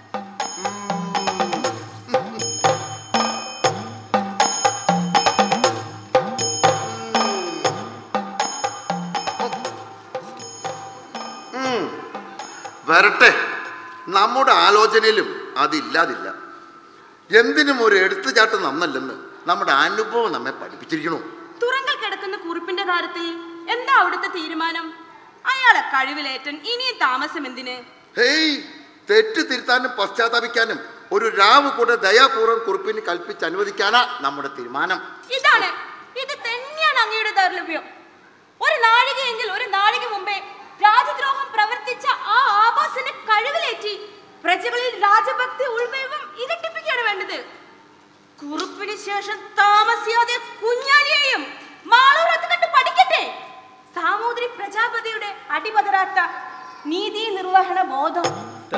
ഉം. വരട്ടെ നമ്മുടെ ആലോചനയിലും അതില്ലാതില്ല എന്തിനും ഒരു എടുത്തുചാട്ടം നന്നല്ലെന്ന് നമ്മുടെ അനുഭവം നമ്മെ പഠിപ്പിച്ചിരിക്കണു തുറങ്കൽ കിടക്കുന്ന കുറിപ്പിന്റെ കാര്യത്തിൽ എന്താ അവിടുത്തെ തീരുമാനം അയാളെ കഴിവിലേറ്റൻ ഇനിയും താമസം എന്തിന് ഹേയ് തെറ്റ് തിരുത്താനും പശ്ചാത്തപിക്കാനും ഒരു രാവ് കൂടെ ദയാപൂർവ്വം കുറിപ്പിന് കൽപ്പിച്ച് അനുവദിക്കാനാ നമ്മുടെ തീരുമാനം ഇതാണ് ഇത് തന്നെയാണ് അങ്ങയുടെ ദൗർലഭ്യം ഒരു നാഴികയെങ്കിൽ ഒരു നാഴിക മുമ്പേ രാജദ്രോഹം പ്രവർത്തിച്ച ആ ആഭാസനെ കഴിവിലേറ്റി പ്രജകളിൽ രാജഭക്തി ഉൾവൈവം ഇരട്ടിപ്പിക്കുകയാണ് വേണ്ടത് കുറുപ്പിന് ശേഷം താമസിയാതെ കുഞ്ഞാലിയെയും മാളൂരത്ത് കണ്ട് പഠിക്കട്ടെ സാമൂതിരി പ്രജാപതിയുടെ അടിപതരാത്ത നീതി നിർവഹണ ബോധം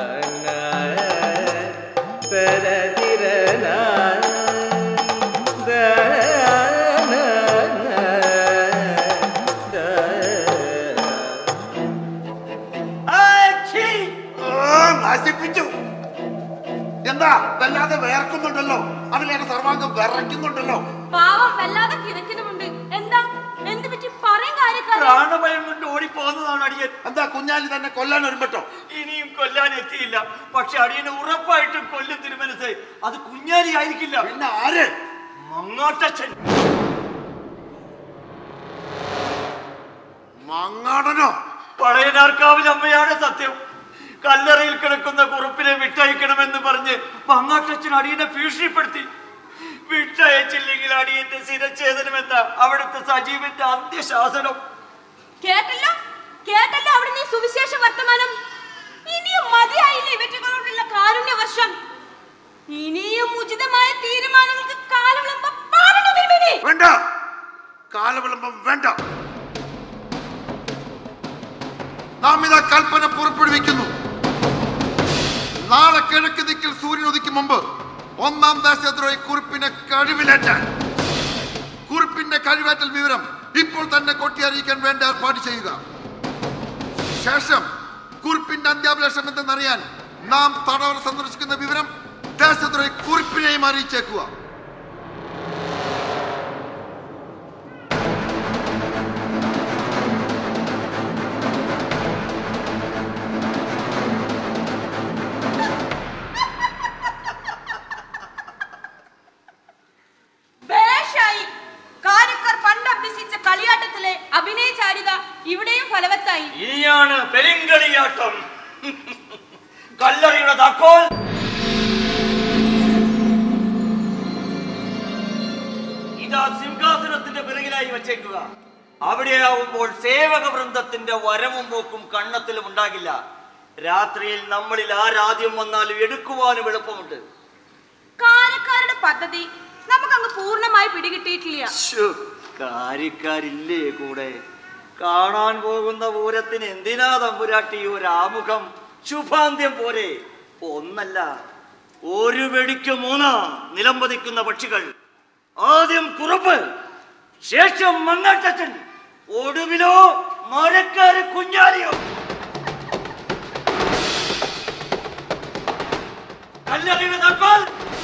നശിപ്പിച്ചു എന്താ വല്ലാതെ വേർക്കുന്നുണ്ടല്ലോ അതിലേറെ സർവാംഗം വിറയ്ക്കുന്നുണ്ടല്ലോ പാവം വല്ലാതെ കിതക്കുന്നുമുണ്ട് എന്താ എന്ത് പറ്റി പറയും കാര്യക്കാരെ പ്രാണഭയം കൊണ്ട് ഓടിപ്പോകുന്നതാണ് അടിയൻ എന്താ കുഞ്ഞാലി തന്നെ കൊല്ലാൻ ഒരുമ്പട്ടോ ഇനിയും കൊല്ലാൻ എത്തിയില്ല പക്ഷെ അടിയന് ഉറപ്പായിട്ടും കൊല്ലും തിരുമനസ് അത് കുഞ്ഞാലി ആയിരിക്കില്ല പിന്നെ ആര് മങ്ങോട്ടച്ഛൻ മങ്ങാടനോ പഴയനാർക്കാവിൽ അമ്മയാണ് സത്യം കല്ലറയിൽ കിടക്കുന്ന കുറുപ്പിനെ വിട്ടയക്കണമെന്ന് പറഞ്ഞ് മങ്ങാട്ടച്ഛൻ അടിയനെ ഭീഷണിപ്പെടുത്തി വിട്ടയച്ചില്ലെങ്കിൽ അടിയന്റെ ശിരച്ഛേദനമെന്ന അവിടുത്തെ സജീവന്റെ അന്ത്യശാസനം കേട്ടല്ലോ കേട്ടല്ലോ അവിടെ നീ സുവിശേഷ വർത്തമാനം ഇനിയും മതിയായില്ലേ ഇവറ്റുകളോടുള്ള കാരുണ്യ വർഷം ഇനിയും ഉചിതമായ തീരുമാനങ്ങൾക്ക് കാലവിളമ്പം പാടണോ തിരുമേനി വേണ്ട കാലവിളംബം വേണ്ട നാം ഇതാ കൽപ്പന പുറപ്പെടുവിക്കുന്നു നാളെ കിഴക്ക് ദിക്കിൽ സൂര്യൻ ഉദിക്കും മുമ്പ് ഒന്നാം ദേശദ്രോഹി കുറിപ്പിനെ കഴിവിലേറ്റാൻ കുറിപ്പിന്റെ കഴിവേറ്റൽ വിവരം ഇപ്പോൾ തന്നെ കൊട്ടി അറിയിക്കാൻ വേണ്ട ഏർപ്പാട് ചെയ്യുക ശേഷം കുറിപ്പിന്റെ അന്ത്യാഭിലാഷം എന്തെന്നറിയാൻ നാം തടവറ സന്ദർശിക്കുന്ന വിവരം ദേശത്തുറെ കുറിപ്പിനെയും അറിയിച്ചേക്കുക ഭേഷായി കാരക്കാർ പണ്ട് അഭ്യസിച്ച കളിയാട്ടത്തിലെ അഭിനയചാരിത ഇവിടെയും ഫലവത്തായി ഇനിയാണ് പെരുങ്കളിയാട്ടം കല്ലറിയുടെ താക്കോൽ ഇതാ സിംഹാസനത്തിന്റെ പിറകിലായി വച്ചേക്കുക അവിടെയാവുമ്പോൾ സേവക വൃന്ദത്തിന്റെ വരവും പോക്കും കണ്ണത്തിലും ഉണ്ടാകില്ല രാത്രിയിൽ നമ്മളിൽ ആരാദ്യം വന്നാലും എടുക്കുവാനും എളുപ്പമുണ്ട് കാരക്കാരുടെ പദ്ധതി നമുക്കങ്ങ് പൂർണ്ണമായി പിടികിട്ടിയിട്ടില്ല ശ്ശോ, കാര്യക്കാരില്ലേ കൂടെ കാണാൻ പോകുന്ന പൂരത്തിന് എന്തിനാ തമ്പുരാട്ടി ഒരു ആമുഖം ശുഭാന്ത്യം പോരെ ഒന്നല്ല ഒരു വെടിക്ക് മൂന്ന് നിലംപതിക്കുന്ന പക്ഷികൾ ആദ്യം കുറുപ്പ് ശേഷം മങ്ങാട്ടച്ചൻ ഒടുവിലോ മരക്കാര് കുഞ്ഞാലിയോ കല്ലറിയുടെ തക്കോൽ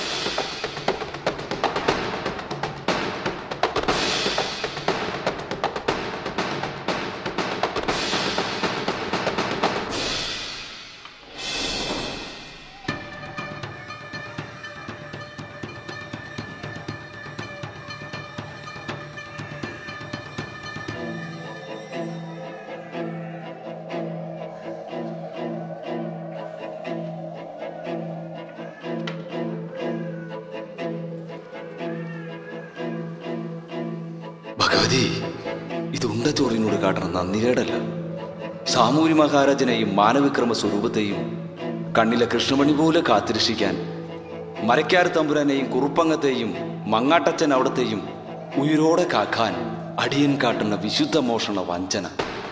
ഭഗവതി ഇത് ഉണ്ടച്ചോറിനോട് കാട്ടണ നന്ദികേടല്ല സാമൂരി മഹാരാജനെയും മാനവിക്രമ സ്വരൂപത്തെയും കണ്ണിലെ കൃഷ്ണമണി പോലെ കാത്തിരക്ഷിക്കാൻ മരക്കാർ തമ്പുരാനെയും കുറുപ്പങ്ങത്തെയും മങ്ങാട്ടച്ചൻ അവിടത്തെയും ഉയരോടെ കാക്കാൻ അടിയൻ കാട്ടുന്ന വിശുദ്ധ മോഷണ വഞ്ചന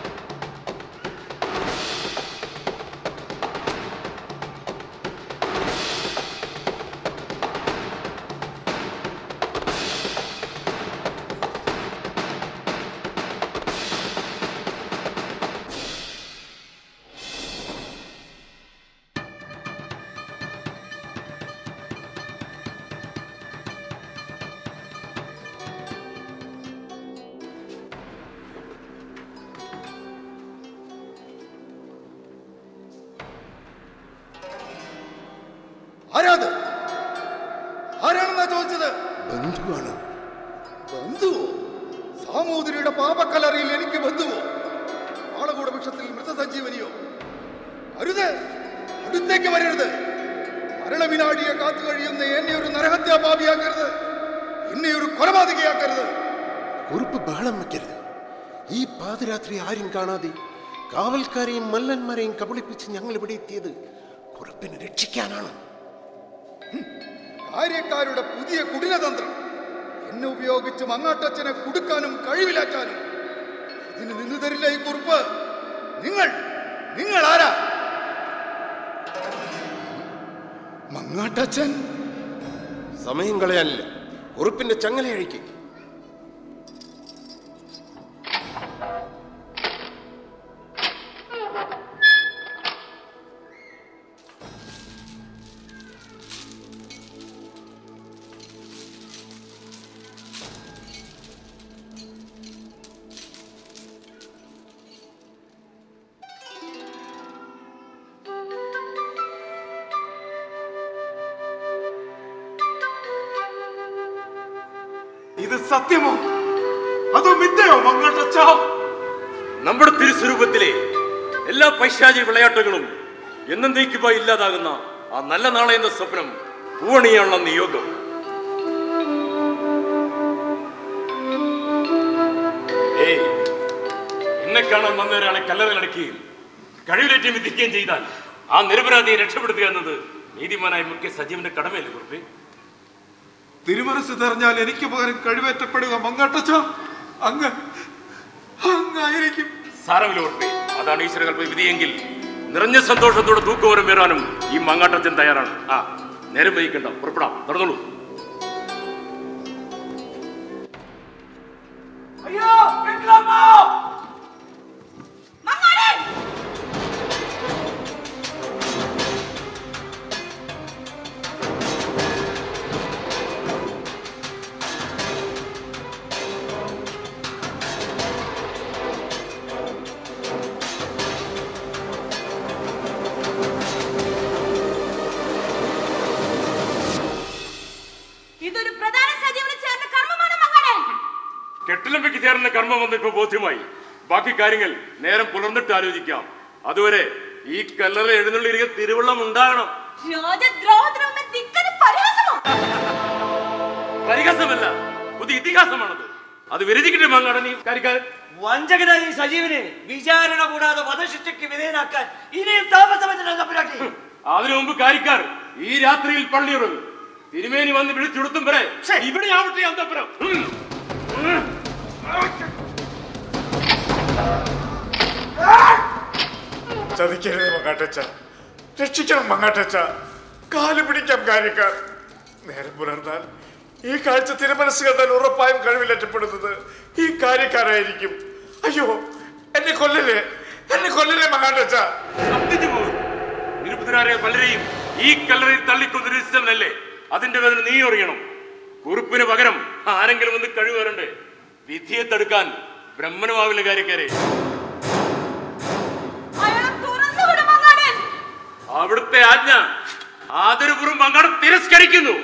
ആരാത് ആരാണെന്നാ ചോദിച്ചത് ബന്ധുവാണ് ബന്ധുവോ സാമൂതിരിയുടെ പാപക്കലറിയിൽ എനിക്ക് ബന്ധുവോ ആളകൂട വൃക്ഷത്തിൽ മൃതസഞ്ജീവനിയോ അരുത് അടുത്തേക്ക് വരരുത് മരണവിനാടിയെ കാത്തു കഴിയുന്ന എന്നെ ഒരു നരഹത്യാപാപിയാക്കരുത് എന്നെ ഒരു കൊലപാതകയാക്കരുത് കുറുപ്പ് ബഹളം വയ്ക്കരുത് ഈ പാതിരാത്രി ആരും കാണാതെ കാവൽക്കാരെയും മല്ലന്മാരെയും കബളിപ്പിച്ച് ഞങ്ങൾ ഇവിടെ എത്തിയത് കുറുപ്പിനെ രക്ഷിക്കാനാണ് കാര്യക്കാരുടെ പുതിയ കുടിലതന്ത്രം എന്നെ ഉപയോഗിച്ച് മങ്ങാട്ടച്ചനെ കുടുക്കാനും കഴിവിലാക്കാനും ഇതിന് നിന്നു തരില്ല ഈ കുറിപ്പ് നിങ്ങൾ നിങ്ങൾ ആരാ മങ്ങാട്ടച്ചൻ സമയം കളയാനില്ല കുറുപ്പിന്റെ ചങ്ങല അഴിക്ക് ഇത് സത്യമോ അതോ മിഥ്യയോ മങ്ങാട്ടച്ച നമ്മുടെ തിരുസ്വരൂപത്തിലെ എല്ലാ പൈശാചി വിളയാട്ടങ്ങളും എന്നേക്കുമായി ഇല്ലാതാകുന്ന ആ നല്ല നാളെ എന്ന സ്വപ്നം പൂവണിയാനുള്ള നിയോഗം ഏയ് എന്നെ കാണാൻ വന്ന ഒരാളെ കല്ലറയിലടക്കുകയും കഴിവിലേറ്റി വിധിക്കുകയും ചെയ്താൽ ആ നിരപരാധിയെ രക്ഷപ്പെടുത്തുക എന്നത് നീതിമാനായ മുഖ്യ സജീവന്റെ കടമയല്ലേ കുറിപ്പേ തിരുമനസ് തെരഞ്ഞാൽ എനിക്ക് പകരം കഴിവേറ്റപ്പെടുക മങ്ങാട്ടച്ച അങ്ങ് അങ്ങായിരിക്കും സാരമില്ല ഉറപ്പേ അതാണ് ഈശ്വരകൽപ്പ വിധിയെങ്കിൽ നിറഞ്ഞ സന്തോഷത്തോടെ തൂക്കുവരം വരാനും ഈ മങ്ങാട്ടച്ചൻ തയ്യാറാണ് ആ നേരം വൈകണ്ട പുറപ്പെടാം തുറന്നോളൂ അയ്യോ വിക്രമ മങ്ങാടൻ ഇതൊരു പ്രധാന സജീവന് ചേർന്ന കർമ്മമാണ് മങ്ങാടൻ കെട്ടിലമ്പയ്ക്ക് ചേർന്ന കർമ്മം വന്ന് ഇപ്പൊ ബോധ്യമായി ബാക്കി കാര്യങ്ങൾ നേരം പുലർന്നിട്ട് ആലോചിക്കാം അതുവരെ ഈ കല്ലറ എഴുന്നള്ളിരിക്കെ തിരുവള്ളം ഉണ്ടാകണം രാജദ്രോഹത്തിന് മുമ്പ് ധിക്കത് പരിഹാസമോ പരിഹാസമല്ല പുതിയ ഇതിഹാസമാണത് അത് വിരചിക്കട്ടെ മങ്ങാടൻ ഈ കാര്യക്കാരൻ വഞ്ചകനായി സജീവനെ വിചാരണ കൂടാതെ വധശിക്ഷയ്ക്ക് വിധേയനാക്കാൻ ഇനിയും താമസമെന്തിനാ തമ്പുരാട്ടി അതിനു മുമ്പ് കാര്യക്കാർ ഈ രാത്രിയിൽ പള്ളിയുറങ്ങും തിരുമേനി വന്ന് വിളിച്ചുടുത്തും വരെ ഇവിടെ ആവട്ടെ അന്തപുരം ഉം. ഉം. ചതിക്കരുത് മങ്ങാട്ടച്ച രക്ഷിക്കണം മങ്ങാട്ടച്ച കാല് പിടിക്കാം കാര്യക്കാർ നേരം പുലർന്നാൽ ഈ കാഴ്ച തിരുമനസ് കണ്ടാൽ ഉറപ്പായും കഴിവിലേറ്റപ്പെടുന്നത് ഈ കാര്യക്കാരായിരിക്കും അയ്യോ എന്നെ കൊല്ലല്ലേ എന്നെ കൊല്ലല്ലേ മങ്ങാട്ടച്ച ശബ്ദിച്ചു പോകും നിരുപതരായ പലരെയും ഈ കല്ലറയിൽ തള്ളിക്കൊന്ന് രജിസ്റ്ററിനല്ലേ അതിന്റെ വേദന നീ അറിയണം കുറിപ്പിന് പകരം ആരെങ്കിലും ഒന്ന് കഴിവേറണ്ടേ വിധിയെ തടുക്കാൻ ബ്രഹ്മനുമാവില്ല കാര്യക്കാരെ അവിടുത്തെ ആജ്ഞ ആദരപൂർവ്വം മങ്ങാടം തിരസ്കരിക്കുന്നു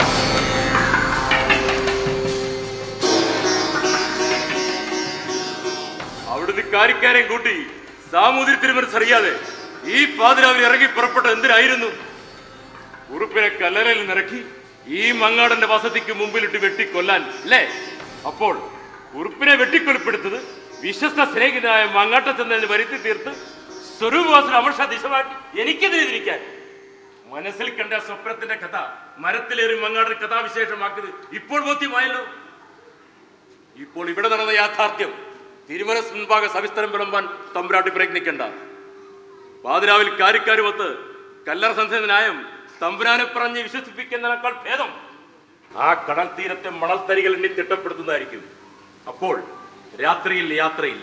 അവിടുന്ന് കാര്യക്കാരെയും കൂട്ടി സാമൂതിരി തിരുമനസ് അറിയാതെ ഈ പാതിരാവിൽ ഇറങ്ങി പുറപ്പെട്ട എന്തിനായിരുന്നു ഉറുപ്പിനെ കല്ലറയിൽ നിറക്കി ഈ മങ്ങാടന്റെ വസതിക്ക് മുമ്പിലിട്ട് വെട്ടിക്കൊല്ലാൻ അല്ലേ അപ്പോൾ ഉറുപ്പിനെ വെട്ടിക്കൊലപ്പെടുത്തത് വിശ്വസ്ത സ്നേഹിതനായ മങ്ങാട്ടച്ചെന്നതിന് വരുത്തി തീർത്ത് സ്വരൂപവാസന അമർഷ ദിശമാറ്റി എനിക്കെതിരെ തിരിക്കാൻ മനസ്സിൽ കണ്ട സ്വപ്നത്തിന്റെ കഥ മരത്തിലേറി മങ്ങാടൻ കഥാവിശേഷമാക്കിയത് ഇപ്പോൾ ബോധ്യമായല്ലോ ഇപ്പോൾ ഇവിടെ നടന്ന യാഥാർത്ഥ്യം തിരുമനസ് മുൻപാകെ സവിസ്തരം വിളമ്പാൻ തമ്പുരാട്ടി പ്രയത്നിക്കണ്ട പാതിരാവിൽ കാര്യക്കാരുമൊത്ത് കല്ലറ സംസദനായം തമ്പുരാനെ പറഞ്ഞ് വിശ്വസിപ്പിക്കുന്നതിനേക്കാൾ ഭേദം ആ കടൽ തീരത്തെ മണൽത്തരികൾ എണ്ണി തിട്ടപ്പെടുത്തുന്നതായിരിക്കും അപ്പോൾ രാത്രിയിൽ യാത്രയില്ല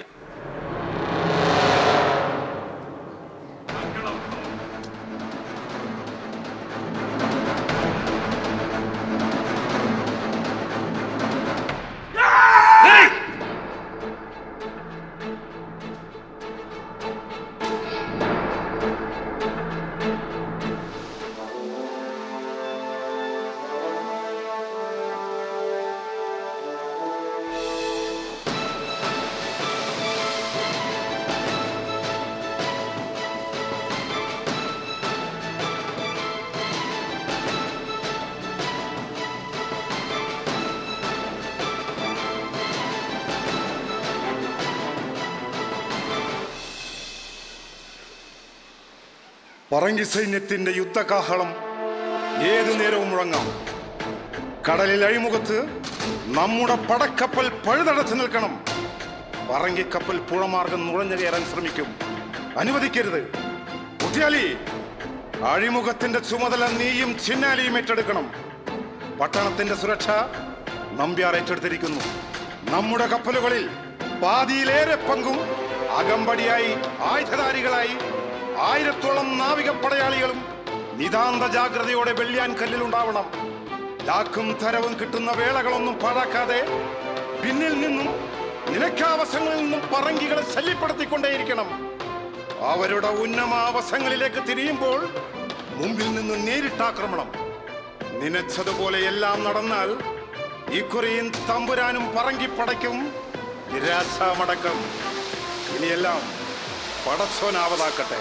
പറങ്കി സൈന്യത്തിന്റെ യുദ്ധകാഹളം ഏതു നേരവും മുഴങ്ങാം കടലിൽ അഴിമുഖത്ത് നമ്മുടെ പടക്കപ്പൽ പഴുതടച്ചു നിൽക്കണം പറങ്കിക്കപ്പൽ പുഴമാർഗം നുഴഞ്ഞു കയറാൻ ശ്രമിക്കും അനുവദിക്കരുത് കുട്ടിയാലി അഴിമുഖത്തിന്റെ ചുമതല നീയും ചിന്നാലിയും ഏറ്റെടുക്കണം പട്ടണത്തിന്റെ സുരക്ഷ നമ്പ്യാർ ഏറ്റെടുത്തിരിക്കുന്നു നമ്മുടെ കപ്പലുകളിൽ പാതിയിലേറെ പങ്കും അകമ്പടിയായി ആയുധധാരികളായി ആയിരത്തോളം നാവിക പടയാളികളും നിതാന്ത ജാഗ്രതയോടെ വെള്ളിയാൻ കല്ലിലുണ്ടാവണം ലാക്കും തരവും കിട്ടുന്ന വേളകളൊന്നും പാഴാക്കാതെ പിന്നിൽ നിന്നും നിലക്കാവശങ്ങളിൽ നിന്നും പറങ്കികളെ ശല്യപ്പെടുത്തിക്കൊണ്ടേയിരിക്കണം അവരുടെ ഉന്നമാവശങ്ങളിലേക്ക് തിരിയുമ്പോൾ മുമ്പിൽ നിന്ന് നേരിട്ടാക്രമണം നനച്ചതുപോലെ എല്ലാം നടന്നാൽ ഇക്കുറിയും തമ്പുരാനും പറങ്കിപ്പടയ്ക്കും നിരാശാമടക്കം ഇനിയെല്ലാം പടച്ചോനാവതാക്കട്ടെ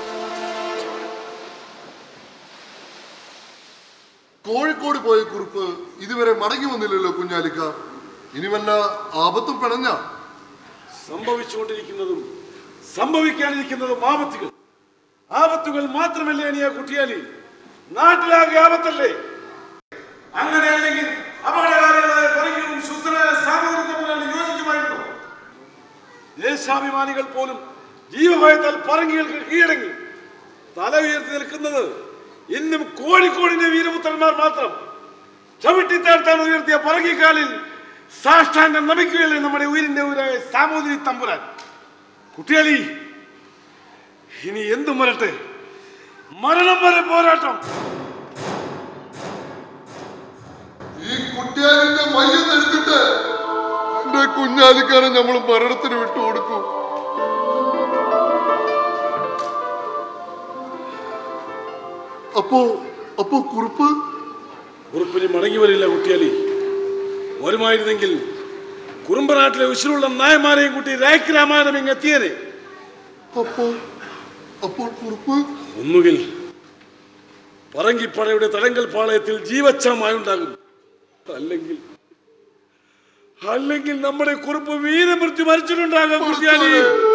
കോഴിക്കോട് പോയ കുറിപ്പ് ഇതുവരെ മടങ്ങി വന്നില്ലല്ലോ കുഞ്ഞാലിക്ക ഇനി വല്ല ആപത്തും പിണഞ്ഞ സംഭവിച്ചുകൊണ്ടിരിക്കുന്നതും സംഭവിക്കാനിരിക്കുന്നതും ആപത്തുകൾ ആപത്തുകൾ മാത്രമല്ലേ അനിയ കുട്ടിയാലി നാട്ടിലാകെ ആപത്തല്ലേ അങ്ങനെയല്ലെങ്കിൽ അപകടകാരികളായ പറയും ശുദ്ധനായ സാമൂഹികത്തിനാണ് യോജിക്കുമായിരുന്നു ദേശാഭിമാനികൾ പോലും ജീവഭയത്താൽ പറങ്കികൾക്ക് കീഴടങ്ങി തല ഉയർത്തി നിൽക്കുന്നത് ഇന്നും കോഴിക്കോടിന്റെ വീരപുത്രന്മാർ മാത്രം ചവിട്ടിത്താഴ്ത്താൻ ഉയർത്തിയ പറങ്കിക്കാലിൽ സാഷ്ടാംഗം നമിക്കുകയല്ലേ നമ്മുടെ ഉയരിന്റെ ഊരായ സാമൂതിരി തമ്പുരാൻ കുട്ടിയാലി ഇനി എന്തും വരട്ടെ മരണം വരെ പോരാട്ടം ഈ കുട്ടിയാലിന്റെ മയ്യെന്ന് എടുത്തിട്ട് എന്റെ കുഞ്ഞാലിക്കാരെ നമ്മൾ മരണത്തിന് വിട്ടുകൊടുക്കും അപ്പോ അപ്പോ കുറിപ്പ് കുറിപ്പിന് മടങ്ങി വരില്ല കുട്ടിയാലി വരുമായിരുന്നെങ്കിൽ കുറുമ്പനാട്ടിലെ ഉശിരുള്ള നായന്മാരെയും കൂട്ടി രായ്ക്ക് രാമായണം ഇങ്ങ് എത്തിയേനെ അപ്പോൾ അപ്പോൾ കുറുപ്പ് ഒന്നുകിൽ പറങ്കിപ്പടയുടെ തടങ്കൽ പാളയത്തിൽ ജീവച്ഛമായുണ്ടാകും അല്ലെങ്കിൽ അല്ലെങ്കിൽ നമ്മുടെ കുറുപ്പ് വീരമൃത്യു മരിച്ചിട്ടുണ്ടാകാം കുട്ടിയാലി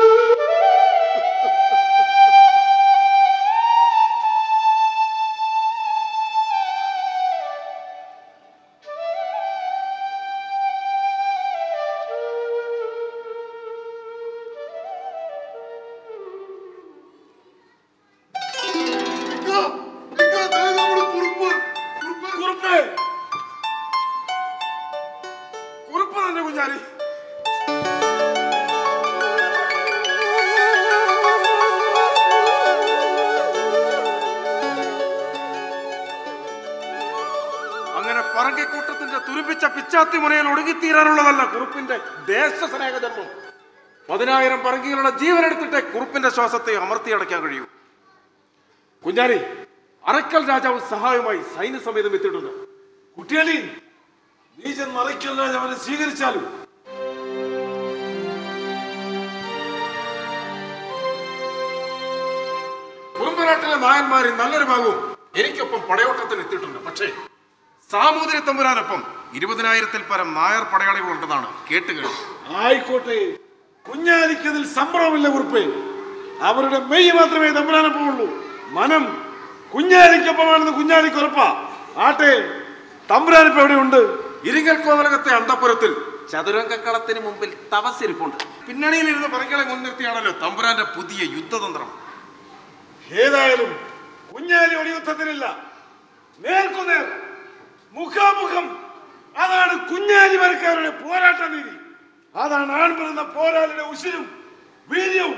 കുറുപ്പ് കുറുപ്പ് തന്നെ കുഞ്ഞാലി അങ്ങനെ പറങ്കിക്കൂട്ടത്തിന്റെ തുരുപ്പിച്ച പിച്ചാത്തി മുനയിൽ ഒടുങ്ങിത്തീരാനുള്ളതല്ല കുറുപ്പിന്റെ ദേശസ്നേഹ ജന്മം പതിനായിരം പറങ്കികളുടെ ജീവനെടുത്തിട്ട് കുറുപ്പിന്റെ ശ്വാസത്തെ അമർത്തിയടയ്ക്കാൻ കഴിയൂ കുഞ്ഞാലി അറക്കൽ രാജാവ് സഹായമായി സൈന്യസമേതം എത്തിയിട്ടുണ്ട് കുട്ടിയാലി നീ ചെന്ന് അറയ്ക്കൽ രാജാവിനെ സ്വീകരിച്ചാലും കുറുമ്പനാട്ടിലെ നായന്മാരിൽ നല്ലൊരു ഭാഗവും എനിക്കൊപ്പം പടയോട്ടത്തിന് എത്തിയിട്ടുണ്ട് പക്ഷേ സാമൂതിരി തമ്പുരാനൊപ്പം ഇരുപതിനായിരത്തിൽ പരം നായർ പടയാളികളുണ്ടെന്നാണ് കേട്ടുകേട്ടത് ആയിക്കോട്ടെ കുഞ്ഞാലിക്കതിൽ സംഭവമില്ല കുറിപ്പേ അവരുടെ മെയ് മാത്രമേ തമ്പുരാനൊപ്പമുള്ളൂ മനം കുഞ്ഞാലിക്കൊപ്പമാണെന്ന് കുഞ്ഞാലിക്ക് ഉറപ്പാ ആട്ടെ തമ്പുരാനിപ്പോ എവിടെയുണ്ട് ഇരിങ്ങൽ കോവലകത്തെ അന്തപുരത്തിൽ ചതുരംഗക്കളത്തിന് മുമ്പിൽ തപസ്സിരിപ്പുണ്ട് പിന്നണിയിൽ ഇരുന്ന് പറകളെ മുൻനിർത്തിയാണല്ലോ തമ്പുരാന്റെ പുതിയ യുദ്ധതന്ത്രം ഏതായാലും കുഞ്ഞാലി ഒരു യുദ്ധത്തിനില്ല നേർക്കുനേർ മുഖാമുഖം അതാണ് കുഞ്ഞാലി വരക്കാരുടെ പോരാട്ട നീതി അതാണ് ആൺപിറന്ന പോരാളിയുടെ ഉശിരും വീര്യവും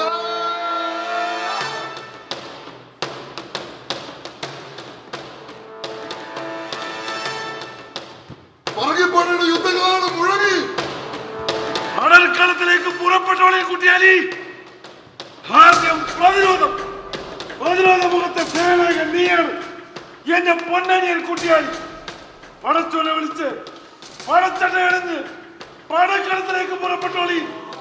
പറകിപ്പാടയുടെ യുദ്ധകാലം മുഴങ്ങി കടൽക്കളത്തിലേക്ക് പുറപ്പെട്ടോളെ കുട്ടിയാലി ആദ്യം പ്രതിരോധം പ്രതിരോധ മുഖത്തെ സേനായകൻ നീയാണ് എന്റെ പൊന്നനിയൻ കുട്ടിയാലി പടച്ചോനെ വിളിച്ച് പടച്ചട്ട എറിഞ്ഞ് പടക്കളത്തിലേക്ക് പുറപ്പെട്ടോളി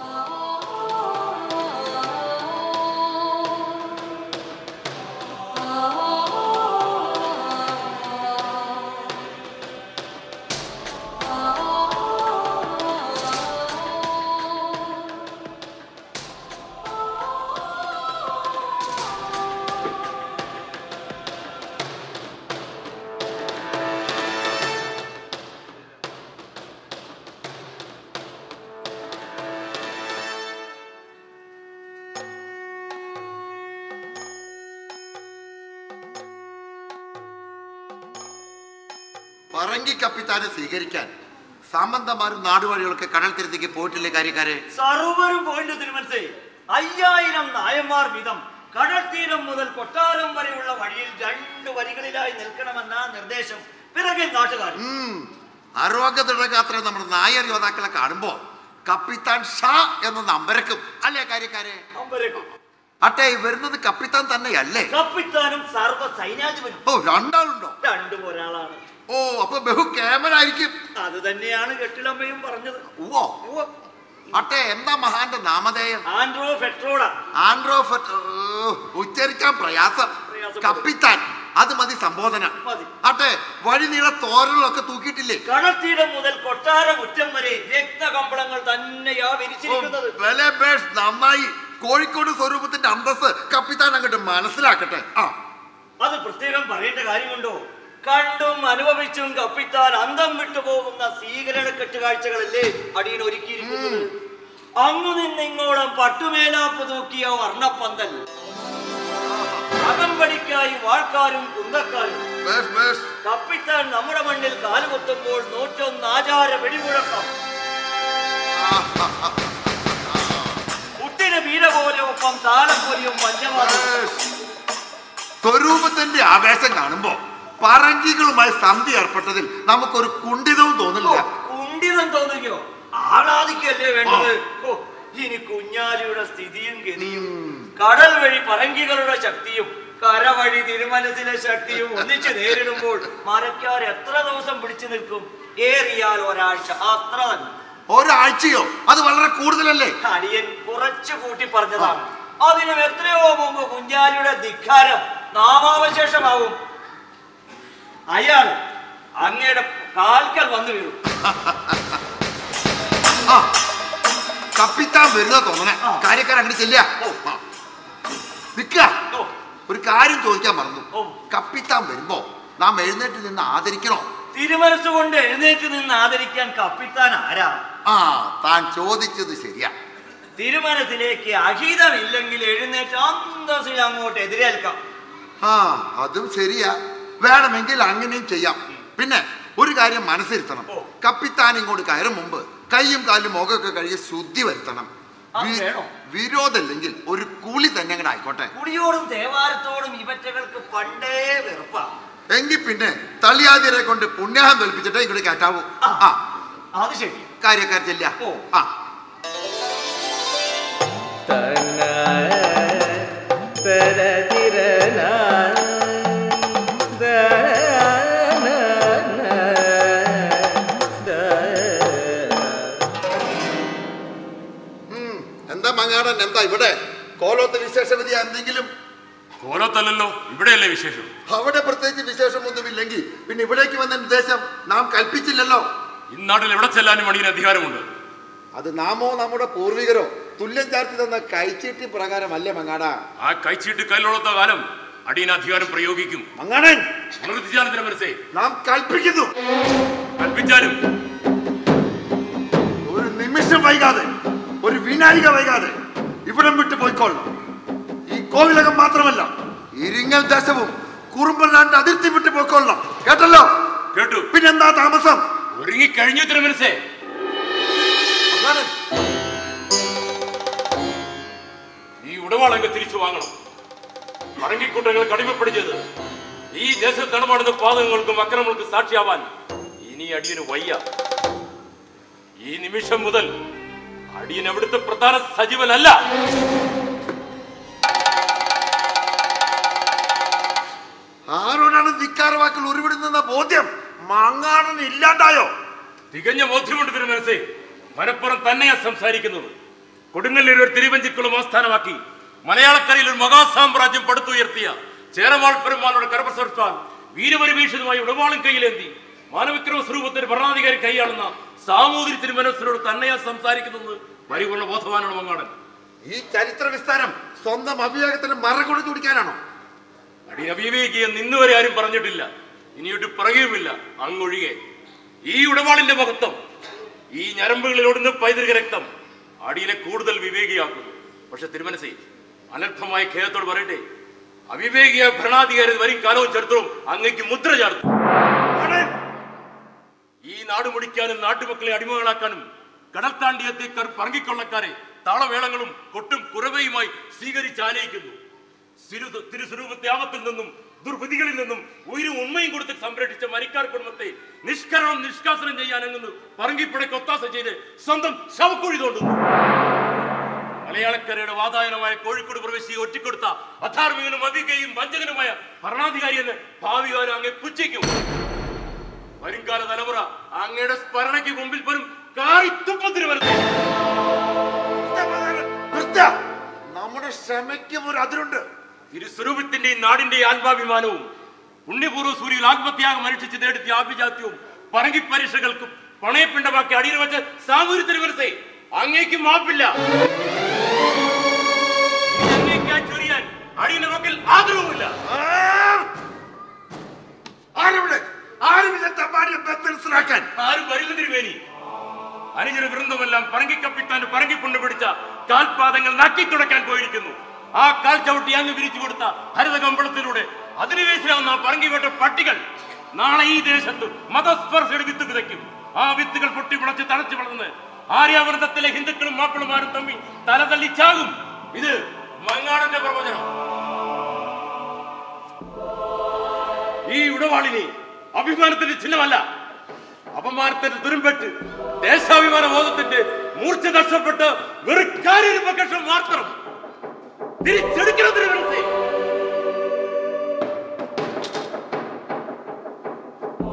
പറങ്കി കപ്പിത്താനെ സ്വീകരിക്കാൻ സാമന്തമാരും നാടുവഴികളൊക്കെ കടൽ തീരത്തേക്ക് പോയിട്ടില്ലേ കാര്യക്കാരെ സർവരും പോയിന്റ് തിരുമനസേ അയ്യായിരം നായന്മാർ വീതം കടൽ തീരം മുതൽ കൊട്ടാരം വരെയുള്ള വഴിയിൽ രണ്ട് വരികളിലായി നിൽക്കണമെന്ന നിർദ്ദേശം പിറകെ നാട്ടുകാർ ആരോഗ്യദൃഢഗാത്ര നമ്മുടെ നായർ യോദ്ധാക്കളെ കാണുമ്പോ കപ്പിത്താൻ ഷാ എന്ന നമ്പരക്കും അല്ലേ കാര്യക്കാരെ അട്ടെ ഈ വരുന്നത് കപ്പിത്താൻ തന്നെയല്ലേ കപ്പിത്താനും സർവ്വ സൈന്യാധിപനും ഓ രണ്ടാളുണ്ടോ രണ്ടും ഒരാളാണ് ഓ അപ്പൊ ബഹു കേമനായിരിക്കും അത് തന്നെയാണ് കെട്ടിടമ്മയും പറഞ്ഞത് ഉവ്വോ അട്ടെ എന്താ മഹാന്റെ നാമധേയം ആൻഡ്രോ ഫെട്രോഡ ആൻഡ്രോ ഫെറ്റ്- ഓ, ഉച്ചരിക്കാൻ പ്രയാസം കപ്പിത്താൻ അത് മതി സംബോധന അട്ടെ വഴി നീള തോരലൊക്കെ തൂക്കിയിട്ടില്ലേ കടൽത്തീരം മുതൽ കൊട്ടാര മുറ്റം വരെ രക്തകമ്പളങ്ങൾ തന്നെയാ വിരിച്ചിരിക്കുന്നത് വെലെ ബേഷ് നന്നായി കോഴിക്കോട് സ്വരൂപത്തിന്റെ അന്തസ് കപ്പിത്താൻ അങ്ങോട്ട് മനസ്സിലാക്കട്ടെ ആ അത് പ്രത്യേകം പറയേണ്ട കാര്യമുണ്ടോ കണ്ടും അനുഭവിച്ചും കപ്പിത്താൻ അന്തം വിട്ടു പോകുന്ന സ്വീകരണ കെട്ടുകാഴ്ചകളല്ലേ അടിയൻ ഒരുക്കിയിരിക്കുന്നത് അങ്ങു നിന്നിങ്ങോളം പട്ടുമേലാപ്പ് തൂക്കിയ വർണ്ണപ്പന്തൽ അകമ്പടിക്കായി വാൾക്കാരും കുന്തക്കാരും കപ്പിത്താൻ നമ്മുടെ മണ്ണിൽ കാലുകൊത്തുമ്പോൾ നൂറ്റൊന്ന് ആചാര വെടിമുഴക്കം കുട്ടിന് വീര പോലെ ഒപ്പം താലപ്പൊലിയും മഞ്ഞമാറും സ്വരൂപത്തിന്റെ ആവേശം കാണുമ്പോ പറങ്കികളുമായി സന്ധി ഏർപ്പെട്ടതിൽ നമുക്കൊരു കുണ്ഠിതവും തോന്നില്ല കുണ്ടിതം തോന്നുകയോ ആളാദിക്കല്ലേ വേണ്ടത് ഓ, ഇനി കുഞ്ഞാലിയുടെ സ്ഥിതിയും ഗതിയും കടൽ വഴി പറങ്കികളുടെ ശക്തിയും കരവഴി തിരുമനസിലെ ശക്തിയും ഒന്നിച്ച് നേരിടുമ്പോൾ മരക്കാർ എത്ര ദിവസം പിടിച്ചു നിൽക്കും ഏറിയാൽ ഒരാഴ്ച അത്ര തന്നെ ഒരാഴ്ചയോ അത് വളരെ കൂടുതലല്ലേ അടിയൻ കുറച്ചു കൂട്ടി പറഞ്ഞതാണ് അതിനും എത്രയോ മുമ്പ് കുഞ്ഞാലിയുടെ ധിക്കാരം നാമാവശേഷമാവും അയാൾ അങ്ങയുടെ കാൽക്കൽ വന്നു വീഴും കപ്പിത്താൻ വരുന്ന തോന്നണേ കാര്യക്കാരൻ അങ്ങോട്ട് ചെല്ലുക നിക്ക ഒരു കാര്യം ചോദിക്കാൻ മറന്നു കപ്പിത്താൻ വരുമ്പോ നാം എഴുന്നേറ്റ് നിന്ന് ആദരിക്കണോ തിരുമനസ്സുകൊണ്ട് എഴുന്നേറ്റ് നിന്ന് ആദരിക്കാൻ കപ്പിത്താൻ ആരാ ആ താൻ ചോദിച്ചത് ശരിയാ തിരുമനസിലേക്ക് അഹിതമില്ലെങ്കിൽ എഴുന്നേറ്റ് അന്തസ്സിൽ അങ്ങോട്ട് എതിരേൽക്കാം ആ അതും ശരിയാ വേണമെങ്കിൽ അങ്ങനെയും ചെയ്യാം പിന്നെ ഒരു കാര്യം മനസ്സിരുത്തണം കപ്പിത്താൻ ഇങ്ങോട്ട് കയറും മുമ്പ് കൈയും കാലും മുഖമൊക്കെ കഴുകി ശുദ്ധി വരുത്തണം വി- വിരോധമില്ലെങ്കിൽ ഒരു കൂലി തന്നെ അങ്ങോട്ട് ആയിക്കോട്ടെ കുടിയോടും തേവാരത്തോടും ഇവറ്റകൾക്ക് പണ്ടേ വെറുപ്പാ എങ്കിൽ പിന്നെ തളിയാതിരെ കൊണ്ട് പുണ്യാഹം തോൽപ്പിച്ചിട്ടേ ഇങ്ങോട്ട് കയറ്റാവൂ ആ അത് ശരി കാര്യക്കാർ ചെല്ല ആ ഉം, എന്താ മങ്ങാടൻ എന്താ ഇവിടെ കോലോത്ത് വിശേഷവിധി എന്തെങ്കിലും കോലത്തല്ലല്ലോ ഇവിടെയല്ലേ വിശേഷം അവിടെ പ്രത്യേകിച്ച് വിശേഷമൊന്നുമില്ലെങ്കിൽ പിന്നെ ഇവിടേക്ക് വന്ന ഉദ്ദേശം നാം കൽപ്പിച്ചില്ലല്ലോ ഇന്നാട്ടിൽ എവിടെ ചെല്ലാനും അടിയന് അധികാരമുണ്ട് അത് നാമോ നമ്മുടെ പൂർവികരോ തുല്യം ചാർത്തി തന്ന കൈച്ചീട്ടി പ്രകാരമല്ലേ മങ്ങാടാ ആ കൈച്ചീട്ട് കയ്യിലുള്ളത്ത കാലം അടിയന് അധികാരം പ്രയോഗിക്കും മങ്ങാടൻ അനുവദിച്ചാലും മനസ്സേ നാം കൽപ്പിക്കുന്നു കൽപ്പിച്ചാലും ഒരു നിമിഷം വൈകാതെ ഒരു വിനാഴിക വൈകാതെ ഇവിടം വിട്ടു പോയിക്കൊള്ളണം ഈ കോവിലകം മാത്രമല്ല ഇരിങ്ങൽ ദേശവും കുറുമ്പനാണ്ട് അതിർത്തി വിട്ടു പോയിക്കൊള്ളണം കേട്ടല്ലോ കേട്ടു പിന്നെന്താ താമസം ഒരുങ്ങി കഴിഞ്ഞു തിരുമനസേ ഈ ഉടവാളങ്ങ് തിരിച്ചു വാങ്ങണം മടങ്ങിക്കൂട്ടങ്ങൾ കടിമപ്പിടിച്ചത് ഈ ദേശത്ത് നടപാടുന്ന പാതകങ്ങൾക്കും അക്രമങ്ങൾക്കും സാക്ഷിയാവാൻ ഇനി അടിയന് വയ്യ ഈ നിമിഷം മുതൽ അടിയൻ അവിടുത്തെ പ്രധാന സജീവനല്ല ആരോടാണ് ധിക്കാര വാക്കിൽ ഉരുവിടുന്ന ബോധ്യം മങ്ങാടൻ ഇല്ലാണ്ടായോ തികഞ്ഞ ബോധ്യമുണ്ട് തിരുമനസേ മലപ്പുറം തന്നെയാ സംസാരിക്കുന്നത് കൊടുങ്ങല്ലൂർ ഒരു തിരുവഞ്ചിക്കുളം ആസ്ഥാനമാക്കി മലയാളക്കരയിൽ ഒരു മഹാസാമ്രാജ്യം പടുത്തുയർത്തിയ ചേരമാൾ പെരുമാളുടെ കരപസർത്താൻ വീരപരിഭീഷിതമായി ഉടവാളും കയ്യിലേന്തി മാനവിക്രമ സ്വരൂപത്തിന് ഭരണാധികാരി കൈയാളുന്ന സാമൂതിരി തിരുമനസിനോട് തന്നെയാ സംസാരിക്കുന്നത് പരിപൂർണ്ണ ബോധവാനാണ് മങ്ങാടൻ ഈ ചരിത്ര വിസ്താരം സ്വന്തം അവിവേകത്തിന് മറകൊടി തുടിക്കാനാണോ അടിയൻ അവിവേകിയെന്ന് ഇന്നുവരെ ആരും പറഞ്ഞിട്ടില്ല ഇനിയൊട്ട് പറയുമില്ല അങ്ങൊഴികെ ഈ ഉടവാളിന്റെ മഹത്വം ഈ ഞരമ്പുകളിൽ ഓടുന്ന പൈതൃക രക്തം അടിയനെ കൂടുതൽ വിവേകിയാക്കുന്നു പക്ഷെ തിരുമനസേ അനർത്ഥമായ ഖേദത്തോട് പറയട്ടെ അവിവേകിയായ ഭരണാധികാരി വരും കാലവും ചരിത്രവും അങ്ങേക്ക് മുദ്ര ചാർത്തും ഈ നാട് മുടിക്കാനും നാട്ടുമക്കളെ അടിമകളാക്കാനും കടൽ താണ്ടിയത്തെ പറങ്കിക്കൊള്ളക്കാരെ താളവേളങ്ങളും കൊട്ടും കുറവയുമായി സ്വീകരിച്ച് ആനയിക്കുന്നു സിരു- തിരുസ്വരൂപത്തെ ആപത്തിൽ നിന്നും ദുർബുദ്ധികളിൽ നിന്നും ഉയരും ഉണ്മയും കൊടുത്ത് സംരക്ഷിച്ച മരിക്കാർ കുടുംബത്തെ നിഷ്കരണം നിഷ്കാസനം ചെയ്യാനെങ്ങുന്നു പറങ്കിപ്പടയ്ക്ക് ഒത്താശ ചെയ്ത് സ്വന്തം ശവക്കുഴി തോണ്ടുന്നു മലയാളക്കരയുടെ വാതായനമായ കോഴിക്കോട് പ്രവേശിയെ ഒറ്റിക്കൊടുത്ത അധാർമികനും അവികയും വഞ്ചകനുമായ ഭരണാധികാരി എന്ന് ഭാവികാലം അങ്ങെ പുച്ഛിക്കും വരുംകാല തലമുറ അങ്ങയുടെ സ്മരണയ്ക്ക് മുമ്പിൽ പോലും കാറി തുപ്പത്തിന് വരുന്നു നമ്മുടെ ക്ഷമയ്ക്കും ഒരു അതിരുണ്ട് തിരുസ്വരൂപത്തിന്റെയും നാടിന്റെയും ആത്മാഭിമാനവും പുണ്യപൂർവ്വ സൂര്യയിൽ ആത്മത്യാഗം അനുഷ്ഠിച്ച് നേടുത്തിയ ആഭിജാത്യവും പറങ്കി പരീക്ഷകൾക്കും പണയപ്പിണ്ടമാക്കി അടിയിൽ വെച്ച് സാമൂഹ്യ തിരുവനസേ അങ്ങേക്ക് മാപ്പില്ല ഇനി അങ്ങേക്ക് ആ ചൊരിയാൻ അടിയുടെ മക്കൾ ആദരവുമില്ല ആരുവിടെ ആരുമില്ല തമ്മാടിയെ ബന്ധനസ്ഥനാക്കാൻ ആരും വരില്ല തിരുവേനി അനുജന വൃന്ദമെല്ലാം പറങ്കിക്കപ്പിത്താന്റെ പറങ്കിപ്പുണ്ട് പിടിച്ച കാൽപാദങ്ങൾ നക്കി തുടക്കാൻ പോയിരിക്കുന്നു ആ കാൽ ചവിട്ടി അങ്ങ് വിരിച്ചു കൊടുത്ത ഹരിത കമ്പളത്തിലൂടെ അധിനിവേശനാവുന്ന ആ പറങ്കി വേട്ട പട്ടികൾ നാളെ ഈ ദേശത്ത് മതസ്പർശയുടെ വിത്ത് വിതയ്ക്കും ആ വിത്തുകൾ പൊട്ടി മുളച്ച് തളച്ചു വളർന്ന് ആര്യാവൃതത്തിലെ ഹിന്ദുക്കളും മാപ്പിളമാരും തമ്മിൽ തല തല്ലിച്ചാകും ഇത് മങ്ങാടന്റെ പ്രവചനം ഈ ഉടവാളിനെ അഭിമാനത്തിന്റെ ചിഹ്നമല്ല അപമാനത്തിന്റെ തുരുമ്പെട്ട് ദേശാഭിമാന ബോധത്തിന്റെ മൂർച്ച നഷ്ടപ്പെട്ട് വെറുക്കാനൊരു പ്രകഷം മാത്രം തിരിച്ചെടുക്കണം തിരുവനന്തപുരത്തെ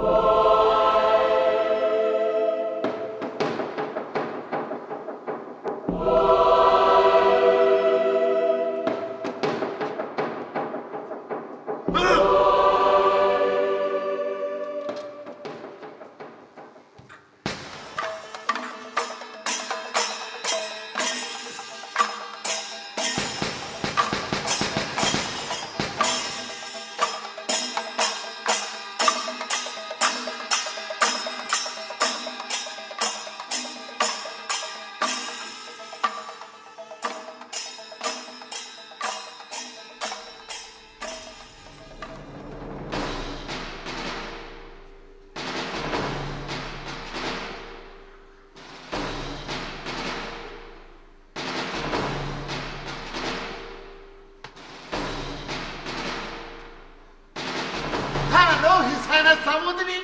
Hello, His Highness Samudri.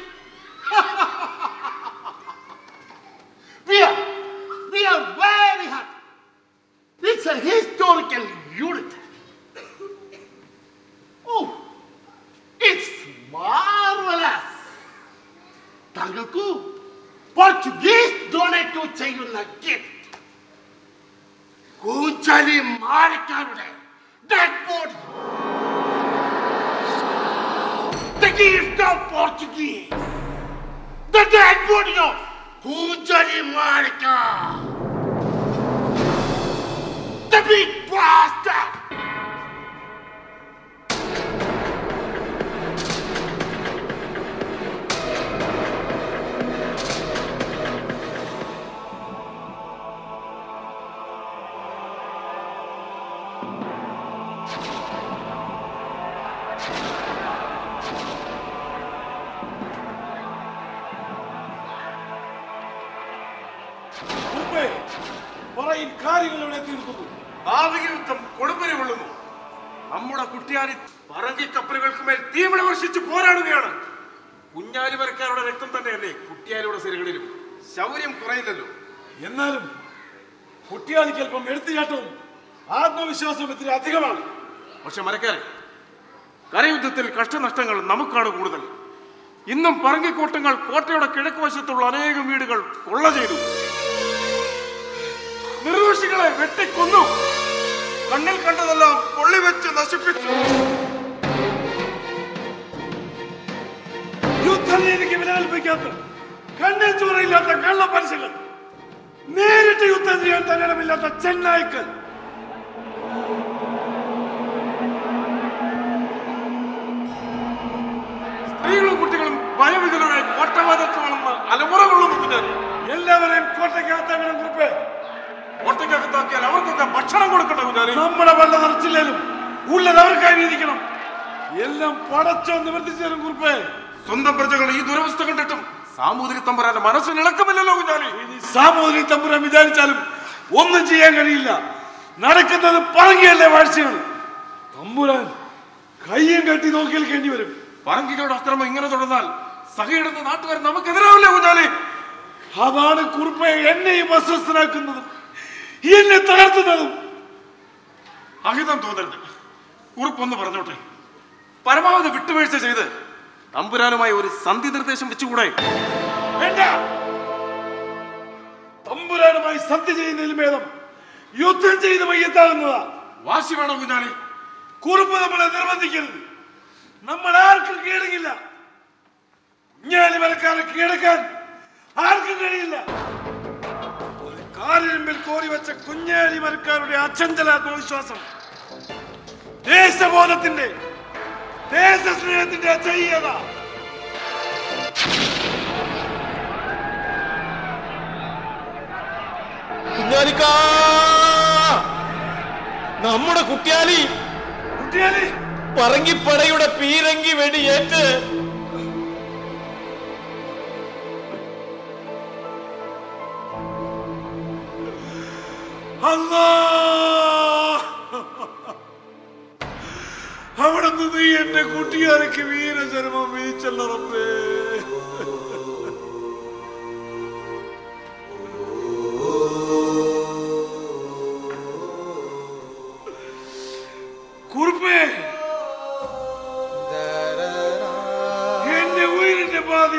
we are, we are very happy. It's a historical unit. Oh, it's marvelous. താങ്കൾക്കു പോർച്ചുഗീസ് ഡൊണേറ്റു ചെയ്യുന്ന ഗിഫ്റ്റ് കൂച്ചാലി മാരക്കാരുടെ dead body The gift of Portuguese. The dead body of Kujari Marika. The big bastard. ഉപ്പേ, പറയിൻ കാര്യങ്ങൾ ഇവിടെ തീർക്കുന്നു നാവിക യുദ്ധം കൊടുമ്പരി കൊള്ളുന്നു നമ്മുടെ കുട്ടിയാനി പറങ്കി കപ്പലുകൾക്ക് മേൽ തീവിളി വർഷിച്ച് പോരാടുകയാണ് കുഞ്ഞാലിമരക്കാരുടെ രക്തം തന്നെയല്ലേ കുട്ടിയാലിയുടെ സിരകളിലും ശൗര്യം കുറയില്ലല്ലോ എന്നാലും കുട്ടിയാലിക്ക് അല്പം എടുത്തുചാട്ടവും ആത്മവിശ്വാസവും ഇത്തിരി അധികമാണ് പക്ഷെ മരക്കാരെ കരയുദ്ധത്തിൽ കഷ്ടനഷ്ടങ്ങൾ നമുക്കാണ് കൂടുതൽ ഇന്നും പറങ്കിക്കോട്ടങ്ങൾ കോട്ടയുടെ കിഴക്ക് വശത്തുള്ള അനേകം വീടുകൾ കൊള്ള ചെയ്തു നിർദോഷികളെ വെട്ടിക്കൊന്നു കണ്ണിൽ കണ്ടതെല്ലാം പൊള്ളിവെച്ച് നശിപ്പിച്ചു യുദ്ധനീതിക്ക് വിലകൽപ്പിക്കാത്ത കണ്ണിൽ ചോറയില്ലാത്ത കള്ളപ്പരശകൾ നേരിട്ട് യുദ്ധം ചെയ്യാൻ തന്നിടമില്ലാത്ത ചെന്നായ്ക്കൽ സ്ത്രീകളും കുട്ടികളും ഭയവിധരുടെ കോട്ടവാദത്ത് വളർന്ന അലമുറ കൊള്ളുന്നു കുഞ്ഞാലി എല്ലാവരെയും കോട്ടയ്ക്കകത്താക്കണം കുറിപ്പേ കോട്ടയ്ക്കകത്താക്കിയാൽ അവർക്കൊക്കെ ഭക്ഷണം കൊടുക്കണ്ട കുഞ്ഞാലി നമ്മുടെ വല്ല നിറച്ചില്ലേലും ഉള്ളത് അവർക്കായി വീതിക്കണം എല്ലാം പടച്ചോ നിവർത്തിച്ചു തരും കുറിപ്പേ സ്വന്തം പ്രജകൾ ഈ ദുരവസ്ഥ കണ്ടിട്ടും സാമൂതിരി തമ്പുരാന്റെ മനസ്സിന് ഇളക്കമില്ലല്ലോ കുഞ്ഞാലി സാമൂതിരി തമ്പുരാൻ വിചാരിച്ചാലും ഒന്നും ചെയ്യാൻ കഴിയില്ല നടക്കുന്നത് പറങ്ങിയല്ലേ വാഴ്ചയാണ് തമ്പുരാൻ കയ്യും കെട്ടി നോക്കി നിൽക്കേണ്ടി വരും പറങ്കികളുടെ അക്രമം ഇങ്ങനെ തുടർന്നാൽ സഹയിടുന്ന നാട്ടുകാർ നമുക്കെതിരാവില്ല കുഞ്ഞാലി അതാണ് കുറുപ്പെ എന്നെയും അസ്വസ്ഥനാക്കുന്നതും എന്നെ തളർത്തുന്നതും അഹിതം തോന്നരുത് ഉറപ്പൊന്ന് പറഞ്ഞോട്ടെ പരമാവധി വിട്ടുവീഴ്ച ചെയ്ത് തമ്പുരാനുമായി ഒരു സന്ധി നിർദ്ദേശം വെച്ചുകൂടെ വേണ്ട തമ്പുരാനുമായി സത്യ ചെയ്യുന്നതിലും ഭേദം യുദ്ധം ചെയ്ത് മയ്യത്താകുന്നതാ വാശി വേണം കുഞ്ഞാലി കുറുപ്പ് നമ്മളെ നിർബന്ധിക്കരുത് നമ്മൾ ആർക്കും കീഴടങ്ങില്ല ഞാലി വരക്കാരെ കീഴടക്കാൻ ആർക്കും കഴിയില്ല ഒരു കാലിനുമ്പിൽ കോരി വെച്ച കുഞ്ഞാലി മരക്കാരുടെ അചഞ്ചല ആത്മവിശ്വാസം ദേശബോധത്തിന്റെ ദേശസ്നേഹത്തിന്റെ അചയ്യത കുഞ്ഞാലിക്കാ നമ്മുടെ കുട്ടിയാലി കുട്ടിയാലി പറങ്കിപ്പടയുടെ പീരങ്കി വെടിയേറ്റ് അല്ലാ അവിടെ നിന്ന് നീ എന്റെ കുട്ടിയാലയ്ക്ക് വീരജന്മം വീച്ചല്ല റബ്ബേ കുറുപ്പേ എന്റെ ഉയിരിന്റെ പാതി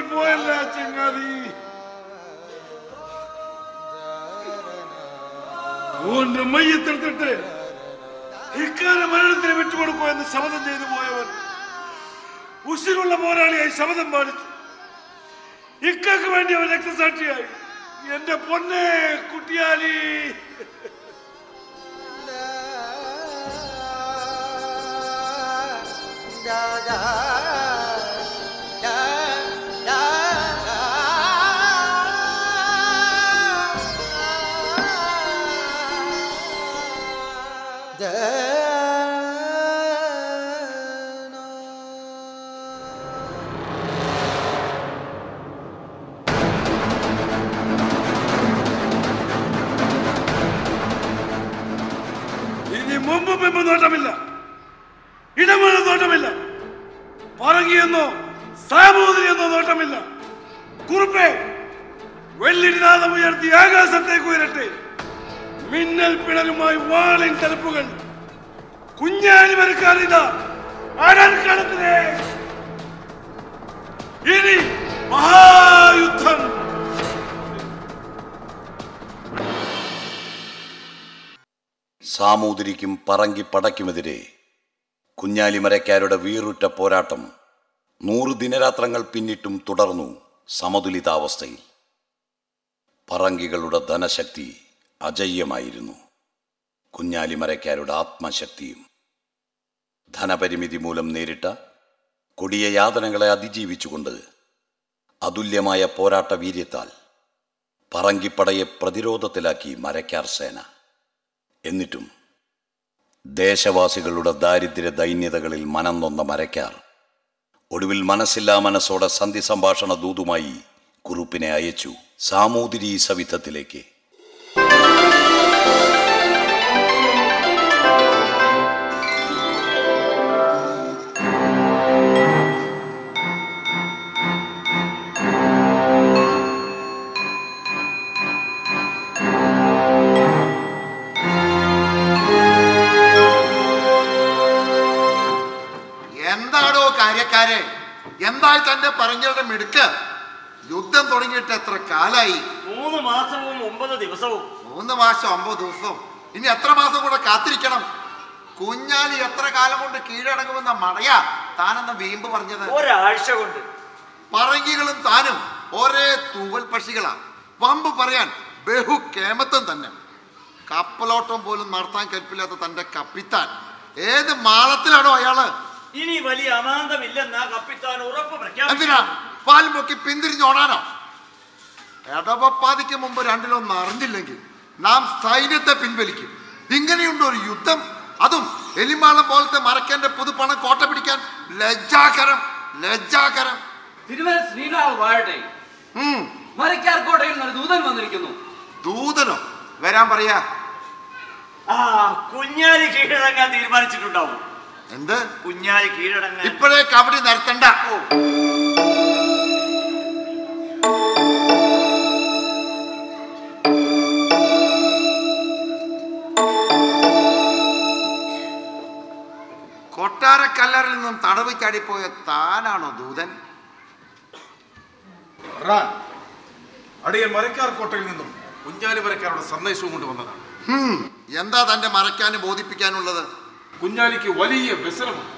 ഓന്റെ മയ്യത്തെടുത്തിട്ട് ഇക്കാല മരണത്തിന് വിട്ടുകൊടുക്കൂ എന്ന് ശപഥം ചെയ്തു പോയവൻ ഉശിരുള്ള പോരാളിയായി ശപഥം പാലിച്ചു ഇക്കക്ക് വേണ്ടി അവൻ രക്തസാക്ഷിയായി എന്റെ പൊന്നെ കുട്ടിയാലി ഇനി മുമ്പ് പിമ്പ് നോട്ടമില്ല ഇടമഴ നോട്ടമില്ല പറങ്ങിയെന്നോ സാമൂതിരിയെന്നോ നോട്ടമില്ല കുറുപ്പേ വെള്ളിനാഥം ഉയർത്തി ആകാശത്തേക്ക് ഉയരട്ടെ മിന്നൽ പിണരുമായി വാളിൻ തലപ്പുകൾ കുഞ്ഞാലി വരക്കാരിതാ അടർക്കണത്തിനെ ഇനി മഹായുദ്ധം സാമൂതിരിക്കും പറങ്കിപ്പടയ്ക്കുമെതിരെ കുഞ്ഞാലിമരക്കാരുടെ വീറുറ്റ പോരാട്ടം നൂറ് ദിനരാത്രങ്ങൾ പിന്നിട്ടും തുടർന്നു സമതുലിതാവസ്ഥയിൽ പറങ്കികളുടെ ധനശക്തി അജയ്യമായിരുന്നു കുഞ്ഞാലിമരക്കാരുടെ ആത്മശക്തിയും ധനപരിമിതി മൂലം നേരിട്ട കൊടിയ യാതനകളെ അതിജീവിച്ചുകൊണ്ട് അതുല്യമായ പോരാട്ട വീര്യത്താൽ പറങ്കിപ്പടയെ പ്രതിരോധത്തിലാക്കി മരക്കാർ സേന എന്നിട്ടും ദേശവാസികളുടെ ദാരിദ്ര്യ ദൈന്യതകളിൽ മനം നൊന്ന മരക്കാർ ഒടുവിൽ മനസ്സില്ലാ മനസ്സോടെ സന്ധി സംഭാഷണ ദൂതുമായി കുറുപ്പിനെ അയച്ചു സാമൂതിരി സവിധത്തിലേക്ക് എന്താടോ കാര്യക്കാരെ എന്തായി തന്റെ പറഞ്ഞവരുടെ മിടുക്ക് യുദ്ധം തുടങ്ങിയിട്ട് എത്ര കാലായി മൂന്ന് മാസവും ഒമ്പത് ദിവസവും മൂന്ന് മാസം ഒമ്പത് ദിവസവും ഇനി എത്ര മാസം കൂടെ കാത്തിരിക്കണം കുഞ്ഞാലി എത്ര കാലം കൊണ്ട് കീഴടങ്ങുമെന്ന മടയാ താനെന്ന വീമ്പ് പറഞ്ഞത് ഒരാഴ്ച കൊണ്ട് പറങ്കികളും താനും ഒരേ തൂവൽ പക്ഷികളാ വമ്പ് പറയാൻ ബഹു കേമത്വം തന്നെ കപ്പലോട്ടം പോലും നടത്താൻ കൽപ്പില്ലാത്ത തന്റെ കപ്പിത്താൻ ഏത് മാളത്തിലാണോ അയാള് ഇനി വലിയ അമാന്തമില്ലെന്നാ കപ്പിത്താൻ ഉറപ്പ് എന്തിനാ പ്രഖ്യാപിച്ചു പാൽ പൊക്കി പിന്തിരിഞ്ഞോടാനോ എടവപ്പാതിക്ക് മുമ്പ് രണ്ടിലൊന്നും അറിഞ്ഞില്ലെങ്കിൽ നാം സൈന്യത്തെ പിൻവലിക്കും ഇങ്ങനെയുണ്ട് ഒരു യുദ്ധം അതും എലിമാളം പോലത്തെ മറക്കേണ്ട പുതുപ്പണം കോട്ട പിടിക്കാൻ ലജ്ജാകരം ലജ്ജാകരം തിരുമല ശ്രീനാവ് വാഴട്ടെ മരക്കാർ കോട്ടയിൽ നിന്ന് ഒരു ദൂതൻ വന്നിരിക്കുന്നു ദൂതനോ വരാൻ പറയാ ആ കുഞ്ഞാലി കീഴടങ്ങാൻ തീരുമാനിച്ചിട്ടുണ്ടാവും എന്ത് കുഞ്ഞാലി കീഴടങ്ങാൻ ഇപ്പോഴേ കബഡി നടത്തണ്ട കൊട്ടാരക്കല്ലറിൽ നിന്നും തടവ് ചാടിപ്പോയ താനാണോ ദൂതൻ റാൻ അടിയൻ മരക്കാർ കോട്ടയിൽ നിന്നും കുഞ്ഞാലി മരക്കാരുടെ സന്ദേശവും കൊണ്ടുവന്നതാണ് ഹും, എന്താ തന്റെ മറയ്ക്കാനും ബോധിപ്പിക്കാനുള്ളത് കുഞ്ഞാലിക്ക് വലിയ വ്യസനമുണ്ട്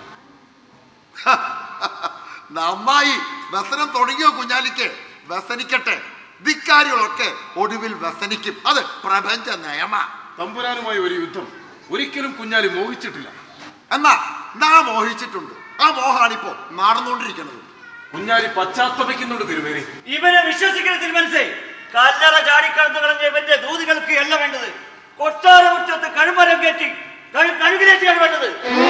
നന്നായി വ്യസനം തുടങ്ങിയോ കുഞ്ഞാലിക്ക് വ്യസനിക്കട്ടെ ധിക്കാരികളൊക്കെ ഒടുവിൽ വ്യസനിക്കും അത് പ്രപഞ്ച നയമ തമ്പുരാനുമായി ഒരു യുദ്ധം ഒരിക്കലും കുഞ്ഞാലി മോഹിച്ചിട്ടില്ല എന്നാ നാം മോഹിച്ചിട്ടുണ്ട് ആ മോഹാണിപ്പോ നടന്നുകൊണ്ടിരിക്കുന്നത് കുഞ്ഞാലി പശ്ചാത്തപിക്കുന്നുണ്ട് തിരുമേനി ഇവനെ വിശ്വസിക്കുന്ന തിരുമനസേ കല്ലറ ചാടിക്കടന്നു കളഞ്ഞ ഇവന്റെ ദൂതികൾക്ക് അല്ല വേണ്ടത് കൊട്ടാരമുറ്റത്ത് കഴുമരം കയറ്റി കഴു- കഴുകിലേറ്റിയാണ് വേണ്ടത്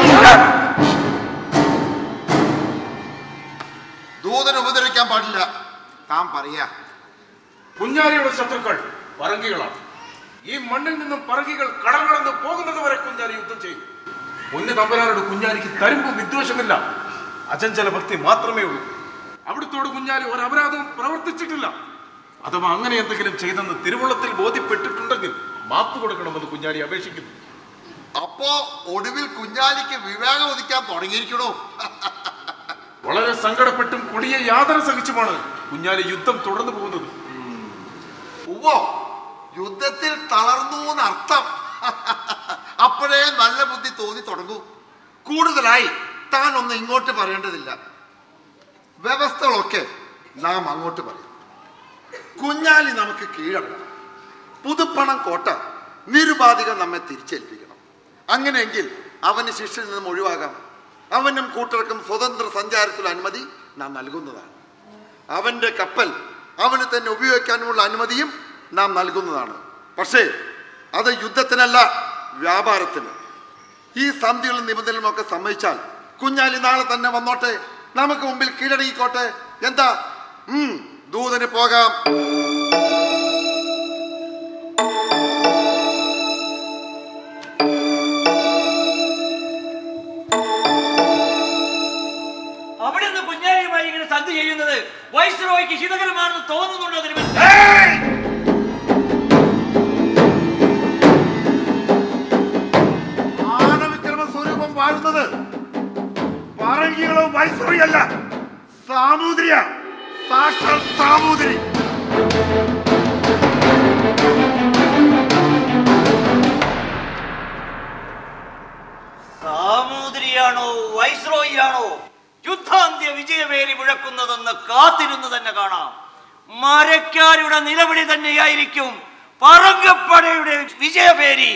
ദൂതൻ ഉപദ്രവിക്കാൻ പാടില്ല താൻ പറയാ കുഞ്ഞാലിയുടെ ശത്രുക്കൾ പറങ്കികളാണ് ഈ മണ്ണിൽ നിന്നും പറങ്കികൾ കടൽ കടന്ന് പോകുന്നത് വരെ കുഞ്ഞാലി യുദ്ധം ചെയ്യും പൊന്നു തമ്പുരാനോട് കുഞ്ഞാലിക്ക് തരുമ്പും വിദ്വേഷമില്ല അചഞ്ചല ഭക്തി മാത്രമേ ഉള്ളൂ അവിടുത്തോട് കുഞ്ഞാലി ഒരു അപരാധവും പ്രവർത്തിച്ചിട്ടില്ല അഥവാ അങ്ങനെ എന്തെങ്കിലും ചെയ്തെന്ന് തിരുവുള്ളത്തിൽ ബോധ്യപ്പെട്ടിട്ടുണ്ടെങ്കിൽ മാപ്പ് കൊടുക്കണമെന്ന് കുഞ്ഞാലി അപേക്ഷിക്കുന്നു അപ്പോ ഒടുവിൽ കുഞ്ഞാലിക്ക് വിവേകം ഉദിക്കാൻ തുടങ്ങിയിരിക്കണോ വളരെ സങ്കടപ്പെട്ടും കൊടിയ യാതന സഹിച്ചുമാണ് കുഞ്ഞാലി യുദ്ധം തുടർന്നു പോകുന്നത് ഉവ്വോ യുദ്ധത്തിൽ തളർന്നു എന്നർത്ഥം അപ്പോഴേ നല്ല ബുദ്ധി തോന്നി തുടങ്ങൂ കൂടുതലായി താൻ ഒന്ന് ഇങ്ങോട്ട് പറയേണ്ടതില്ല വ്യവസ്ഥകളൊക്കെ നാം അങ്ങോട്ട് പറയും കുഞ്ഞാലി നമുക്ക് കീഴടങ്ങണം പുതുപ്പണം കോട്ട നിരുപാധികം നമ്മെ തിരിച്ചേൽപ്പിക്കണം അങ്ങനെയെങ്കിൽ അവന് ശിക്ഷയിൽ നിന്നും ഒഴിവാകാം അവനും കൂട്ടർക്കും സ്വതന്ത്ര സഞ്ചാരത്തിൽ അനുമതി നാം നൽകുന്നതാണ് അവന്റെ കപ്പൽ അവന് തന്നെ ഉപയോഗിക്കാനുമുള്ള അനുമതിയും നാം നൽകുന്നതാണ് പക്ഷേ അത് യുദ്ധത്തിനല്ല വ്യാപാരത്തിന് ഈ സന്ധികളും നിബന്ധനകളും ഒക്കെ സമ്മതിച്ചാൽ കുഞ്ഞാലി നാളെ തന്നെ വന്നോട്ടെ നമുക്ക് മുമ്പിൽ കീഴടങ്ങിക്കോട്ടെ എന്താ ഉം ദൂതന് പോകാം അവിടെ നിന്ന് കുഞ്ഞാലിയുമായി ഇങ്ങനെ സന്ധി ചെയ്യുന്നത് വൈസ്രോയ്ക്ക് ഹിതകരമാണെന്ന് തോന്നുന്നുണ്ടോ തിരുമനസ് ആണവിക്രമ സ്വരൂപം വാഴുന്നത് പറങ്കികളോ വൈസ്രോയല്ല സാമൂതിരിയ സാക്ഷാൽ സാമൂതിരി സാമൂതിരിയാണോ വൈസ്രോയിയാണോ യുദ്ധാന്ത്യ വിജയവേലി മുഴക്കുന്നതെന്ന് കാത്തിരുന്ന് തന്നെ കാണാം മരക്കാരുടെ നിലവിളി തന്നെയായിരിക്കും പറങ്കപ്പടയുടെ വിജയപേരി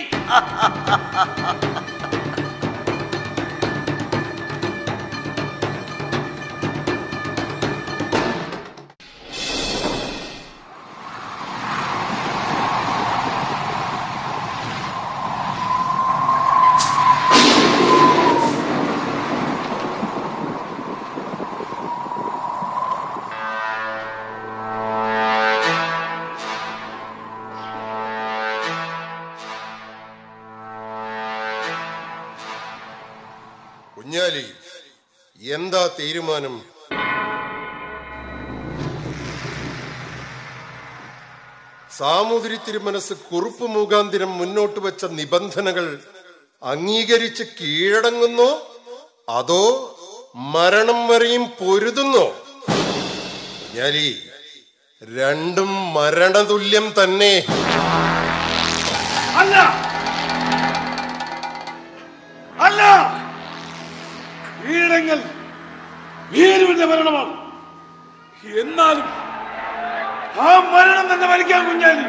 കുഞ്ഞാലി എന്താ തീരുമാനം സാമൂതിരി തിരുമനസ് കുറുപ്പ് മുഖാന്തിരം മുന്നോട്ട് വെച്ച നിബന്ധനകൾ അംഗീകരിച്ച് കീഴടങ്ങുന്നോ അതോ മരണം വരെയും പൊരുതുന്നോ കുഞ്ഞാലി രണ്ടും മരണതുല്യം തന്നെ അല്ല അല്ല വീടങ്ങൾ വീരുവിന്റെ മരണമാണ് എന്നാലും ആ മരണം തന്നെ മരിക്കാൻ കുഞ്ഞാലി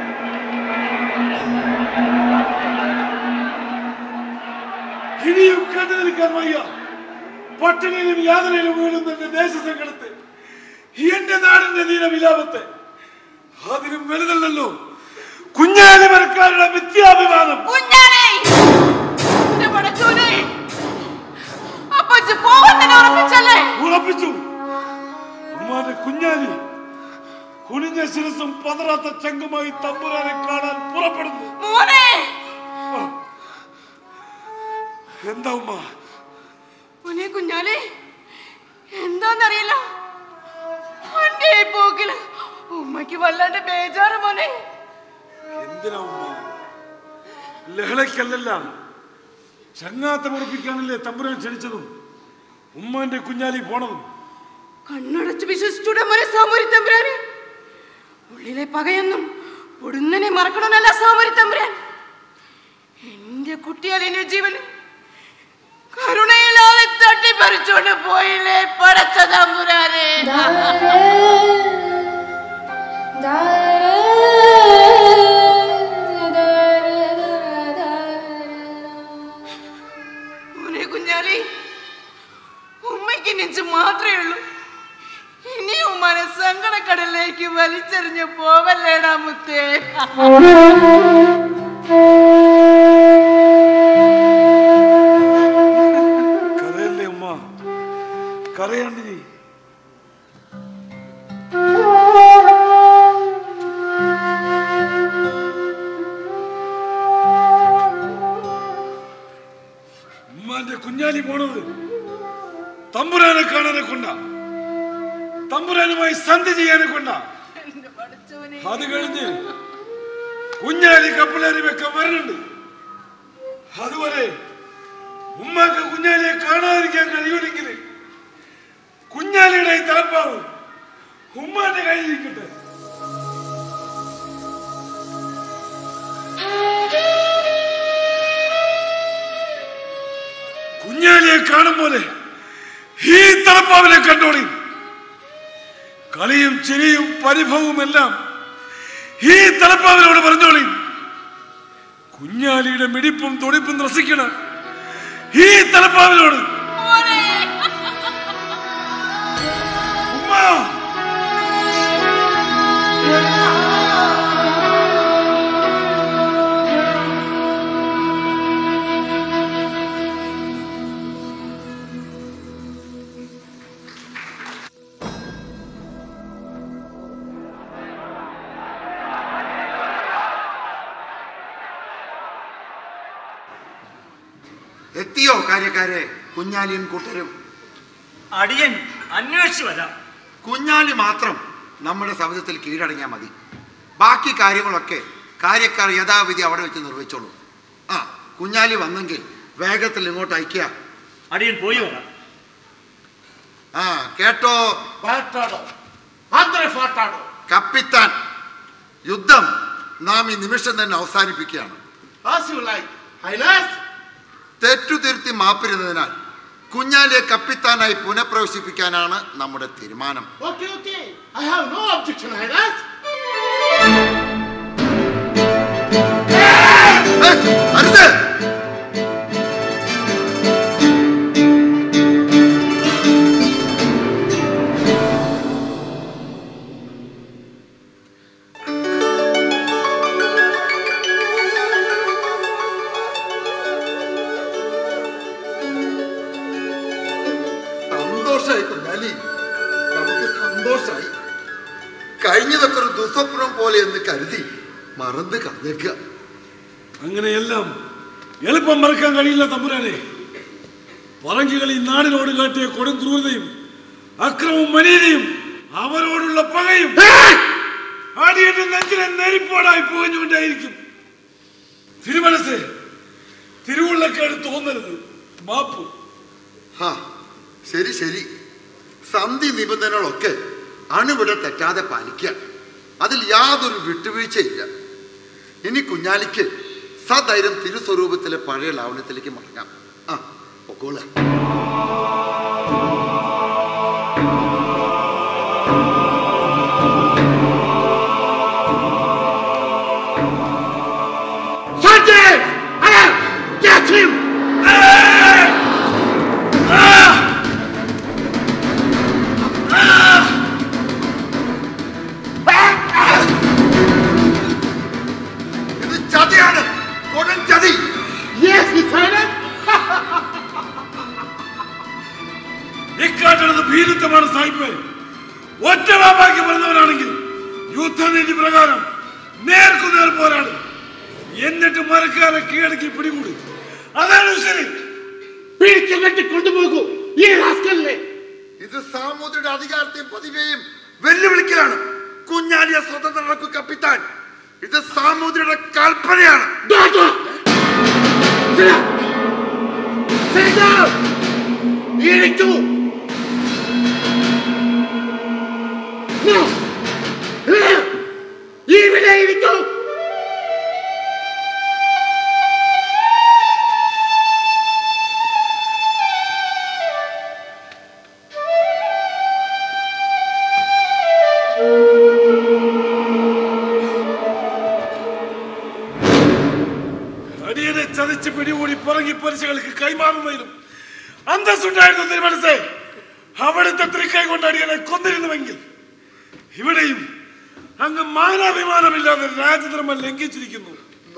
ഇനിയും കണ്ടു നിൽക്കാൻ വയ്യ പട്ടിണിയിലും യാതനയിലും വീഴുന്ന എന്റെ ദേശസങ്കടത്തെ എന്റെ നാടിന്റെ നീലവിലാപത്തെ അതിനും വലുതല്ലല്ലോ കുഞ്ഞാലി മരക്കാരുടെ വിദ്യാഭിമാനം കുഞ്ഞാലേ എന്റെ പടച്ചോനെ അപ്പച്ചി പോവന്നെ ഉറപ്പിച്ചല്ലേ ഉറപ്പിച്ചു ഉമ്മാന്റെ കുഞ്ഞാലി കുനിഞ്ഞ ശിരസും പതറാത്ത ചങ്കുമായി തമ്പുരാനെ കാണാൻ പുറപ്പെടുന്നു മോനെ എന്താ ഉമ്മ മോനെ കുഞ്ഞാലേ എന്താന്നറിയില്ല എന്റെ ഈ പോക്കില് ഉമ്മയ്ക്ക് വല്ലാണ്ട് ബേജാറ് മോനെ എന്തിനാ ഉമ്മ ലഹളയ്ക്കല്ലല്ല ചങ്ങാത്തം ഉറപ്പിക്കാനല്ലേ തമ്പുരാൻ ക്ഷണിച്ചതും ഉമ്മാന്റെ കുഞ്ഞാലി പോണതും കണ്ണടച്ച് വിശ്വസിച്ചൂടെ മോനെ സാമൂരി തമ്പുരാന് ഉള്ളിലെ പകയൊന്നും പൊടുന്നനെ മറക്കണമെന്നല്ല സാമൂരി തമ്പുരാൻ എന്റെ കുട്ടിയാലിന്റെ ജീവന് കരുണയില്ലാതെ തട്ടിപ്പറിച്ചോണ്ട് പോയില്ലേ പടച്ച തമ്പുരാനെ മോനെ കുഞ്ഞാലി ഉമ്മയ്ക്ക് നെഞ്ച് മാത്രമേ ഉള്ളൂ ഇനി ഉമ്മാനെ സങ്കടക്കടലിലേക്ക് വലിച്ചെറിഞ്ഞ് പോവല്ലേടാ മുത്തേ കരയല്ലേ ഉമ്മ കരയാണ്ട് നീ ഉമ്മാന്റെ കുഞ്ഞാലി പോണത് തമ്പുരാനെ കാണാനെ കൊണ്ട തമ്പുരാനുമായി സന്ധി ചെയ്യാനെ കൊണ്ട അത് കഴിഞ്ഞ് കുഞ്ഞാലി കപ്പിളേറി വെക്കാൻ വരണുണ്ട് അതുവരെ ഉമ്മാക്ക് കുഞ്ഞാലിയെ കാണാതിരിക്കാൻ കഴിയൂലെങ്കിൽ കുഞ്ഞാലിയുടെ ഈ തലപ്പാവ് ഉമ്മാന്റെ കയ്യിലിരിക്കട്ടെ കുഞ്ഞാലിയെ കാണും പോലെ ഈ തലപ്പാവിനെ കണ്ടോളി കളിയും ചിരിയും പരിഭവവും എല്ലാം ഈ തലപ്പാവിനോട് പറഞ്ഞോളി കുഞ്ഞാലിയുടെ മിടിപ്പും തുടിപ്പും രസിക്കണ ഈ തലപ്പാവിനോട് ഉമ്മ എത്തിയോ കാര്യക്കാരെ കുഞ്ഞാലിയും കൂട്ടരും അടിയൻ അന്വേഷിച്ചു വരാം കുഞ്ഞാലി മാത്രം നമ്മുടെ സമിതത്തിൽ കീഴടങ്ങിയാൽ മതി ബാക്കി കാര്യങ്ങളൊക്കെ കാര്യക്കാർ യഥാവിധി അവിടെ വെച്ച് നിർവഹിച്ചോളൂ ആ കുഞ്ഞാലി വന്നെങ്കിൽ വേഗത്തിൽ ഇങ്ങോട്ട് അയക്കുക അടിയൻ പോയി വരാം ആ കേട്ടോ കപ്പിത്താൻ യുദ്ധം നാം ഈ നിമിഷം തന്നെ അവസാനിപ്പിക്കുകയാണ് തെറ്റുതിരുത്തി മാപ്പിരുന്നതിനാൽ കുഞ്ഞാലിയെ കപ്പിത്താനായി പുനഃപ്രവേശിപ്പിക്കാനാണ് നമ്മുടെ തീരുമാനം Okay, okay. I have no objection, Highness. അരുത് സന്തോഷായി കുഞ്ഞാലി നമുക്ക് സന്തോഷായി കഴിഞ്ഞതൊക്കെ ഒരു ദുസ്വപ്നം പോലെ എന്ന് കരുതി മറന്ന് കളഞ്ഞേക്കുക അങ്ങനെയെല്ലാം എളുപ്പം മറക്കാൻ കഴിയില്ല തമ്പുരാനെ പറങ്കികൾ ഈ നാടിനോട് കാട്ടിയ കൊടും ക്രൂരതയും അക്രമവും മനീതിയും അവരോടുള്ള പകയും അടിയുടെ നെഞ്ചിലെ നെരിപ്പോടായി പുകഞ്ഞുകൊണ്ടേയിരിക്കും തിരുമനസ് തിരുവുള്ളക്കേട് തോന്നരുത് മാപ്പ് ഹാ ശരി ശരി സന്ധി നിബന്ധനകളൊക്കെ അണുവിട തെറ്റാതെ പാലിക്കുക അതിൽ യാതൊരു വിട്ടുവീഴ്ചയില്ല ഇനി കുഞ്ഞാലിക്ക് സധൈര്യം തിരുസ്വരൂപത്തിലെ പഴയ ലാവണ്യത്തിലേക്ക് മടങ്ങാം ആ പൊക്കോള Sanjay! Alan! Get him! ഇത് ചതിയാണ് കൊടും ചതി Yes, His Highness! ഇക്കാട്ടുള്ളത് ഭീരുത്വമാണ് സാഹിബ് ഒറ്റ വാപ്പാക്കി പറഞ്ഞവരാണെങ്കിൽ യുദ്ധനീതി പ്രകാരം നേർക്കുനേർ പോരാടും എന്നിട്ട് മരക്കാരെ കീഴടക്കി പിടികൂടി അതാണ് ശരി പിടിച്ചു കെട്ടി കൊണ്ടുപോകൂ ഈ റാസ്കലിനെ ഇത് സാമൂതിരിയുടെ അധികാരത്തെയും പതിവേയും വെല്ലുവിളിക്കലാണ് കുഞ്ഞാലിയെ സ്വതന്ത്രർക്ക് കപ്പിത്താൻ ഇത് സാമൂതിരിയുടെ കൽപ്പനയാണ് ഇരിക്കൂ No! ഇവിടെ ഇരിക്കൂ അടിയനെ ചതിച്ച് പിടികൂടി പുറങ്ങി പരിശകൾക്ക് കൈമാറുന്നതിലും അന്തസ്സുണ്ടായിരുന്നു തിരുമനസേ അവിടുത്തെ തൃക്കൈ കൊണ്ട് അടിയനെ കൊന്നിരുന്നുവെങ്കിൽ ഇവിടെയും അങ്ങ് മാനാഭിമാനമില്ലാതെ രാജധർമ്മം ലംഘിച്ചിരിക്കുന്നു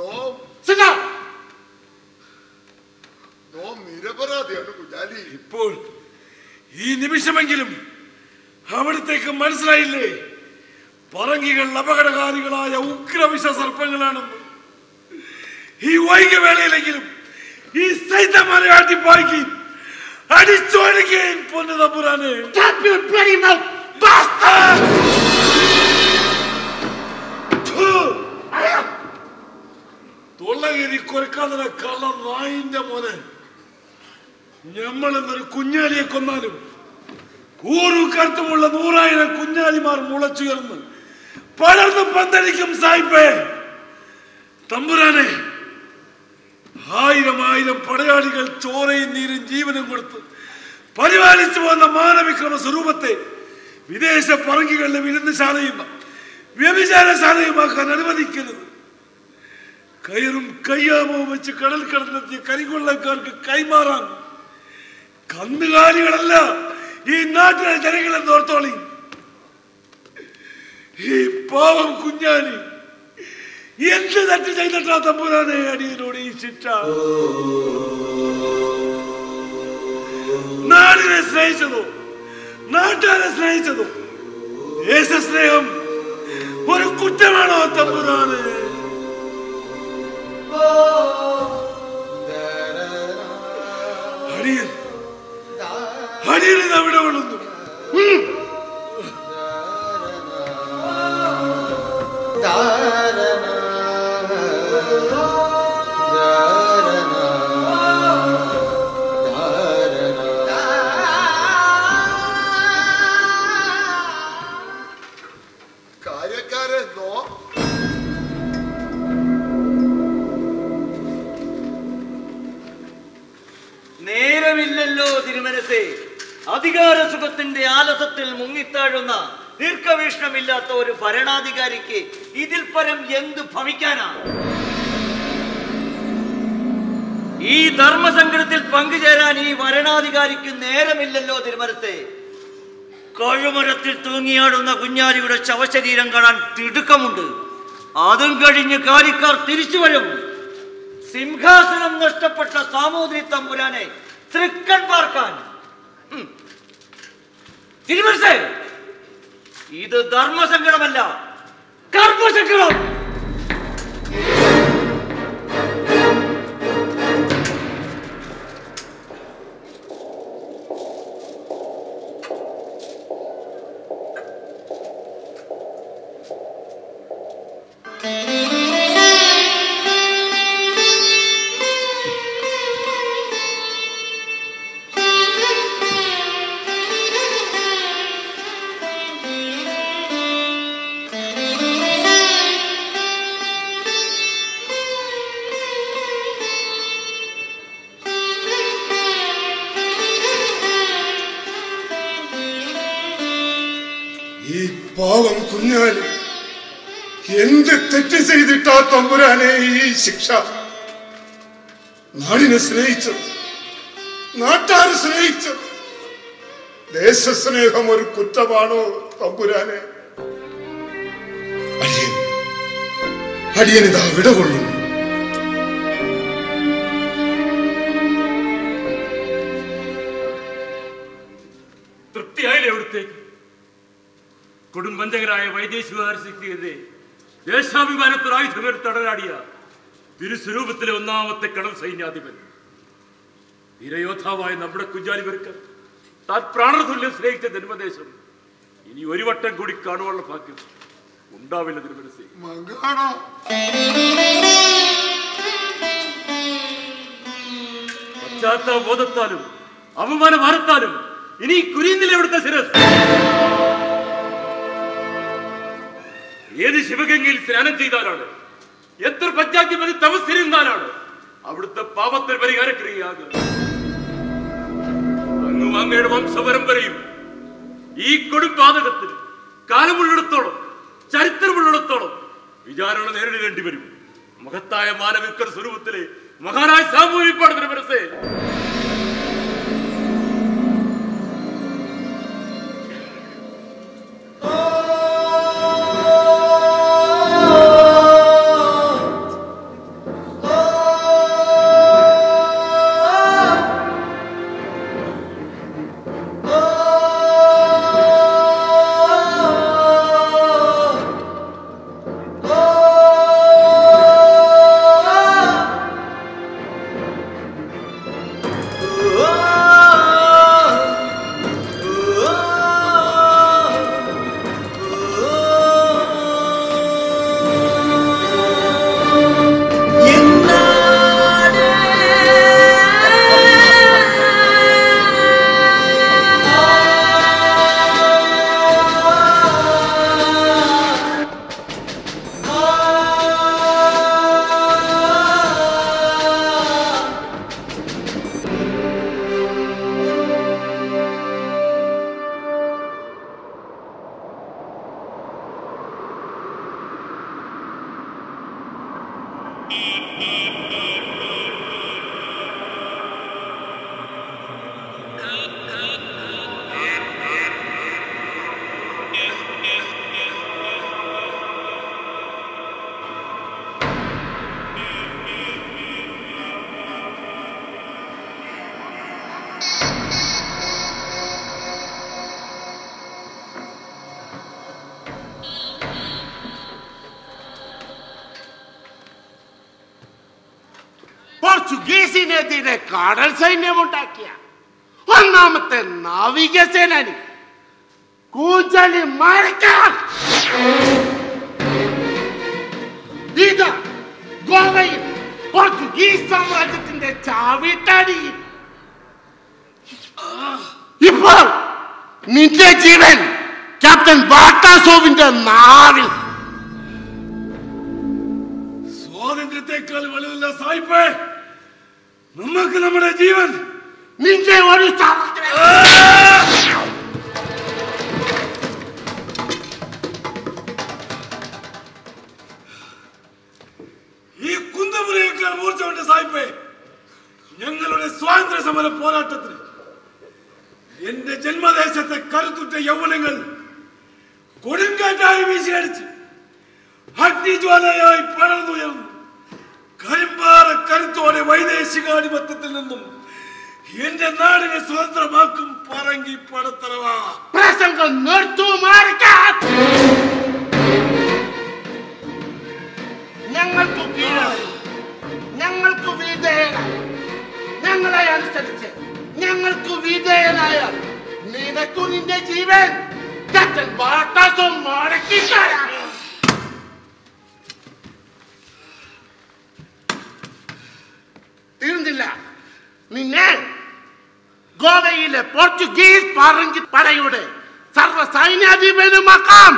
നിരപരാധിയാണ് കുഞ്ഞാലി ഇപ്പോൾ ഈ നിമിഷമെങ്കിലും അവിടത്തേക്ക് മനസ്സിലായില്ലേ പറങ്കികൾ അപകടകാരികളായ ഉഗ്രവിഷ സർപ്പങ്ങളാണെന്ന് ഈ വൈകവേളയിലെങ്കിലും ഈ സൈതമലയാട്ടി പായ്ക്ക് അടിച്ചോടിക്കുകയും പൊന്നു തമ്പുരാനെ തൊള്ളകേരി കൊരക്കാതെ കള്ള നായിന്റെ മോനെ ഞമ്മളെന്നൊരു കുഞ്ഞാലിയെ കൊന്നാലും ഊരു കരുത്തുമുള്ള നൂറായിരം കുഞ്ഞാലിമാർ മുളച്ചുയർന്ന് പടർന്ന് പന്തലിക്കും സായിപ്പേ തമ്പുരാനെ ആയിരം ആയിരം പടയാളികൾ ചോരയും നീരും ജീവനും കൊടുത്ത് പരിപാലിച്ചു വന്ന മാനവിക്രമ സ്വരൂപത്തെ വിദേശ പറങ്കികളുടെ വിരുന്നുശാലയും വ്യഭിചാരശാലയുമാക്കാൻ അനുവദിക്കരുത് കയറും കയ്യാമവും വെച്ച് കടൽ കടന്നെത്തിയ കരികൊള്ളക്കാർക്ക് കൈമാറാൻ കന്നുകാലികളല്ല ഈ നാട്ടിലെ ജനങ്ങളെന്ന് ഓർത്തോളി ഈ പാവം കുഞ്ഞാലി എന്ത് തെറ്റ് ചെയ്തിട്ടാ തമ്പുരാനെ അടിയനോട് ഈ ശിക്ഷ നാടിനെ സ്നേഹിച്ചതോ നാട്ടുകാരെ സ്നേഹിച്ചതോ ദേശസ്നേഹം ഒരു കുറ്റമാണോ തമ്പുരാനെ അടിയൻ അടിയൻ ഇത് അവിടെ കൊള്ളുന്നു ഉം. കാര്യക്കാരെ നോ നേരമില്ലല്ലോ തിരുമനസേ അധികാര സുഖത്തിന്റെ ആലസത്തിൽ മുങ്ങിത്താഴുന്ന ദീർഘവീക്ഷണമില്ലാത്ത ഒരു ഭരണാധികാരിക്ക് ഇതിൽ പരം എന്ത് ഭവിക്കാനാണ് ഈ ധർമ്മസങ്കടത്തിൽ പങ്കുചേരാൻ ഈ ഭരണാധികാരിക്ക് നേരമില്ലല്ലോ തിരുമനത്തെ കഴുമരത്തിൽ തൂങ്ങിയാടുന്ന കുഞ്ഞാലിയുടെ ശവശരീരം കാണാൻ തിടുക്കമുണ്ട് അതും കഴിഞ്ഞ് കാലിക്കാർ തിരിച്ചു വരും സിംഹാസനം നഷ്ടപ്പെട്ട സാമൂതിരി തമ്പുരാനെ തൃക്കൺ പാർക്കാൻ ഉം. തിരുമനസേ ഇത് ധർമ്മസങ്കടമല്ല കർമ്മസങ്കടം ഈ പാവം കുഞ്ഞാലി എന്ത് തെറ്റ് ചെയ്തിട്ടാ തമ്പുരാനെ ഈ ശിക്ഷ നാടിനെ സ്നേഹിച്ചത് നാട്ടാരെ സ്നേഹിച്ചത് ദേശസ്നേഹം ഒരു കുറ്റമാണോ തമ്പുരാനെ അടിയൻ അടിയനിതാ വിടകൊള്ളുന്നു തൃപ്തിയായില്ലേ അവിടുത്തേക്ക് കൊടുമ്പഞ്ചകരായ വൈദേശികമാർ ശക്തിയെതിരെ ദേശാഭിമാനത്തിൽ ആയുധമെടുത്ത് തടനാടിയ തിരുസ്വരൂപത്തിലെ ഒന്നാമത്തെ കടൽ സൈന്യാധിപൻ വീരയോദ്ധാവായ നമ്മുടെ കുഞ്ഞാലി പെരുക്കർ താൻ പ്രാണതുല്യം സ്നേഹിച്ച ജന്മദേശം ഇനി ഒരു വട്ടം കൂടി കാണുവാനുള്ള ഭാഗ്യം ഉണ്ടാവില്ല തിരുമനസേ മകാണോ പശ്ചാത്ത ബോധത്താലും അപമാന ഭാരത്താലും ഇനി കുരിയുന്നില്ല ഇവിടുത്തെ ശിരസ് ഏത് ശിവഗംഗയിൽ സ്നാനം ചെയ്താലാണ് എത്ര പഞ്ചാധിപതി തപസ്സിരുന്നാലാണ് അവിടുത്തെ പാപത്തിന് പരിഹാരക്രിയയാകുക അങ്ങും അങ്ങയുടെ വംശപരമ്പരയും ഈ കൊടുംപാതകത്തിൽ കാലമുള്ളിടത്തോളം ചരിത്രമുള്ളിടത്തോളം വിചാരണ നേരിടേണ്ടി വരും മഹത്തായ മാനവികർ സ്വരൂപത്തിലെ മഹാനായ സാമൂഹികപ്പാടത്തിന് മനസ്സേ ആ പോർച്ചുഗീസിനെതിരെ കടൽ സൈന്യമുണ്ടാക്കിയ ഒന്നാമത്തെ നാവികസേനാനി കൂഞ്ചലി മരക്കാൻ ഇത് ഗോവയിൽ പോർച്ചുഗീസ് സാമ്രാജ്യത്തിന്റെ ചാവിട്ടടി ഇപ്പോൾ നിന്റെ ജീവൻ ക്യാപ്റ്റൻ ബാട്ടാസോവിന്റെ നാവിൽ സ്വാതന്ത്ര്യത്തെക്കാൾ വലുതല്ല സായിപ്പേ നമുക്ക് നമ്മുടെ ജീവൻ നിന്റെ ഒരു ഈ കുന്തമുറയേക്കാൾ മൂർച്ചമുണ്ട് സായിപ്പേ ഞങ്ങളുടെ സ്വാതന്ത്ര്യ സമര പോരാട്ടത്തിന് എന്റെ ജന്മദേശത്തെ കരുത്തുറ്റ യൗവനങ്ങൾ കൊടുങ്കാറ്റായി വീശിയടിച്ച് അഗ്നിജ്വാലയായി പടർന്നുയർന്നു കരിമ്പാറ കരുത്തോടെ വൈദേശികാധിപത്യത്തിൽ നിന്നും എന്റെ നാടിനെ സ്വതന്ത്രമാക്കും പറങ്കി പടത്തറവാ പ്രസംഗം നിർത്തു മാറിക്കാൻ ഞങ്ങൾക്ക് കീഴായി ഞങ്ങൾക്ക് വിധേയനായി ഞങ്ങളെ അനുസരിച്ച് ഞങ്ങൾക്ക് വിധേയനായ നിനക്കു നിന്റെ ജീവൻ ക്യാപ്റ്റൻ ബാട്ടാസും മടക്കിത്തരാം തീർന്നില്ല നിന്നെ ഗോവയിലെ പോർച്ചുഗീസ് പറങ്കി പടയുടെ സർവ സൈന്യാധിപനുമാക്കാം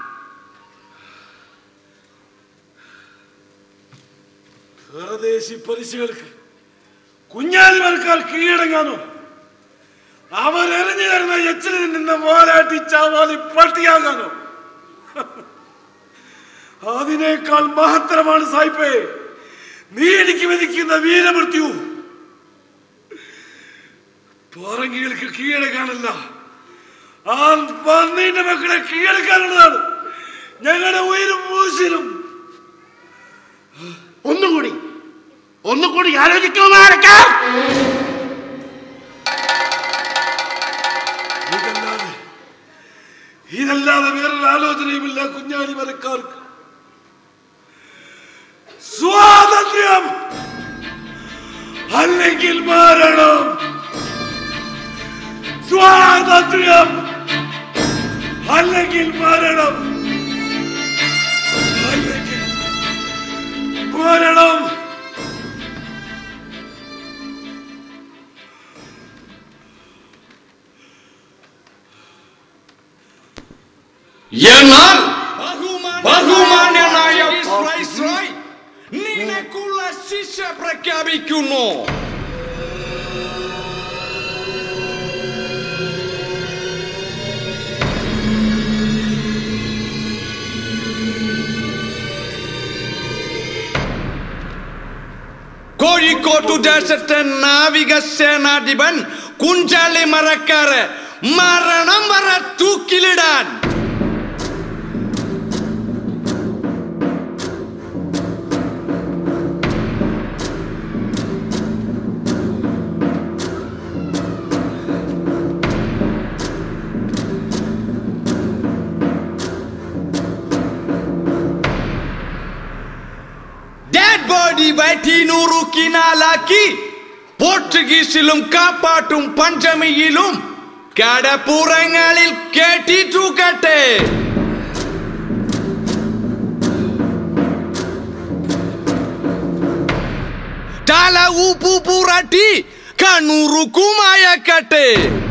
പരദേശി പരിശുകൾക്ക് കുഞ്ഞാലിമാർക്കാർ കീഴടങ്ങാനോ അവരെറിഞ്ഞു തരുന്ന എച്ചിലിൽ നിന്ന് മോലാട്ടി ചാവാലി പട്ടിയാകാനോ അതിനേക്കാൾ മഹത്തരമാണ് സായിപ്പേ നീ എനിക്ക് വിധിക്കുന്ന വീരമൃത്യു പറങ്കികൾക്ക് കീഴടക്കാനല്ല ആ പന്നീന്റെ മക്കളെ കീഴടക്കാനുള്ളതാണ് ഞങ്ങളുടെ ഉയരും മൂശിലും ഒന്നുകൂടി ഒന്നുകൂടി ആലോചിക്കുമാറക്കാം ഇതല്ലാതെ ഇതല്ലാതെ വേറൊരു ആലോചനയുമില്ല കുഞ്ഞാലി മരക്കാർക്ക് സ്വാതന്ത്ര്യം അല്ലെങ്കിൽ മരണം സ്വാതന്ത്ര്യം അല്ലെങ്കിൽ മരണം അല്ലെങ്കിൽ മരണം എന്നാൽ ബഹുമാന്യനായ വൈസ്രോയ് നിനക്കുള്ള ശിക്ഷ പ്രഖ്യാപിക്കുന്നു കോഴിക്കോട്ടു ദേശത്തെ നാവിക സേനാധിപൻ കുഞ്ചാലി മറക്കാറ് മരണം വരെ തൂക്കിലിടാൻ ഡെഡ് ബോഡി വയറ്റിനൂറുക്കിനാലാക്കി പോർച്ചുഗീസിലും കാപ്പാട്ടും പഞ്ചമിയിലും കടപ്പുറങ്ങളിൽ കേട്ടിട്ടുകട്ടെ തല ഉപ്പു പുരട്ടി കണ്ണൂറുക്കുമായക്കട്ടെ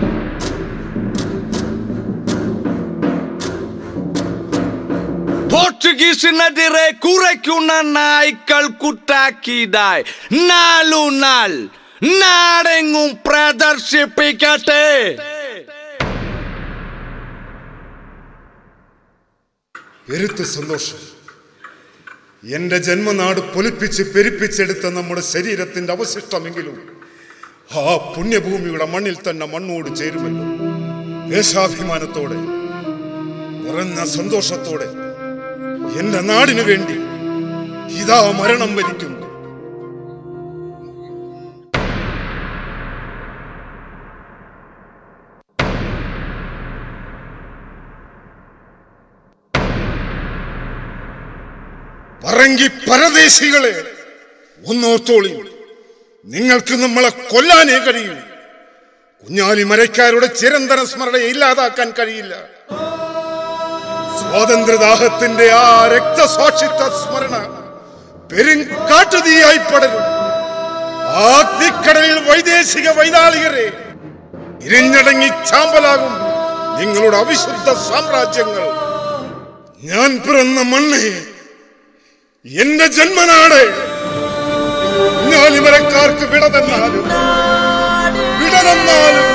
പോർച്ചുഗീസിനെതിരെ കുറയ്ക്കുന്ന നായ്ക്കൾ കുട്ടാക്കിയതായി നാലു നാൾ നാടെങ്ങും പ്രദർശിപ്പിക്കട്ടെ പെരുത്ത സന്തോഷം എന്റെ ജന്മനാട് പൊലിപ്പിച്ച് പെരുപ്പിച്ചെടുത്ത നമ്മുടെ ശരീരത്തിന്റെ അവശിഷ്ടമെങ്കിലും ആ പുണ്യഭൂമിയുടെ മണ്ണിൽ തന്നെ മണ്ണോട് ചേരുമല്ലോ ദേശാഭിമാനത്തോടെ നിറഞ്ഞ സന്തോഷത്തോടെ എന്റെ നാടിനു വേണ്ടി ഇതാ മരണം വരിക്കുന്നു പറങ്കി പരദേശികളെ ഒന്നോർത്തോളി നിങ്ങൾക്ക് നമ്മളെ കൊല്ലാനേ കഴിയൂ കുഞ്ഞാലി മരക്കാരുടെ ചിരന്തന സ്മരണയെ ഇല്ലാതാക്കാൻ കഴിയില്ല സ്വാതന്ത്ര്യദാഹത്തിന്റെ ആ രക്തസാക്ഷിത്വ സ്മരണ പെരുങ്കാട്ടുതീയായി പടരും ആ തീക്കടലിൽ വൈദേശിക വൈതാളികരെ ഇരിഞ്ഞടങ്ങി ചാമ്പലാകും നിങ്ങളുടെ അവിശുദ്ധ സാമ്രാജ്യങ്ങൾ ഞാൻ പിറന്ന മണ്ണ് എന്റെ ജന്മനാട് ഞാലിമരക്കാർക്ക് വിട തന്നാലും വിട തന്നാലും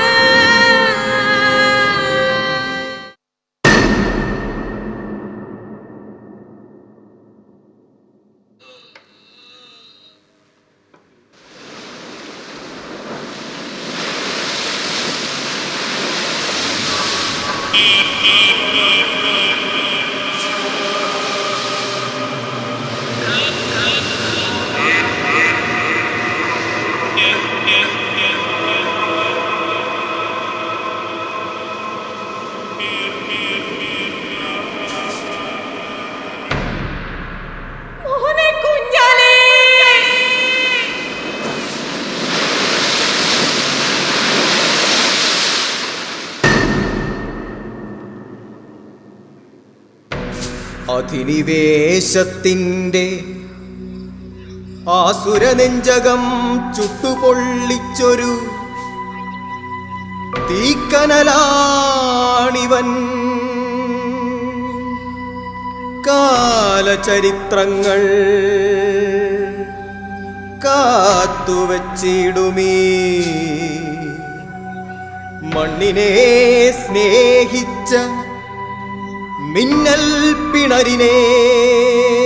മോനെ കുഞ്ഞാലേ അധിനിവേശത്തിൻ്റെ ആസുരനെഞ്ചകം ചുട്ടുപൊള്ളിച്ചൊരു തീക്കനലാണിവൻ കാലചരിത്രങ്ങൾ കാത്തുവച്ചിടുമീ മണ്ണിനെ സ്നേഹിച്ച മിന്നൽ പിണരിനേ